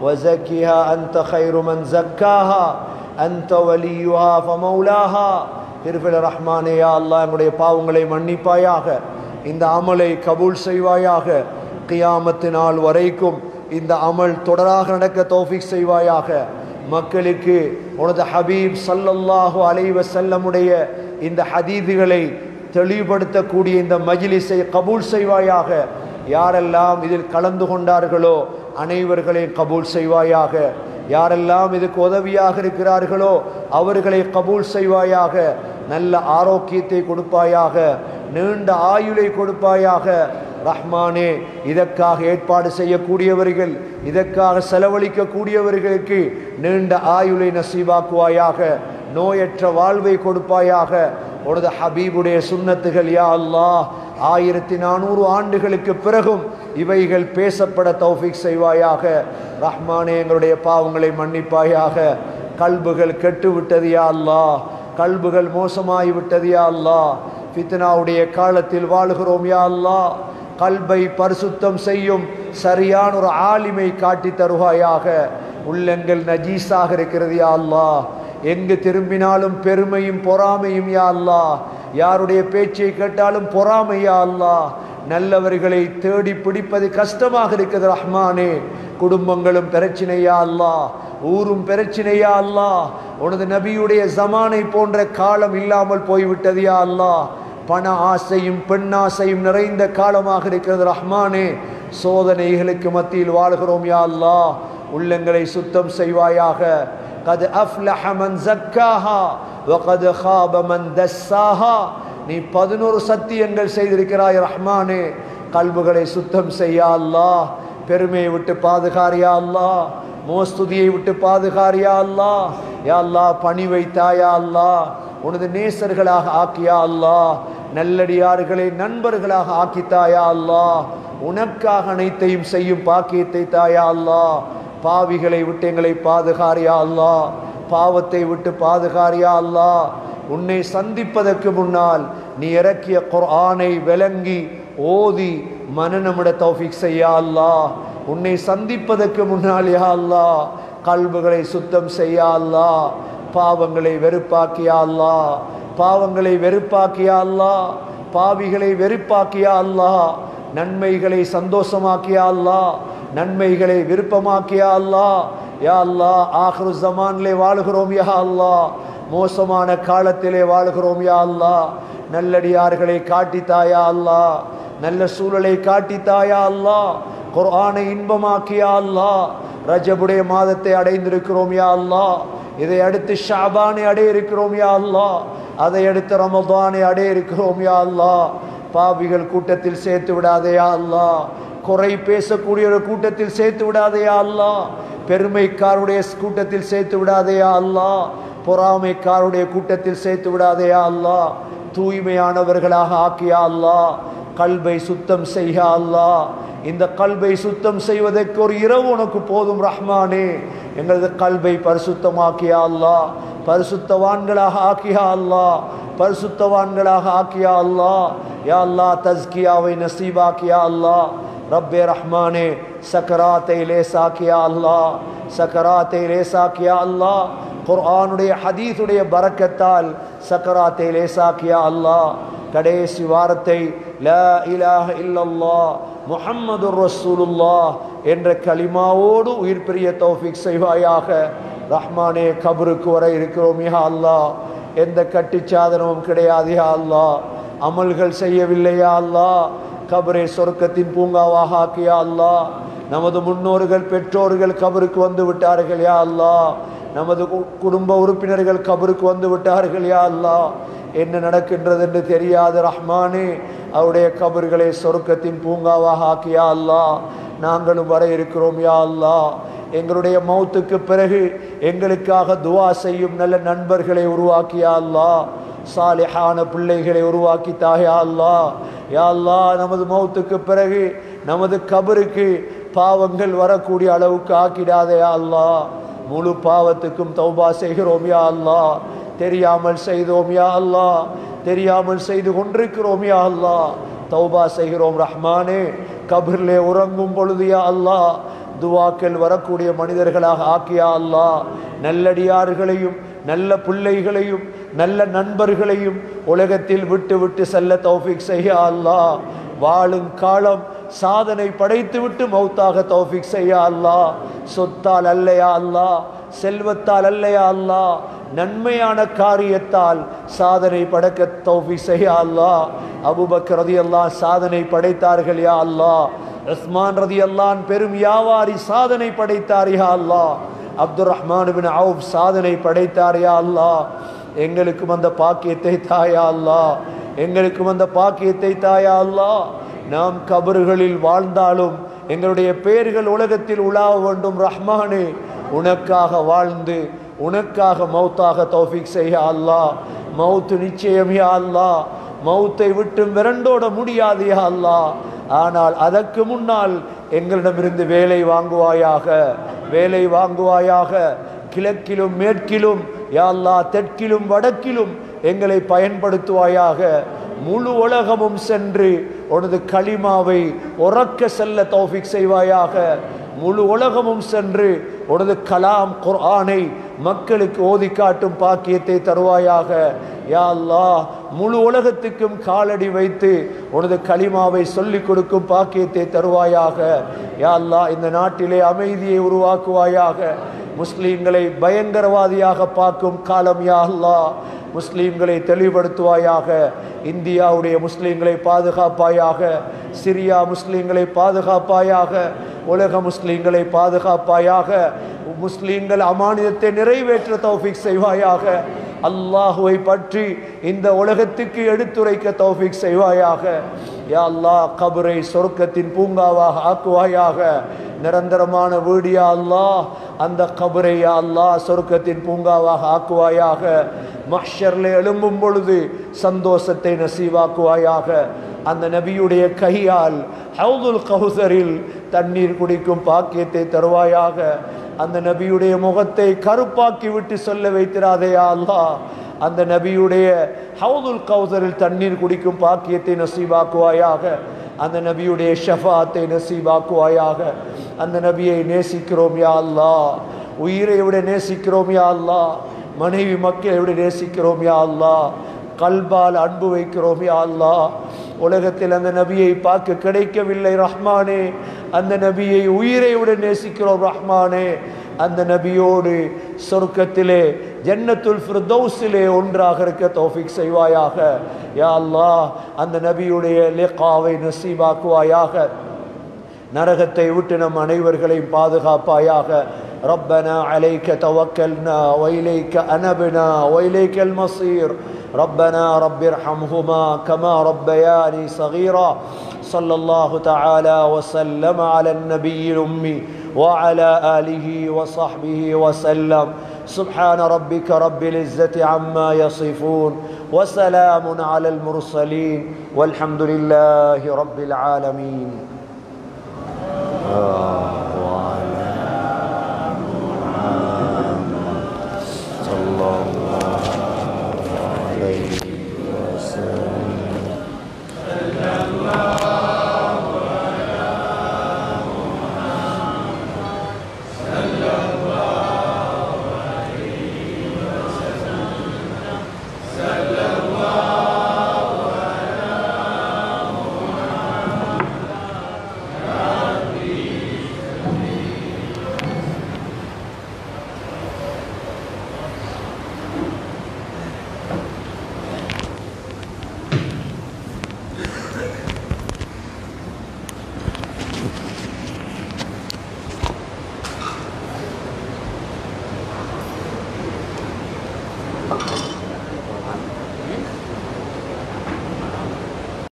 وزكها أنت خير من زكاها أنت وليها فمولاها திருஃபில் ரஹ்மானே யா அல்லாஹ் என்னுடைய பாவங்களை மன்னிப்பாயாக இந்த அமலை கபூல் செய்வாயாக கியாமத்து நாள் வரைக்கும் இந்த அமல் தொடராக நடக்க தௌஃபிக் செய்வாயாக மக்களுக்கு உனது ஹபீப் சல்லல்லாஹு அலைஹி வஸல்லமுடைய இந்த ஹதீதுகளை தெளிவுபடுத்தக்கூடிய இந்த மஜ்லிஸை கபூல் செய்வாயாக யாரெல்லாம் இதில் கலந்து கொண்டார்களோ அனைவர்களையும் கபூல் செய்வாயாக யாரெல்லாம் இதுக்கு உதவியாக இருக்கிறார்களோ அவர்களை கபூல் செய்வாயாக நல்ல ஆரோக்கியத்தை கொடுப்பாயாக நீண்ட ஆயுளை கொடுப்பாயாக ரஹ்மானே இதற்காக ஏற்பாடு செய்யக்கூடியவர்கள் இதற்காக செலவழிக்கக்கூடியவர்களுக்கு நீண்ட ஆயுளை நசீவாக்குவாயாக நோயற்ற வாழ்வை கொடுப்பாயாக உனது ஹபீபுடைய சுன்னத்துகள் யா அல்லாஹ் ஆயிரத்தி நானூறு ஆண்டுகளுக்கு பிறகும் இவைகள் பேசப்பட தௌஃபிக் செய்வாயாக ரஹ்மானே எங்களுடைய பாவங்களை மன்னிப்பாயாக கல்புகள் கெட்டு விட்டது யா அல்லாஹ் கல்புகள் மோசமாகி விட்டது யா அல்லாஹ் ஃபித்னாவுடைய காலத்தில் வாழுகிறோம் யா அல்லாஹ் கல்பை பரிசுத்தம் செய்யும் சரியான ஒரு ஆலிமை காட்டி தருவாயாக உள்ளங்கள் நஜீஸாக இருக்கிறது யா அல்லாஹ் எங்கு திரும்பினாலும் பெருமையும் பொறாமையும் யா அல்லாஹ் யாருடைய பேச்சை கேட்டாலும் பொறாமை யா அல்லாஹ் நல்லவர்களை தேடி பிடிப்பது கஷ்டமாக இருக்குது ரஹ்மானே குடும்பங்களும் பிரச்சனையா அல்லாஹ் ஊரும் பிரச்சனையா அல்லாஹ் உனது நபியுடைய ஜமானை போன்ற காலம் இல்லாமல் போய்விட்டது யா அல்லாஹ் பண ஆசையும் பெண்ணாசையும் நிறைந்த காலமாக இருக்கிறது ரஹ்மானே சோதனைகளுக்கு மத்தியில் வாழ்கிறோம் யா அல்லாஹ் உள்ளங்களை சுத்தம் செய்வாயாக قد أفلح من زكاها وقد خاب من دساها நீ பதினோரு சத்தியங்கள் செய்திருக்கிறாய் ரஹ்மானே கல்புகளை சுத்தம் செய்யா அல்லாஹ் பெருமையை விட்டு பாதுகாரியா அல்லாஹ் மோஸ்துதியை விட்டு பாதுகாரியா அல்லாஹ் யா அல்லாஹ் பணி வைத்தாயா அல்லாஹ் உனது நேசர்களாக ஆக்கியா அல்லாஹ் நல்லடியார்களை நண்பர்களாக ஆக்கித்தாயா அல்லாஹ் உனக்காக அனைத்தையும் செய்யும் பாக்கியத்தை தாயா அல்லாஹ் பாவிகளை விட்டு எங்களை பாதுகாரியா அல்லாஹ் பாவத்தை விட்டு பாதுகாரியா அல்லாஹ் உன்னை சந்திப்பதற்கு முன்னால் நீ இறக்கிய குர்ஆனை விளங்கி ஓதி மனநமிட தௌஃபிக் செய்யா அல்லாஹ் உன்னை சந்திப்பதற்கு முன்னால் யா அல்லாஹ் கல்புகளை சுத்தம் செய்யா அல்லாஹ் பாவங்களை வெறுப்பாக்கியா அல்லாஹ் பாவங்களை வெறுப்பாக்கியா அல்லாஹ் பாவிகளை வெறுப்பாக்கியா அல்லாஹ் நன்மைகளை சந்தோஷமாக்கியா அல்லாஹ் நன்மைகளை விருப்பமாக்கியா அல்லாஹ் யா அல்லாஹ் ஆஹ்ரு ஜமான்லே வாழுகிறோம் யா அல்லாஹ் மோசமான காலத்திலே வாழுகிறோம் யா அல்லாஹ் நல்லடியார்களை காட்டித்தாயா அல்லாஹ் நல்ல சூழலை காட்டித்தாயா அல்லாஹ் குர்ஆனை இன்பமாக்கியா அல்லாஹ் ரஜபுடைய மாதத்தை அடைந்திருக்கிறோம் யா அல்லாஹ் இதை அடுத்து ஷாபானை அடைய இருக்கிறோம் யா அல்லாஹ் அதை அடுத்து ரமதானை அடைய இருக்கிறோம் யா அல்லாஹ் பாவிகள் கூட்டத்தில் சேர்த்து விடாதேயா அல்லாஹ் குறை பேசக்கூடிய ஒரு கூட்டத்தில் சேர்த்து விடாதேயா அல்லாஹ் பெருமைக்காருடைய கூட்டத்தில் சேர்த்து விடாதேயா அல்லாஹ் பொறாமைக்காருடைய கூட்டத்தில் சேர்த்து விடாதேயா அல்லாஹ் தூய்மையானவர்களாக ஆக்கியா அல்லாஹ் கல்வை சுத்தம் செய்யா அல்லாஹ் இந்த கல்வை சுத்தம் செய்வதற்கு ஒரு இரவு உனக்கு போதும் ரஹ்மானே எங்களது கல்வை பரிசுத்தமாக்கியா அல்லாஹ் பரிசுத்தவான்களாக ஆக்கியா அல்லாஹ் பரிசுத்தவான்களாக ஆக்கியா அல்லாஹ் யா அல்லாஹ் தஸ்கியாவை நசீபாக்கியா அல்லாஹ் ரப்பே ரஹ்மானே சக்கராத்தை லேசாக்கியா அல்லாஹ் சக்கராத்தை லேசாக்கியா அல்லாஹ் குர்ஆனுடைய ஹதீஸுடைய பரக்கத்தால் சக்கராத்தை லேசாக்கியா அல்லாஹ் கடைசி வாரத்தை லா இலாஹ இல்லல்லாஹ் முஹம்மதுர் ரசூலுல்லாஹ் என்ற கலிமாவோடு உயிர் பிரிய தௌஃபிக் செய்வாயாக ரஹ்மானே கபருக்கு வர இருக்கிறோம் யா அல்லாஹ் எந்த கட்டுச்சாதனமும் கிடையாது யா அல்லாஹ் அமல்கள் செய்யவில்லையா அல்லாஹ் கபரை சொர்க்கத்தின் பூங்காவாக ஆக்கியா அல்லாஹ் நமது முன்னோர்கள் பெற்றோர்கள் கபருக்கு வந்து விட்டார்கள் யா அல்லாஹ் நமது கு- குடும்ப உறுப்பினர்கள் கபருக்கு வந்து விட்டார்கள் யா அல்லாஹ் என்ன நடக்கின்றது என்று தெரியாது ரஹ்மானே அவருடைய கபர்களை சொர்க்கத்தின் பூங்காவாக ஆக்கியா அல்லாஹ் நாங்களும் வர இருக்கிறோம் யா அல்லாஹ் எங்களுடைய மௌத்துக்கு பிறகு எங்களுக்காக துவா செய்யும் நல்ல நண்பர்களை உருவாக்கியா அல்லாஹ் சாலிஹான பிள்ளைகளை உருவாக்கி தாயா அல்லாஹ் யா அல்லாஹ் நமது மௌத்துக்கு பிறகு நமது கபருக்கு பாவங்கள் வரக்கூடிய அளவுக்கு ஆக்கிடாதே யா அல்லாஹ் முழு பாவத்துக்கும் தௌபா செய்கிறோம் யா அல்லாஹ் தெரியாமல் செய்தோம் யா அல்லாஹ் தெரியாமல் செய்து கொண்டிருக்கிறோம் யா அல்லாஹ் தௌபா செய்கிறோம் ரஹ்மானே கபிரிலே உறங்கும் பொழுது யா அல்லாஹ் துவாக்கள் வரக்கூடிய மனிதர்களாக ஆக்கியா அல்லாஹ் நல்லடியார்களையும் நல்ல பிள்ளைகளையும் நல்ல நண்பர்களையும் உலகத்தில் விட்டு விட்டு செல்ல தௌஃபிக் செய்ய அல்லாஹ் வாழும் காலம் சாதனை படைத்து விட்டு மௌத்தாக தௌஃபிக் செய்ய அல்லாஹ் சொத்தால் அல்லையா அல்லாஹ் செல்வத்தால் அல்லையா அல்லாஹ் நன்மையான காரியத்தால் சாதனை படைக்க தௌஃபிக் செய்ய அல்லாஹ் அபூபக்கர் ரதியல்லாஹ் சாதனை படைத்தார்கள் யா அல்லாஹ் உஸ்மான் ரதியல்லான் பெரும் வியாபாரி சாதனை படைத்தார் யா அல்லாஹ் அப்துல் ரஹ்மான் பின் அவுப் சாதனை படைத்தார் யா அல்லாஹ் எங்களுக்கும் அந்த பாக்கியத்தை தாயா அல்லாஹ் எங்களுக்கும் அந்த பாக்கியத்தை தாயா அல்லாஹ் நாம் கபறுகளில் வாழ்ந்தாலும் எங்களுடைய பெயர்கள் உலகத்தில் உலாவ வேண்டும் ரஹ்மானே உனக்காக வாழ்ந்து உனக்காக மௌத்தாக தௌஃபிக் செய்ய அல்லாஹ் மௌத்து நிச்சயம் யா அல்லாஹ் மௌத்தை விட்டு விரண்டோட முடியாது யா அல்லாஹ் ஆனால் அதற்கு முன்னால் எங்களிடமிருந்து வேலை வாங்குவாயாக வேலை வாங்குவாயாக கிழக்கிலும் மேற்கிலும் யா அல்லாஹ் தெற்கிலும் வடக்கிலும் எங்களை பயன்படுத்துவாயாக முழு உலகமும் சென்று உனது களிமாவை உறக்க செல்ல தௌஃபிக் செய்வாயாக முழு உலகமும் சென்று உனது கலாம் குர்ஆனை மக்களுக்கு ஓதி காட்டும் பாக்கியத்தை தருவாயாக யா அல்லாஹ் முழு உலகத்துக்கும் காலடி வைத்து உனது களிமாவை சொல்லிக் கொடுக்கும் பாக்கியத்தை தருவாயாக யா அல்லாஹ் இந்த நாட்டிலே அமைதியை உருவாக்குவாயாக முஸ்லீம்களை பயங்கரவாதியாக பார்க்கும் காலம் யா அல்லாஹ் முஸ்லீம்களை தெளிவுபடுத்துவாயாக இந்தியாவுடைய முஸ்லீம்களை பாதுகாப்பாயாக சிரியா முஸ்லீம்களை பாதுகாப்பாயாக உலக முஸ்லீம்களை பாதுகாப்பாயாக முஸ்லீம்கள் அமானிதத்தை நிறைவேற்ற தௌஃபிக் செய்வாயாக அல்லாஹுவை பற்றி இந்த உலகத்துக்கு எடுத்துரைக்க தௌஃபிக் செய்வாயாக யா அல்லாஹ் கபரை சொர்க்கத்தின் பூங்காவாக ஆக்குவாயாக நிரந்தரமான வீடு யா அல்லாஹ் அந்த கபரை யா அல்லாஹ் சொர்க்கத்தின் பூங்காவாக ஆக்குவாயாக மஹ்ஷர்ல எழும்பும் பொழுது சந்தோஷத்தை நசீவாக்குவாயாக அந்த நபியுடைய கையால் ஹவுதுல் கௌசரில் தண்ணீர் குடிக்கும் பாக்கியத்தை தருவாயாக அந்த நபியுடைய முகத்தை கருப்பாக்கி விட்டு சொல்ல வைத்திராதே யா அல்லாஹ் அந்த நபியுடைய ஹவுதுல் கௌசரில் தண்ணீர் குடிக்கும் பாக்கியத்தை நசீபாக்குவாயாக அந்த நபியுடைய ஷஃபாத்தை நசீபாக்குவாயாக அந்த நபியை நேசிக்கிறோம் யா அல்லாஹ் உயிரை விட நேசிக்கிறோம் யா அல்லாஹ் மனைவி மக்களை விட நேசிக்கிறோம் யா அல்லாஹ் கல்பால் அன்பு வைக்கிறோம் யா அல்லாஹ் உலகத்தில் அந்த நபியை பார்க்க கிடைக்கவில்லை ரஹ்மானே அந்த நபியை உயிரை விட நேசிக்கிறோம் ரஹ்மானே அந்த நபியோடு சொர்க்கத்திலே ஜன்னத்துல் ஃபிர்தௌஸிலே ஒன்றாக இருக்க தௌஃபிக் செய்வாயாக யா அல்லாஹ் அந்த நபியுடைய லிகாவை நசீபாக்குவாயாக நரகத்தை விட்டு நம் அனைவர்களையும் பாதுகாப்பாயாக ربنا عليك توكلنا وإليك أنبنا وإليك المصير ربنا رب ارحمهما كما ربياني صغيرا صلى الله تعالى وسلم على النبي الأمي وعلى آله وصحبه وسلم سبحان ربك رب العزة عما يصفون وسلام على المرسلين والحمد لله رب العالمين آه